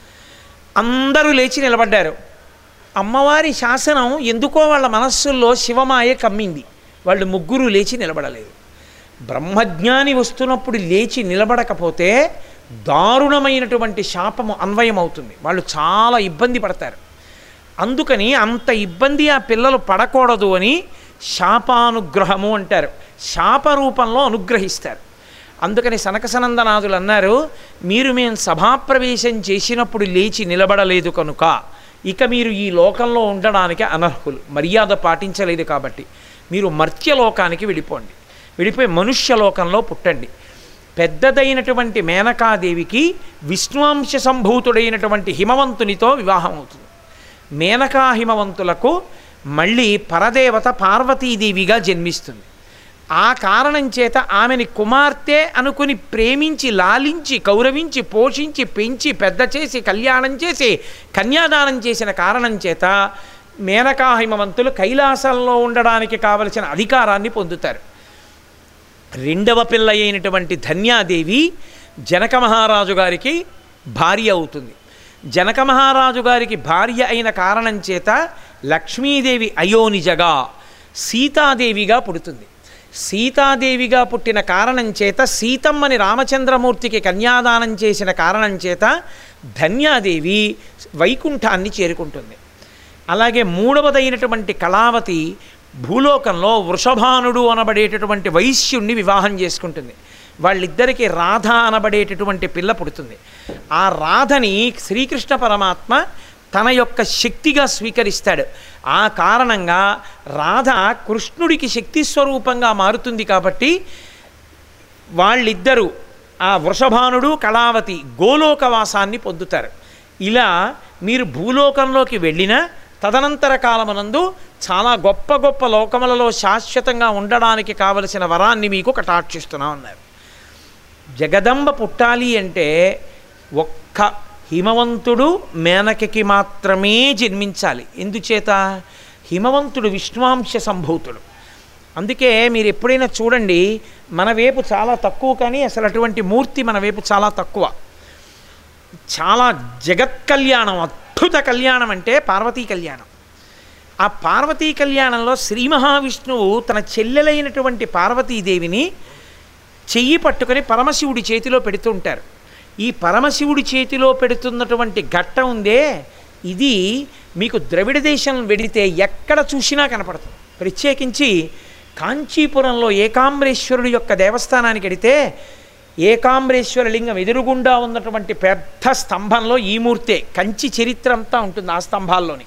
S2: అందరూ లేచి నిలబడ్డారు అమ్మవారి శాసనం ఎందుకో వాళ్ళ మనస్సుల్లో శివమాయ కమ్మింది వాళ్ళు ముగ్గురు లేచి నిలబడలేదు బ్రహ్మజ్ఞాని వస్తున్నప్పుడు లేచి నిలబడకపోతే దారుణమైనటువంటి శాపము అన్వయం అవుతుంది వాళ్ళు చాలా ఇబ్బంది పడతారు అందుకని అంత ఇబ్బంది ఆ పిల్లలు పడకూడదు అని శాపానుగ్రహము అంటారు శాప రూపంలో అనుగ్రహిస్తారు అందుకని సనకసనందనాథులు అన్నారు మీరు మేము సభాప్రవేశం చేసినప్పుడు లేచి నిలబడలేదు కనుక ఇక మీరు ఈ లోకంలో ఉండడానికి అనర్హులు మర్యాద పాటించలేదు కాబట్టి మీరు మర్త్యలోకానికి వెళ్ళిపోండి వెళ్ళిపోయి మనుష్యలోకంలో పుట్టండి పెద్దదైనటువంటి మేనకాదేవికి విష్ణువంశ సంభూతుడైనటువంటి హిమవంతునితో వివాహం అవుతుంది మేనకా హిమవంతులకు మళ్ళీ పరదేవత పార్వతీదేవిగా జన్మిస్తుంది ఆ కారణం చేత ఆమెని కుమార్తె అనుకుని ప్రేమించి లాలించి గౌరవించి పోషించి పెంచి పెద్ద చేసి కళ్యాణం చేసి కన్యాదానం చేసిన కారణం చేత మేనకా హిమవంతులు కైలాసంలో ఉండడానికి కావలసిన అధికారాన్ని పొందుతారు రెండవ పిల్ల అయినటువంటి ధన్యాదేవి జనక మహారాజు గారికి భార్య అవుతుంది జనక మహారాజు గారికి భార్య అయిన కారణం చేత లక్ష్మీదేవి అయోనిజగా సీతాదేవిగా పుడుతుంది సీతాదేవిగా పుట్టిన కారణం చేత సీతమ్మని రామచంద్రమూర్తికి కన్యాదానం చేసిన కారణం చేత ధన్యాదేవి వైకుంఠాన్ని చేరుకుంటుంది అలాగే మూడవదైనటువంటి కళావతి భూలోకంలో వృషభానుడు అనబడేటటువంటి వైశ్యుణ్ణి వివాహం చేసుకుంటుంది వాళ్ళిద్దరికీ రాధ అనబడేటటువంటి పిల్ల పుడుతుంది ఆ రాధని శ్రీకృష్ణ పరమాత్మ తన యొక్క శక్తిగా స్వీకరిస్తాడు ఆ కారణంగా రాధ కృష్ణుడికి శక్తి స్వరూపంగా మారుతుంది కాబట్టి వాళ్ళిద్దరూ ఆ వృషభానుడు కళావతి గోలోకవాసాన్ని పొందుతారు ఇలా మీరు భూలోకంలోకి వెళ్ళినా తదనంతర కాలమునందు చాలా గొప్ప గొప్ప లోకములలో శాశ్వతంగా ఉండడానికి కావలసిన వరాన్ని మీకు కటాక్షిస్తున్నా ఉన్నారు జగదంబ పుట్టాలి అంటే ఒక్క హిమవంతుడు మేనకకి మాత్రమే జన్మించాలి ఎందుచేత హిమవంతుడు విష్ణువాంశ సంభూతుడు అందుకే మీరు ఎప్పుడైనా చూడండి మన వైపు చాలా తక్కువ కానీ అసలు అటువంటి మూర్తి మన వైపు చాలా తక్కువ చాలా జగత్ కళ్యాణం అద్భుత కళ్యాణం అంటే పార్వతీ కళ్యాణం ఆ పార్వతీ కళ్యాణంలో శ్రీ మహావిష్ణువు తన చెల్లెలైనటువంటి పార్వతీదేవిని చెయ్యి పట్టుకొని పరమశివుడి చేతిలో పెడుతుంటారు ఈ పరమశివుడి చేతిలో పెడుతున్నటువంటి ఘట్టం ఉందే ఇది మీకు ద్రవిడ దేశం వెడితే ఎక్కడ చూసినా కనపడుతుంది ప్రత్యేకించి కాంచీపురంలో ఏకాంబరేశ్వరుడి యొక్క దేవస్థానానికి వెడితే ఏకాంబరేశ్వర లింగం ఎదురుగుండా ఉన్నటువంటి పెద్ద స్తంభంలో ఈ మూర్తే కంచి చరిత్ర అంతా ఉంటుంది ఆ స్తంభాల్లోని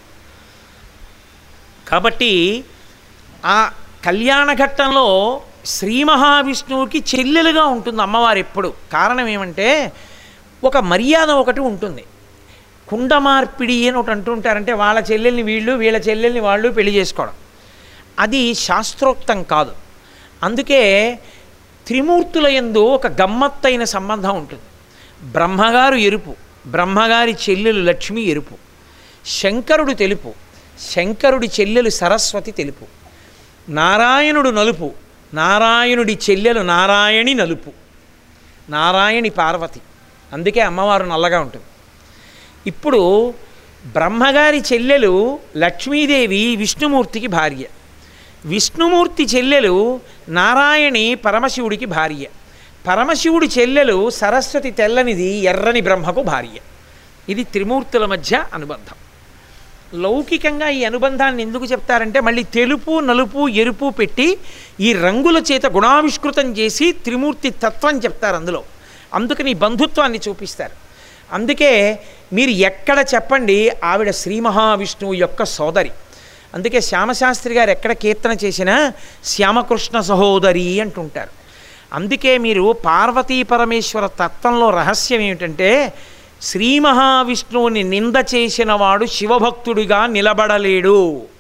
S2: కాబట్టి ఆ కళ్యాణ ఘట్టంలో శ్రీ మహావిష్ణువుకి చెల్లెలుగా ఉంటుంది అమ్మవారు ఎప్పుడు కారణం ఏమంటే ఒక మర్యాద ఒకటి ఉంటుంది కుండ మార్పిడి అని ఒకటి అంటుంటారంటే వాళ్ళ చెల్లెల్ని వీళ్ళు వీళ్ళ చెల్లెల్ని వాళ్ళు పెళ్లి చేసుకోవడం అది శాస్త్రోక్తం కాదు అందుకే త్రిమూర్తుల యందు ఒక గమ్మత్తైన సంబంధం ఉంటుంది బ్రహ్మగారు ఎరుపు బ్రహ్మగారి చెల్లెలు లక్ష్మి ఎరుపు శంకరుడు తెలుపు శంకరుడి చెల్లెలు సరస్వతి తెలుపు నారాయణుడు నలుపు నారాయణుడి చెల్లెలు నారాయణి నలుపు నారాయణి పార్వతి అందుకే అమ్మవారు నల్లగా ఉంటుంది ఇప్పుడు బ్రహ్మగారి చెల్లెలు లక్ష్మీదేవి విష్ణుమూర్తికి భార్య విష్ణుమూర్తి చెల్లెలు నారాయణి పరమశివుడికి భార్య పరమశివుడి చెల్లెలు సరస్వతి తెల్లనిది ఎర్రని బ్రహ్మకు భార్య ఇది త్రిమూర్తుల మధ్య అనుబంధం లౌకికంగా ఈ అనుబంధాన్ని ఎందుకు చెప్తారంటే మళ్ళీ తెలుపు నలుపు ఎరుపు పెట్టి ఈ రంగుల చేత గుణావిష్కృతం చేసి త్రిమూర్తి తత్వం చెప్తారు అందులో అందుకని ఈ బంధుత్వాన్ని చూపిస్తారు అందుకే మీరు ఎక్కడ చెప్పండి ఆవిడ శ్రీ మహావిష్ణువు యొక్క సోదరి అందుకే శ్యామశాస్త్రి గారు ఎక్కడ కీర్తన చేసినా శ్యామకృష్ణ సహోదరి అంటుంటారు అందుకే మీరు పార్వతీ పరమేశ్వర తత్వంలో రహస్యం ఏమిటంటే శ్రీ మహావిష్ణువుని నింద చేసిన వాడు శివభక్తుడిగా నిలబడలేడు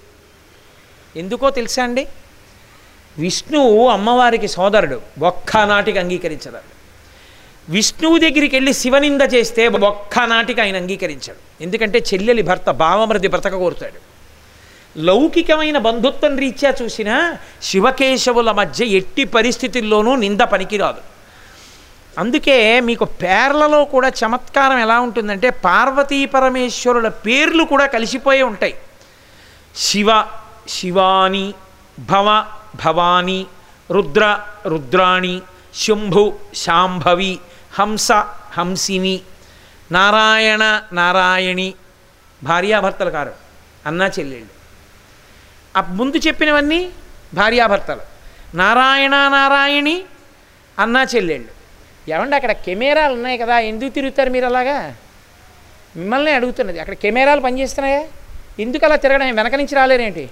S2: ఎందుకో తెలుసా అండి విష్ణువు అమ్మవారికి సోదరుడు ఒక్కనాటికి అంగీకరించదాడు విష్ణువు దగ్గరికి వెళ్ళి శివనింద చేస్తే ఒక్కనాటికి ఆయన అంగీకరించాడు ఎందుకంటే చెల్లెలి భర్త భావమృది బ్రతక కోరుతాడు లౌకికమైన బంధుత్వం రీత్యా చూసినా శివకేశవుల మధ్య ఎట్టి పరిస్థితుల్లోనూ నింద పనికిరాదు అందుకే మీకు పేర్లలో కూడా చమత్కారం ఎలా ఉంటుందంటే పార్వతీ పరమేశ్వరుల పేర్లు కూడా కలిసిపోయి ఉంటాయి శివ శివాని భవ భవాని రుద్ర రుద్రాణి శంభు శాంభవి హంస హంసిని నారాయణ నారాయణి భార్యాభర్తలు కారు అన్నా చెల్లెళ్ళు ఆ ముందు చెప్పినవన్నీ భార్యాభర్తలు నారాయణ నారాయణి అన్నా చెల్లెళ్ళు ఏమండి అక్కడ కెమెరాలు ఉన్నాయి కదా ఎందుకు తిరుగుతారు మీరు అలాగా మిమ్మల్ని అడుగుతున్నది అక్కడ కెమెరాలు పనిచేస్తున్నాయా ఎందుకు అలా తిరగడం వెనక నుంచి రాలేరేంటి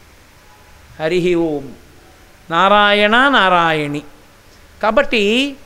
S2: హరి ఓం నారాయణ నారాయణి కాబట్టి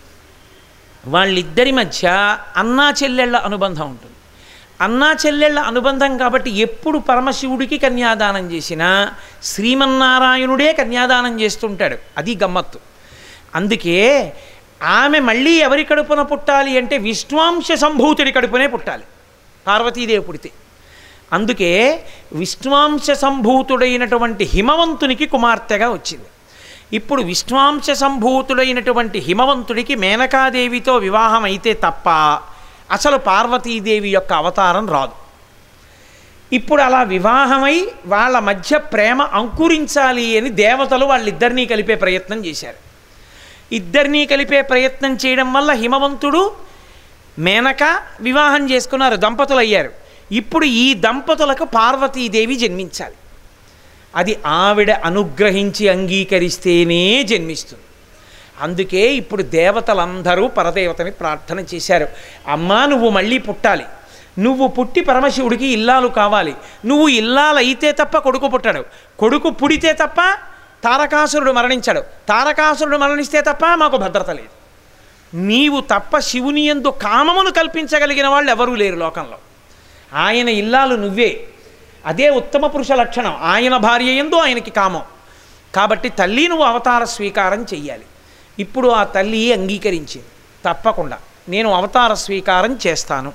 S2: వాళ్ళిద్దరి మధ్య అన్నా చెల్లెళ్ళ అనుబంధం ఉంటుంది అన్నా చెల్లెళ్ళ అనుబంధం కాబట్టి ఎప్పుడు పరమశివుడికి కన్యాదానం చేసినా శ్రీమన్నారాయణుడే కన్యాదానం చేస్తుంటాడు అది గమ్మత్తు అందుకే ఆమె మళ్ళీ ఎవరి కడుపున పుట్టాలి అంటే విష్ణువాంశ సంభూతుడి కడుపునే పుట్టాలి పార్వతీదేవి పుడితే అందుకే విష్ణువాంశ సంభూతుడైనటువంటి హిమవంతునికి కుమార్తెగా వచ్చింది ఇప్పుడు విష్ణువాంశ సంభూతుడైనటువంటి హిమవంతుడికి మేనకాదేవితో వివాహం అయితే తప్ప అసలు పార్వతీదేవి యొక్క అవతారం రాదు ఇప్పుడు అలా వివాహమై వాళ్ళ మధ్య ప్రేమ అంకురించాలి అని దేవతలు వాళ్ళిద్దరినీ కలిపే ప్రయత్నం చేశారు ఇద్దరినీ కలిపే ప్రయత్నం చేయడం వల్ల హిమవంతుడు మేనక వివాహం చేసుకున్నారు దంపతులు అయ్యారు ఇప్పుడు ఈ దంపతులకు పార్వతీదేవి జన్మించాలి అది ఆవిడ అనుగ్రహించి అంగీకరిస్తేనే జన్మిస్తుంది అందుకే ఇప్పుడు దేవతలందరూ పరదేవతని ప్రార్థన చేశారు అమ్మా నువ్వు మళ్ళీ పుట్టాలి నువ్వు పుట్టి పరమశివుడికి ఇల్లాలు కావాలి నువ్వు ఇల్లాలు అయితే తప్ప కొడుకు పుట్టాడు కొడుకు పుడితే తప్ప తారకాసురుడు మరణించాడు తారకాసురుడు మరణిస్తే తప్ప మాకు భద్రత లేదు నీవు తప్ప శివుని ఎందు కామమును కల్పించగలిగిన వాళ్ళు ఎవరూ లేరు లోకంలో ఆయన ఇల్లాలు నువ్వే అదే ఉత్తమ పురుష లక్షణం ఆయన భార్య ఎందు ఆయనకి కామం కాబట్టి తల్లి నువ్వు అవతార స్వీకారం చెయ్యాలి ఇప్పుడు ఆ తల్లి అంగీకరించింది తప్పకుండా నేను అవతార స్వీకారం చేస్తాను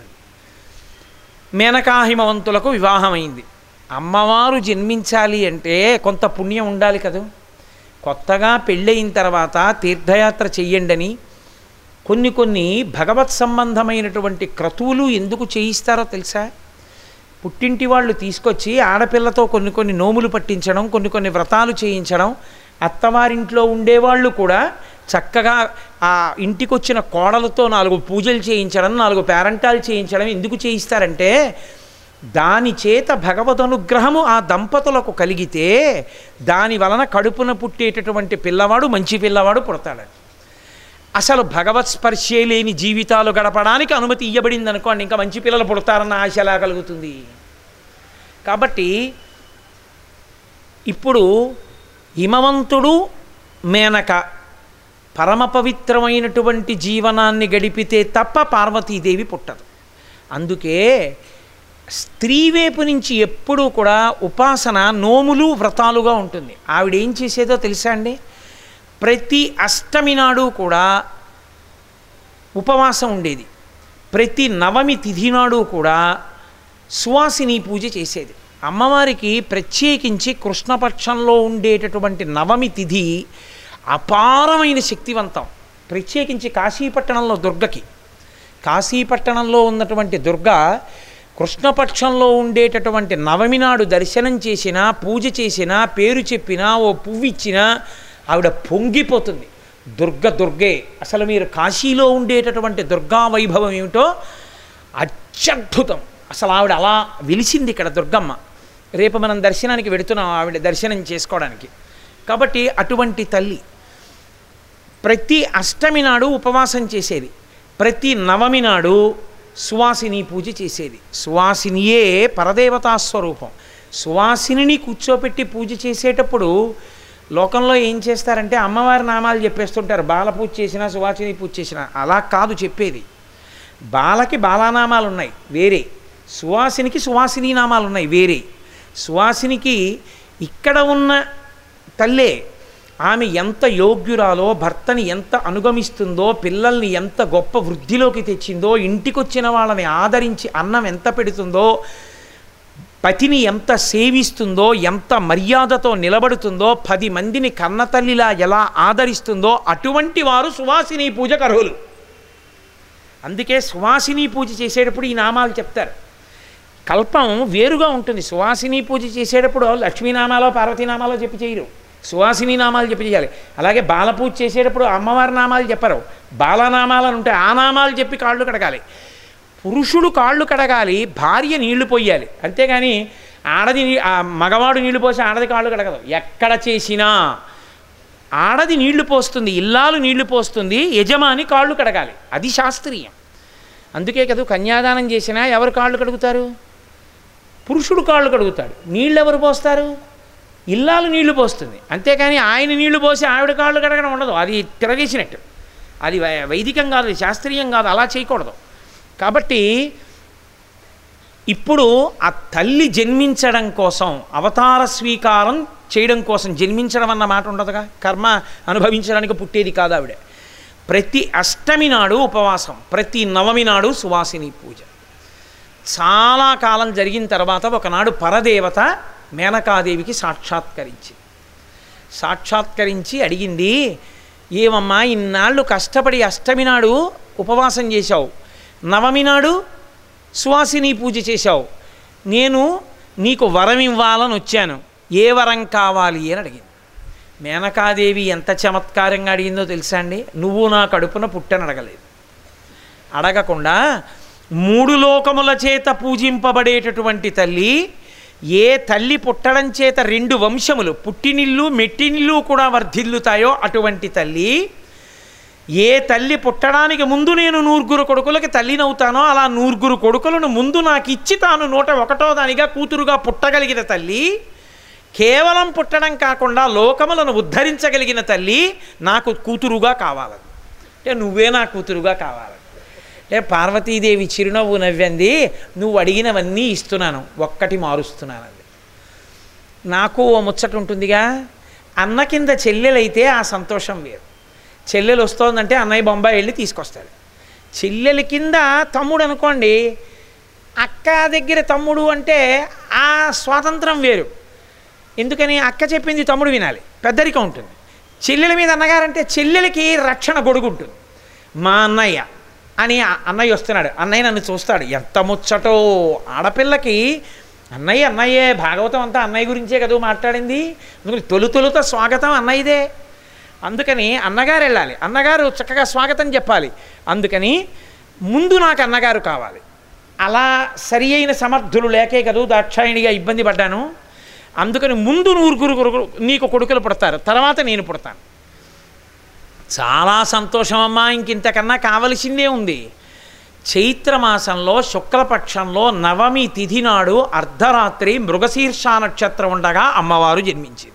S2: మేనకాహిమవంతులకు వివాహమైంది అమ్మవారు జన్మించాలి అంటే కొంత పుణ్యం ఉండాలి కదా కొత్తగా పెళ్ళయిన తర్వాత తీర్థయాత్ర చెయ్యండని కొన్ని కొన్ని భగవత్ సంబంధమైనటువంటి క్రతువులు ఎందుకు చేయిస్తారో తెలుసా పుట్టింటి వాళ్ళు తీసుకొచ్చి ఆడపిల్లతో కొన్ని కొన్ని నోములు పట్టించడం కొన్ని కొన్ని వ్రతాలు చేయించడం అత్తవారింట్లో ఉండేవాళ్ళు కూడా చక్కగా ఆ ఇంటికొచ్చిన కోడలతో నాలుగు పూజలు చేయించడం నాలుగు పేరంటాలు చేయించడం ఎందుకు చేయిస్తారంటే దాని చేత భగవద్ అనుగ్రహము ఆ దంపతులకు కలిగితే దాని వలన కడుపున పుట్టేటటువంటి పిల్లవాడు మంచి పిల్లవాడు పుడతాడని అసలు భగవత్ స్పర్శే లేని జీవితాలు గడపడానికి అనుమతి ఇవ్వబడింది అనుకోండి ఇంకా మంచి పిల్లలు పుడతారన్న ఆశ ఎలా కలుగుతుంది కాబట్టి ఇప్పుడు హిమవంతుడు మేనక పరమ పవిత్రమైనటువంటి జీవనాన్ని గడిపితే తప్ప పార్వతీదేవి పుట్టదు అందుకే స్త్రీ వైపు నుంచి ఎప్పుడూ కూడా ఉపాసన నోములు వ్రతాలుగా ఉంటుంది ఆవిడ ఏం చేసేదో తెలుసా అండి ప్రతి అష్టమి నాడు కూడా ఉపవాసం ఉండేది ప్రతి నవమి తిథి నాడు కూడా సువాసిని పూజ చేసేది అమ్మవారికి ప్రత్యేకించి కృష్ణపక్షంలో ఉండేటటువంటి నవమి తిథి అపారమైన శక్తివంతం ప్రత్యేకించి కాశీపట్టణంలో దుర్గకి కాశీపట్టణంలో ఉన్నటువంటి దుర్గ కృష్ణపక్షంలో ఉండేటటువంటి నవమి నాడు దర్శనం చేసినా పూజ చేసినా పేరు చెప్పినా ఓ పువ్వు ఇచ్చినా ఆవిడ పొంగిపోతుంది దుర్గ దుర్గే అసలు మీరు కాశీలో ఉండేటటువంటి దుర్గా వైభవం ఏమిటో అత్యద్భుతం అసలు ఆవిడ అలా వెలిసింది ఇక్కడ దుర్గమ్మ రేపు మనం దర్శనానికి వెడుతున్నాం ఆవిడ దర్శనం చేసుకోవడానికి కాబట్టి అటువంటి తల్లి ప్రతి అష్టమి నాడు ఉపవాసం చేసేది ప్రతి నవమి నాడు సువాసిని పూజ చేసేది సువాసినియే పరదేవతా స్వరూపం సువాసిని కూర్చోపెట్టి పూజ చేసేటప్పుడు లోకంలో ఏం చేస్తారంటే అమ్మవారి నామాలు చెప్పేస్తుంటారు బాల పూజ చేసినా సువాసిని పూజ చేసినా అలా కాదు చెప్పేది బాలకి బాలానామాలు ఉన్నాయి వేరే సువాసినికి సువాసిని నామాలు ఉన్నాయి వేరే సువాసినికి ఇక్కడ ఉన్న తల్లే ఆమె ఎంత యోగ్యురాలో భర్తని ఎంత అనుగమిస్తుందో పిల్లల్ని ఎంత గొప్ప వృద్ధిలోకి తెచ్చిందో ఇంటికొచ్చిన వాళ్ళని ఆదరించి అన్నం ఎంత పెడుతుందో పతిని ఎంత సేవిస్తుందో ఎంత మర్యాదతో నిలబడుతుందో పది మందిని కన్నతల్లిలా ఎలా ఆదరిస్తుందో అటువంటి వారు సువాసిని పూజకు అర్హులు అందుకే సువాసిని పూజ చేసేటప్పుడు ఈ నామాలు చెప్తారు కల్పం వేరుగా ఉంటుంది సువాసిని పూజ చేసేటప్పుడు లక్ష్మీనామాలో పార్వతీనామాలో చెప్పి చేయరు సువాసిని నామాలు చెప్పి చేయాలి అలాగే బాలపూజ చేసేటప్పుడు అమ్మవారి నామాలు చెప్పరు బాలనామాలు అని ఉంటాయి ఆ నామాలు చెప్పి కాళ్ళు కడగాలి పురుషుడు కాళ్ళు కడగాలి భార్య నీళ్లు పొయ్యాలి అంతేగాని ఆడది నీ- ఆ మగవాడు నీళ్లు పోసి ఆడది కాళ్ళు కడగదు ఎక్కడ చేసినా ఆడది నీళ్లు పోస్తుంది ఇల్లాలు నీళ్లు పోస్తుంది యజమాని కాళ్ళు కడగాలి అది శాస్త్రీయం అందుకే కదా కన్యాదానం చేసినా ఎవరు కాళ్ళు కడుగుతారు పురుషుడు కాళ్ళు కడుగుతాడు నీళ్ళు ఎవరు పోస్తారు ఇల్లాలు నీళ్లు పోస్తుంది అంతేకాని ఆయన నీళ్లు పోసి ఆవిడ కాళ్ళు కడగడం ఉండదు అది తిరగేసినట్టు అది వై- వైదికం కాదు అది శాస్త్రీయం కాదు అలా చేయకూడదు కాబట్టి ఇప్పుడు ఆ తల్లి జన్మించడం కోసం అవతార స్వీకారం చేయడం కోసం జన్మించడం అన్న మాట ఉండదుగా కర్మ అనుభవించడానికి పుట్టేది కాదు ఆవిడ ప్రతి అష్టమి నాడు ఉపవాసం ప్రతి నవమి నాడు సువాసిని పూజ చాలా కాలం జరిగిన తర్వాత ఒకనాడు పరదేవత మేనకాదేవికి సాక్షాత్కరించి సాక్షాత్కరించి అడిగింది ఏమమ్మా ఇన్నాళ్ళు కష్టపడి అష్టమి నాడు ఉపవాసం చేశావు నవమి నాడు సువాసిని పూజ చేశావు నేను నీకు వరం ఇవ్వాలని వచ్చాను ఏ వరం కావాలి అని అడిగింది మేనకాదేవి ఎంత చమత్కారంగా అడిగిందో తెలుసా అండి నువ్వు నా కడుపున పుట్టని అడగలేదు అడగకుండా మూడు లోకముల చేత పూజింపబడేటటువంటి తల్లి ఏ తల్లి పుట్టడం చేత రెండు వంశములు పుట్టినిల్లు మెట్టినిల్లు కూడా వర్ధిల్లుతాయో అటువంటి తల్లి ఏ తల్లి పుట్టడానికి ముందు నేను నూరుగురు కొడుకులకి తల్లినవుతానో అలా నూరుగురు కొడుకులను ముందు నాకు ఇచ్చి తాను నూట ఒకటో దానిగా కూతురుగా పుట్టగలిగిన తల్లి కేవలం పుట్టడం కాకుండా లోకములను ఉద్ధరించగలిగిన తల్లి నాకు కూతురుగా కావాలని అంటే నువ్వే నా కూతురుగా కావాలి అంటే పార్వతీదేవి చిరునవ్వు నవ్వంది నువ్వు అడిగినవన్నీ ఇస్తున్నాను ఒక్కటి మారుస్తున్నానండి నాకు ఓ ముచ్చట ఉంటుందిగా అన్న కింద చెల్లెలైతే ఆ సంతోషం వేరు చెల్లెలు వస్తోందంటే అన్నయ్య బొంబాయి వెళ్ళి తీసుకొస్తాడు చెల్లెలి కింద తమ్ముడు అనుకోండి అక్క దగ్గర తమ్ముడు అంటే ఆ స్వాతంత్రం వేరు ఎందుకని అక్క చెప్పింది తమ్ముడు వినాలి పెద్దరికం ఉంటుంది చెల్లెల మీద అన్నగారంటే చెల్లెలకి రక్షణ గొడుగు ఉంటుంది మా అన్నయ్య అని ఆ అన్నయ్య వస్తున్నాడు అన్నయ్య నన్ను చూస్తాడు ఎంత ముచ్చటో ఆడపిల్లకి అన్నయ్య అన్నయ్యే భాగవతం అంతా అన్నయ్య గురించే కదా మాట్లాడింది అందుకని తొలి తొలుత స్వాగతం అన్నయ్యదే అందుకని అన్నగారు వెళ్ళాలి అన్నగారు చక్కగా స్వాగతం చెప్పాలి అందుకని ముందు నాకు అన్నగారు కావాలి అలా సరి అయిన సమర్థులు లేకే కదూ దాక్షాయణిగా ఇబ్బంది పడ్డాను అందుకని ముందు నూరుగురు కొడుకులు నీకు కొడుకులు పుడతారు తర్వాత నేను పుడతాను చాలా సంతోషం అమ్మా ఇంకింతకన్నా కావలసిందే ఉంది చైత్రమాసంలో శుక్లపక్షంలో నవమి తిథి నాడు అర్ధరాత్రి మృగశీర్ష నక్షత్రం ఉండగా అమ్మవారు జన్మించింది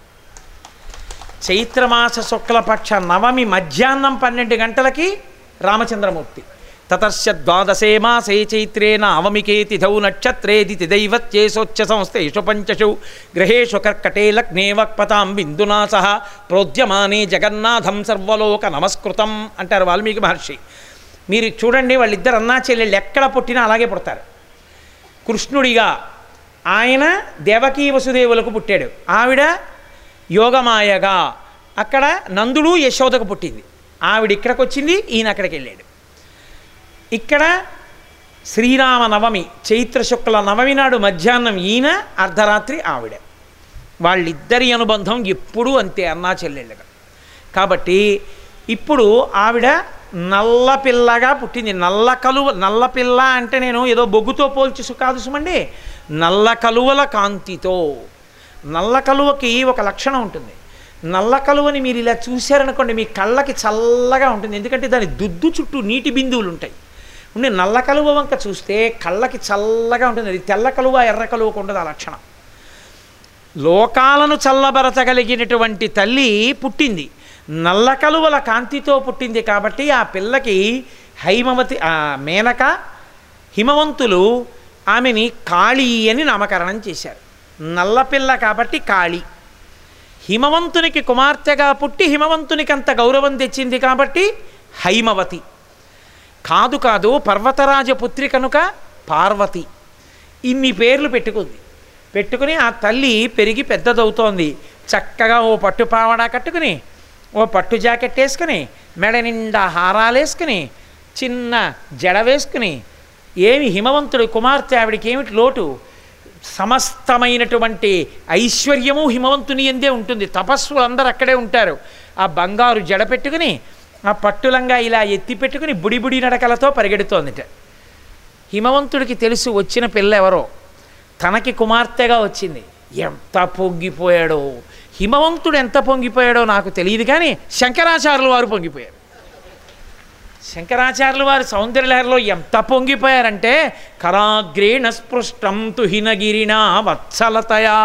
S2: చైత్రమాస శుక్లపక్ష నవమి మధ్యాహ్నం పన్నెండు గంటలకి రామచంద్రమూర్తి తతస్య ద్వాదశే మాసే చైత్రే నవమికే తిథౌ నక్షత్రే దితి దైవత్యేసోచ్చ సంస్థేషు పంచషు గ్రహేషు కర్కటే లగ్నే వక్పతాం బిందునా సహ ప్రోద్యమానే జగన్నాథం సర్వలోక నమస్కృతం అంటారు వాల్మీకి మహర్షి మీరు చూడండి వాళ్ళిద్దరు అన్నా చెల్లెళ్ళు ఎక్కడ పుట్టినా అలాగే పుడతారు కృష్ణుడిగా ఆయన దేవకీ వసుదేవులకు పుట్టాడు ఆవిడ యోగమాయగా అక్కడ నందుడు యశోదకు పుట్టింది ఆవిడ ఇక్కడికి వచ్చింది ఈయన అక్కడికి వెళ్ళాడు ఇక్కడ శ్రీరామ నవమి చైత్ర శుక్ల నవమి నాడు మధ్యాహ్నం ఈయన అర్ధరాత్రి ఆవిడ వాళ్ళిద్దరి అనుబంధం ఎప్పుడూ అంతే అన్నా చెల్లెళ్ళగా కాబట్టి ఇప్పుడు ఆవిడ నల్ల పిల్లగా పుట్టింది నల్ల కలువ నల్ల పిల్ల అంటే నేను ఏదో బొగ్గుతో పోల్చి సు- కాదు సుమండి నల్ల కలువల కాంతితో నల్ల కలువకి ఒక లక్షణం ఉంటుంది నల్ల కలువని మీరు ఇలా చూశారనుకోండి మీ కళ్ళకి చల్లగా ఉంటుంది ఎందుకంటే దాని దుద్దు చుట్టూ నీటి బిందువులు ఉంటాయి ఉండి నల్ల కలువ వంక చూస్తే కళ్ళకి చల్లగా ఉంటుంది అది తెల్ల కలువ ఎర్ర కలువకు ఉండదు ఆ లక్షణం లోకాలను చల్లబరచగలిగినటువంటి తల్లి పుట్టింది నల్ల కలువల కాంతితో పుట్టింది కాబట్టి ఆ పిల్లకి హైమవతి ఆ మేనక హిమవంతులు ఆమెని కాళీ అని నామకరణం చేశారు నల్లపిల్ల కాబట్టి కాళీ హిమవంతునికి కుమార్తెగా పుట్టి హిమవంతునికి అంత గౌరవం తెచ్చింది కాబట్టి హైమవతి కాదు కాదు పర్వతరాజ పుత్రి కనుక పార్వతి ఇన్ని పేర్లు పెట్టుకుంది పెట్టుకుని ఆ తల్లి పెరిగి పెద్దదవుతోంది చక్కగా ఓ పట్టు పావడా కట్టుకుని ఓ పట్టు జాకెట్ వేసుకుని మెడ నిండా హారాలేసుకుని చిన్న జడ వేసుకుని ఏమి హిమవంతుడి కుమార్తె ఆవిడికి ఏమిటి లోటు సమస్తమైనటువంటి ఐశ్వర్యము హిమవంతుని ఎందే ఉంటుంది తపస్సులు అందరూ అక్కడే ఉంటారు ఆ బంగారు జడ పెట్టుకుని ఆ పట్టులంగా ఇలా ఎత్తి పెట్టుకుని బుడిబుడి నడకలతో పరిగెడుతోందిట హిమవంతుడికి తెలుసు వచ్చిన పిల్ల ఎవరో తనకి కుమార్తెగా వచ్చింది ఎంత పొంగిపోయాడో హిమవంతుడు ఎంత పొంగిపోయాడో నాకు తెలియదు కానీ శంకరాచార్యులు వారు పొంగిపోయారు శంకరాచార్యులు వారు సౌందర్యలహరిలో ఎంత పొంగిపోయారంటే కరాగ్రేణ స్పృష్టం తుహినగిరినా వత్సలతయా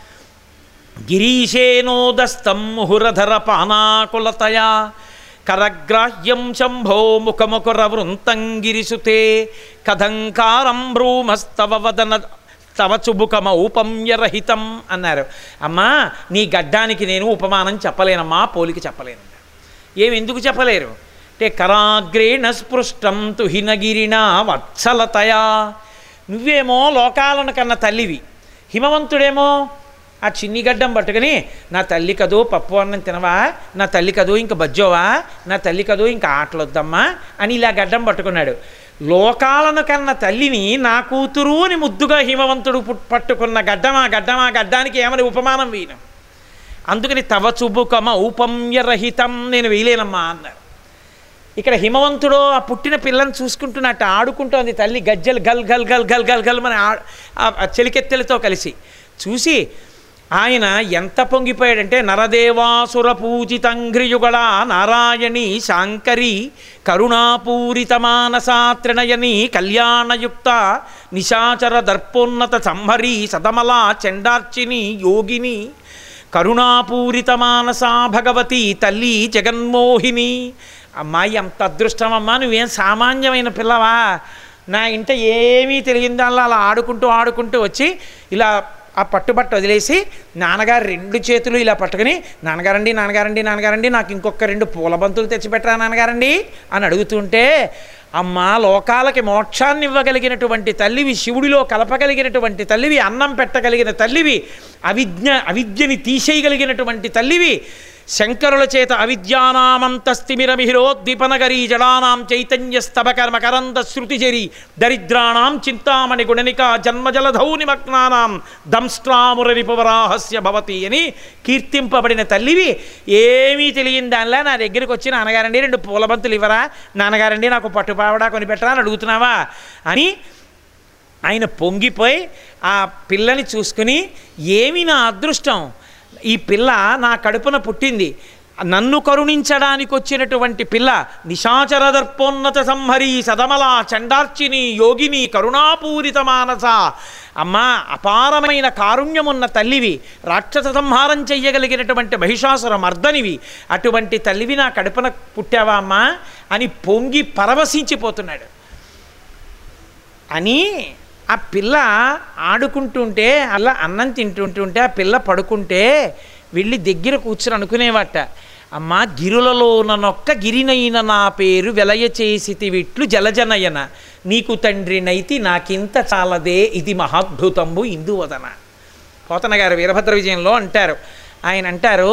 S2: గిరీశేనోదస్తం ముహురధర పానాకులతయా కరగ్రాహ్యం శంభో ముఖముకుర వృంతం గిరిసుతే కథంకారం భ్రూమస్తవ వదన తవ చుబుకమౌపమ్యరహితం అన్నారు అమ్మా నీ గడ్డానికి నేను ఉపమానం చెప్పలేనమ్మా పోలికి చెప్పలేను ఏమి ఎందుకు చెప్పలేరు అంటే కరాగ్రేణ స్పృష్టం తుహినగిరినా వత్సలతయా నువ్వేమో లోకాలను కన్న తల్లివి హిమవంతుడేమో ఆ చిన్ని గడ్డం పట్టుకుని నా తల్లి కదూ పప్పు అన్నం తినవా నా తల్లి కదూ ఇంక బజ్జోవా నా తల్లి కదూ ఇంకా ఆటలొద్దమ్మా అని ఇలా గడ్డం పట్టుకున్నాడు లోకాలను కన్న తల్లిని నా కూతురు అని ముద్దుగా హిమవంతుడు పుట్- పట్టుకున్న గడ్డమా గడ్డమా గడ్డానికి ఏమని ఉపమానం వేయను అందుకని తవ చుబుకమ ఔపమ్యరహితం నేను వేయలేనమ్మా అన్నారు ఇక్కడ హిమవంతుడు ఆ పుట్టిన పిల్లని చూసుకుంటున్నట్టు ఆడుకుంటోంది తల్లి గజ్జలు గల్ గల్ గల్ గల్ గల్ గల్ మన ఆ చెలికెత్తెలతో కలిసి చూసి ఆయన ఎంత పొంగిపోయాడంటే నరదేవాసుర పూజితంఘ్రియుగళ నారాయణి శాంకరి కరుణాపూరిత మానసాత్రినయని కళ్యాణయుక్త నిశాచర దర్పోన్నత సంహరి సదమల చండార్చిని యోగిని కరుణాపూరిత మానసా భగవతి తల్లి జగన్మోహిని అమ్మాయి అంత అదృష్టమమ్మా నువ్వేం సామాన్యమైన పిల్లవా నా ఇంట ఏమీ తెలియదు అలా ఆడుకుంటూ ఆడుకుంటూ వచ్చి ఇలా ఆ పట్టుబట్ట వదిలేసి నాన్నగారు రెండు చేతులు ఇలా పట్టుకుని నాన్నగారండి నాన్నగారండి నాన్నగారండి నాకు ఇంకొక రెండు పూల బంతులు తెచ్చిపెట్టరా నాన్నగారండి అని అడుగుతుంటే అమ్మ లోకాలకి మోక్షాన్ని ఇవ్వగలిగినటువంటి తల్లివి శివుడిలో కలపగలిగినటువంటి తల్లివి అన్నం పెట్టగలిగిన తల్లివి అవిజ్ఞ అవిద్యని తీసేయగలిగినటువంటి తల్లివి శంకరుల చేత అవిద్యానామంతస్తిమిరమిహిరోద్దీపనగరీ జడానాం చైతన్యస్తబకర్మకరంద శృతిజరి దరిద్రాణాం చింతామణి గుణనిక జన్మజలధౌ నిమగ్నానాం దంస్ట్రామురరిపవరాహస్య భవతి అని కీర్తింపబడిన తల్లివి ఏమీ తెలియని దానిలా నా దగ్గరికి వచ్చి నాన్నగారండి రెండు పూలబంతులు ఇవ్వరా నాన్నగారండి నాకు పట్టుపావడా కొనిపెట్టరా అని అడుగుతున్నావా అని ఆయన పొంగిపోయి ఆ పిల్లని చూసుకుని ఏమి నా అదృష్టం ఈ పిల్ల నా కడుపున పుట్టింది నన్ను కరుణించడానికి వచ్చినటువంటి పిల్ల నిశాచర దర్పోన్నత సంహరి సదమల చండార్చిని యోగిని కరుణాపూరిత మానస అమ్మా అపారమైన కారుణ్యమున్న తల్లివి రాక్షస సంహారం చెయ్యగలిగినటువంటి మహిషాసుర మర్దనివి అటువంటి తల్లివి నా కడుపున పుట్టావా అమ్మా అని పొంగి పరవశించిపోతున్నాడు అని ఆ పిల్ల ఆడుకుంటుంటే అలా అన్నం తింటుంటుంటే ఆ పిల్ల పడుకుంటే వెళ్ళి దగ్గర కూర్చుని అనుకునేవాట అమ్మా గిరులలో నొక్క గిరినైన నా పేరు వెలయ చేసి విట్లు జలజనయన నీకు తండ్రినైతి నాకింత చాలదే ఇది మహాద్భుతంబు ఇందువదన పోతన గారు వీరభద్ర విజయంలో అంటారు ఆయన అంటారు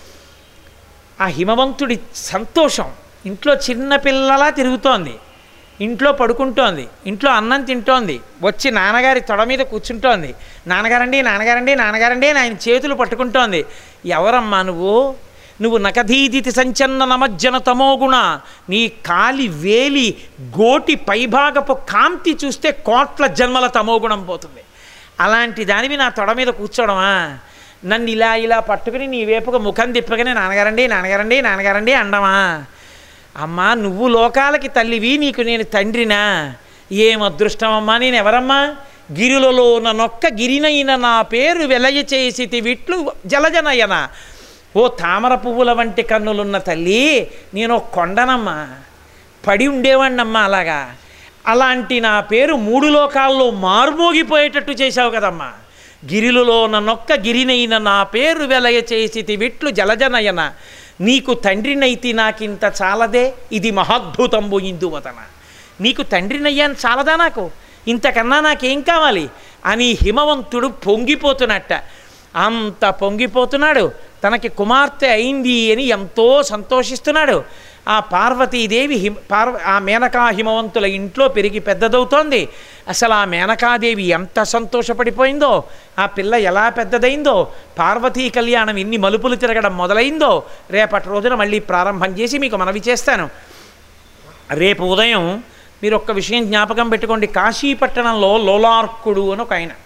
S2: ఆ హిమవంతుడి సంతోషం ఇంట్లో చిన్న పిల్లలా తిరుగుతోంది ఇంట్లో పడుకుంటోంది ఇంట్లో అన్నం తింటోంది వచ్చి నాన్నగారి తొడ మీద కూర్చుంటోంది నాన్నగారండి నాన్నగారండి నాన్నగారండి అని ఆయన చేతులు పట్టుకుంటోంది ఎవరమ్మా నువ్వు నువ్వు నకధీదితి సంచన్న నమజ్జన తమోగుణ నీ కాలి వేలి గోటి పైభాగపు కాంతి చూస్తే కోట్ల జన్మల తమోగుణం పోతుంది అలాంటి దానివి నా తొడ మీద కూర్చోవడమా నన్ను ఇలా ఇలా పట్టుకుని నీ వేపుగా ముఖం తిప్పగానే నాన్నగారండి నాన్నగారండి నాన్నగారండి అండమా అమ్మా నువ్వు లోకాలకి తల్లివి నీకు నేను తండ్రినా ఏం అదృష్టమమ్మా నేను ఎవరమ్మా గిరులలో నొక్క గిరినైన నా పేరు వెలయ చేసి విట్లు జలజనయన ఓ తామర పువ్వుల వంటి కన్నులున్న తల్లి నేను ఒక కొండనమ్మా పడి ఉండేవాడినమ్మా అలాగా అలాంటి నా పేరు మూడు లోకాల్లో మార్మోగిపోయేటట్టు చేశావు కదమ్మా గిరిలలో నొక్క గిరినైన నా పేరు వెలయ చేసి విట్లు జలజనయన నీకు తండ్రినైతి నాకింత చాలదే ఇది మహాద్భుతంబు ఇందువతన నీకు తండ్రినయ్యాను చాలదా నాకు ఇంతకన్నా నాకేం కావాలి అని హిమవంతుడు పొంగిపోతున్నట్ట అంత పొంగిపోతున్నాడు తనకి కుమార్తె అయింది అని ఎంతో సంతోషిస్తున్నాడు ఆ పార్వతీదేవి హిమ పార్వ ఆ మేనకా హిమవంతుల ఇంట్లో పెరిగి పెద్దదవుతోంది అసలు ఆ మేనకాదేవి ఎంత సంతోషపడిపోయిందో ఆ పిల్ల ఎలా పెద్దదైందో పార్వతీ కళ్యాణం ఎన్ని మలుపులు తిరగడం మొదలైందో రేపటి రోజున మళ్ళీ ప్రారంభం చేసి మీకు మనవి చేస్తాను రేపు ఉదయం మీరు ఒక్క విషయం జ్ఞాపకం పెట్టుకోండి కాశీపట్టణంలో లోలార్కుడు అని ఒక ఆయన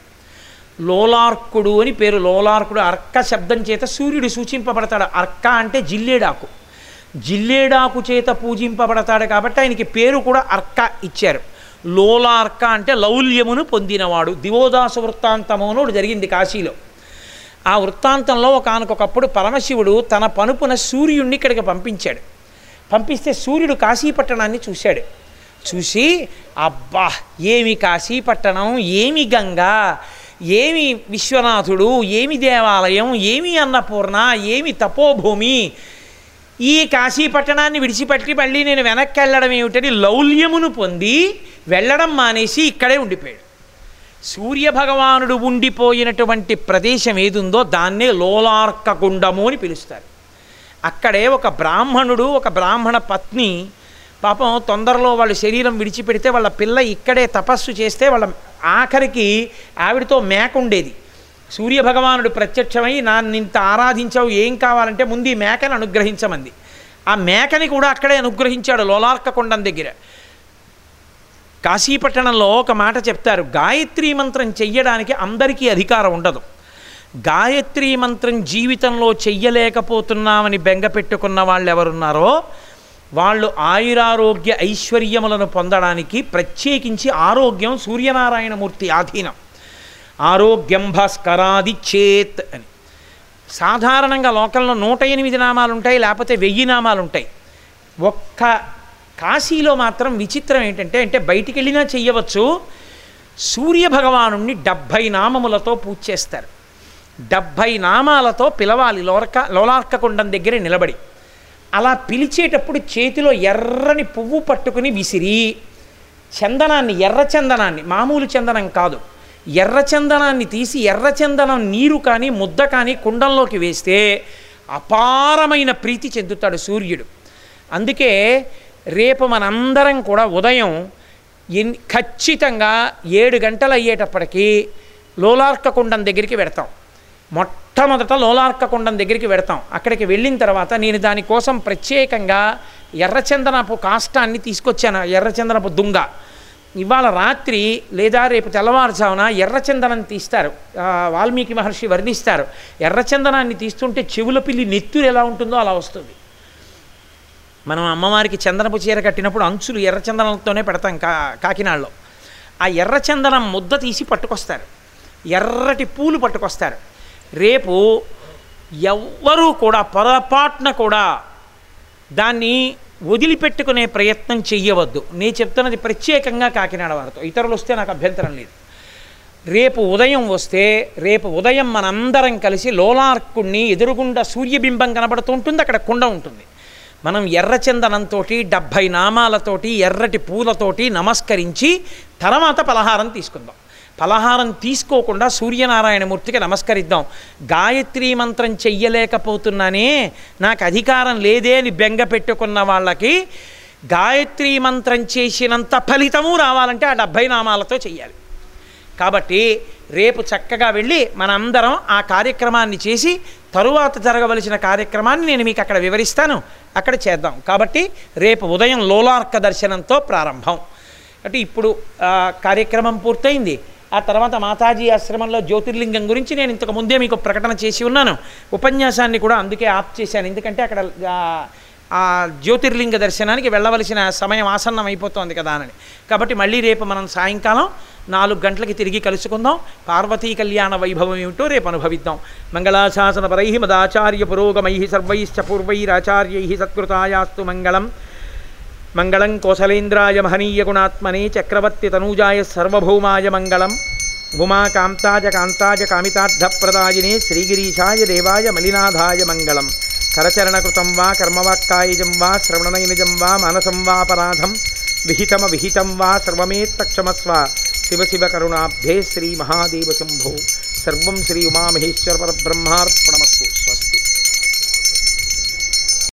S2: లోలార్కుడు అని పేరు లోలార్కుడు అర్క శబ్దం చేత సూర్యుడు సూచింపబడతాడు అర్క అంటే జిల్లేడాకు జిల్లేడాకు చేత పూజింపబడతాడు కాబట్టి ఆయనకి పేరు కూడా అర్క ఇచ్చారు లోలార్క అంటే లౌల్యమును పొందినవాడు దివోదాస వృత్తాంతము అని ఒకటి జరిగింది కాశీలో ఆ వృత్తాంతంలో ఒకనకొకప్పుడు పరమశివుడు తన పనుపున సూర్యుడిని ఇక్కడికి పంపించాడు పంపిస్తే సూర్యుడు కాశీపట్టణాన్ని చూశాడు చూసి అబ్బా ఏమి కాశీపట్టణం ఏమి గంగా ఏమి విశ్వనాథుడు ఏమి దేవాలయం ఏమి అన్నపూర్ణ ఏమి తపోభూమి ఈ కాశీపట్టణాన్ని విడిచిపెట్టి మళ్ళీ నేను వెనక్కి వెళ్ళడం ఏమిటని లౌల్యమును పొంది వెళ్ళడం మానేసి ఇక్కడే ఉండిపోయాడు సూర్యభగవానుడు ఉండిపోయినటువంటి ప్రదేశం ఏదుందో దాన్నే లోలార్కగుండము అని పిలుస్తారు అక్కడే ఒక బ్రాహ్మణుడు ఒక బ్రాహ్మణ పత్ని పాపం తొందరలో వాళ్ళ శరీరం విడిచిపెడితే వాళ్ళ పిల్ల ఇక్కడే తపస్సు చేస్తే వాళ్ళ ఆఖరికి ఆవిడతో మేక ఉండేది సూర్యభగవానుడు ప్రత్యక్షమై నాన్ను ఇంత ఆరాధించావు ఏం కావాలంటే ముందు ఈ మేకని అనుగ్రహించమంది ఆ మేకని కూడా అక్కడే అనుగ్రహించాడు లోలార్క కొండం దగ్గర కాశీపట్టణంలో ఒక మాట చెప్తారు గాయత్రీ మంత్రం చెయ్యడానికి అందరికీ అధికారం ఉండదు గాయత్రీ మంత్రం జీవితంలో చెయ్యలేకపోతున్నామని బెంగ పెట్టుకున్న వాళ్ళు ఎవరున్నారో వాళ్ళు ఆయురారోగ్య ఐశ్వర్యములను పొందడానికి ప్రత్యేకించి ఆరోగ్యం సూర్యనారాయణమూర్తి ఆధీనం ఆరోగ్యం భాస్కరాది చేత్ అని సాధారణంగా లోకంలో నూట ఎనిమిది నామాలు ఉంటాయి లేకపోతే వెయ్యి నామాలు ఉంటాయి ఒక్క కాశీలో మాత్రం విచిత్రం ఏంటంటే అంటే బయటికి వెళ్ళినా చెయ్యవచ్చు సూర్య భగవానుణ్ణి డెబ్భై నామములతో పూజ చేస్తారు డెబ్భై నామాలతో పిలవాలి లోరక లోలార్క కుండం దగ్గర నిలబడి అలా పిలిచేటప్పుడు చేతిలో ఎర్రని పువ్వు పట్టుకుని విసిరి చందనాన్ని ఎర్ర చందనాన్ని మామూలు చందనం కాదు ఎర్ర చందనాన్ని తీసి ఎర్ర చందనం నీరు కానీ ముద్ద కానీ కుండంలోకి వేస్తే అపారమైన ప్రీతి చెందుతాడు సూర్యుడు అందుకే రేపు మనందరం కూడా ఉదయం ఎన్ ఖచ్చితంగా ఏడు గంటలు అయ్యేటప్పటికీ లోలార్క కుండం దగ్గరికి వెడతాం మొట్టమొదట లోలార్క కుండం దగ్గరికి వెడతాం అక్కడికి వెళ్ళిన తర్వాత నేను దానికోసం ప్రత్యేకంగా ఎర్రచందనపు కాష్టాన్ని తీసుకొచ్చాను ఎర్రచందనపు దుంగ ఇవాళ రాత్రి లేదా రేపు తెల్లవారుజామున ఎర్రచందనం తీస్తారు ఆ, వాల్మీకి మహర్షి వర్ణిస్తారు ఎర్రచందనాన్ని తీస్తుంటే చెవుల పిల్లి నెత్తురు ఎలా ఉంటుందో అలా వస్తుంది మనం అమ్మవారికి చందనపు చీర కట్టినప్పుడు అంచులు ఎర్రచందనంతోనే పెడతాం కా కాకినాడలో ఆ ఎర్రచందనం ముద్ద తీసి పట్టుకొస్తారు ఎర్రటి పూలు పట్టుకొస్తారు రేపు ఎవ్వరూ కూడా పొరపాటున కూడా దాన్ని వదిలిపెట్టుకునే ప్రయత్నం చెయ్యవద్దు నేను చెప్తున్నది ప్రత్యేకంగా కాకినాడ వారితో ఇతరులు వస్తే నాకు అభ్యంతరం లేదు రేపు ఉదయం వస్తే రేపు ఉదయం మనందరం కలిసి లోలార్కుణ్ణి ఎదురుగుండా సూర్యబింబం కనబడుతూ ఉంటుంది అక్కడ కుండ ఉంటుంది మనం ఎర్రచందనంతో డెబ్భై నామాలతోటి ఎర్రటి పూలతోటి నమస్కరించి తర్వాత పలహారం తీసుకుందాం పలహారం తీసుకోకుండా సూర్యనారాయణమూర్తికి నమస్కరిద్దాం గాయత్రీ మంత్రం చెయ్యలేకపోతున్నానే నాకు అధికారం లేదే అని బెంగ పెట్టుకున్న వాళ్ళకి గాయత్రీ మంత్రం చేసినంత ఫలితము రావాలంటే ఆ డెబ్భై నామాలతో చెయ్యాలి కాబట్టి రేపు చక్కగా వెళ్ళి మనందరం ఆ కార్యక్రమాన్ని చేసి తరువాత జరగవలసిన కార్యక్రమాన్ని నేను మీకు అక్కడ వివరిస్తాను అక్కడ చేద్దాం కాబట్టి రేపు ఉదయం లోలార్క దర్శనంతో ప్రారంభం అంటే ఇప్పుడు ఆ, కార్యక్రమం పూర్తయింది ఆ తర్వాత మాతాజీ ఆశ్రమంలో జ్యోతిర్లింగం గురించి నేను ఇంతకు ముందే మీకు ప్రకటన చేసి ఉన్నాను ఉపన్యాసాన్ని కూడా అందుకే ఆప్ చేశాను ఎందుకంటే అక్కడ ఆ, ఆ జ్యోతిర్లింగ దర్శనానికి వెళ్ళవలసిన సమయం ఆసన్నం అయిపోతోంది కదా అని కాబట్టి మళ్ళీ రేపు మనం సాయంకాలం నాలుగు గంటలకి తిరిగి కలుసుకుందాం పార్వతీ కళ్యాణ వైభవం ఏమిటో రేపు అనుభవిద్దాం మంగళాశాసన పరై మదాచార్య పురోగమై సర్వైశ్చ పూర్వైరాచార్యై సత్కృతాయాస్తు మంగళం మంగళం కోసలేంద్రాయ మహనీయ గుణాత్మనే చక్రవర్తి తనూజాయ సర్వభౌమాయ మంగళం ఉమా కాంతాజ కాంతాజ కామితార్థప్రదాయినే శ్రీగిరీశాయ దేవాయ మలినాథాయ మంగళం కరచరణకృతం వా కర్మవాక్కాయజం వా శ్రవణనైనజం వా మనసం వాపరాధం విహితమ విహితం వా సర్వమేత్తక్షమస్వ శివ శివ కరుణాబ్ధే శ్రీ మహాదేవ శంభో సర్వం శ్రీ ఉమామహేశ్వర పరబ్రహ్మార్పణమస్తు స్వస్తి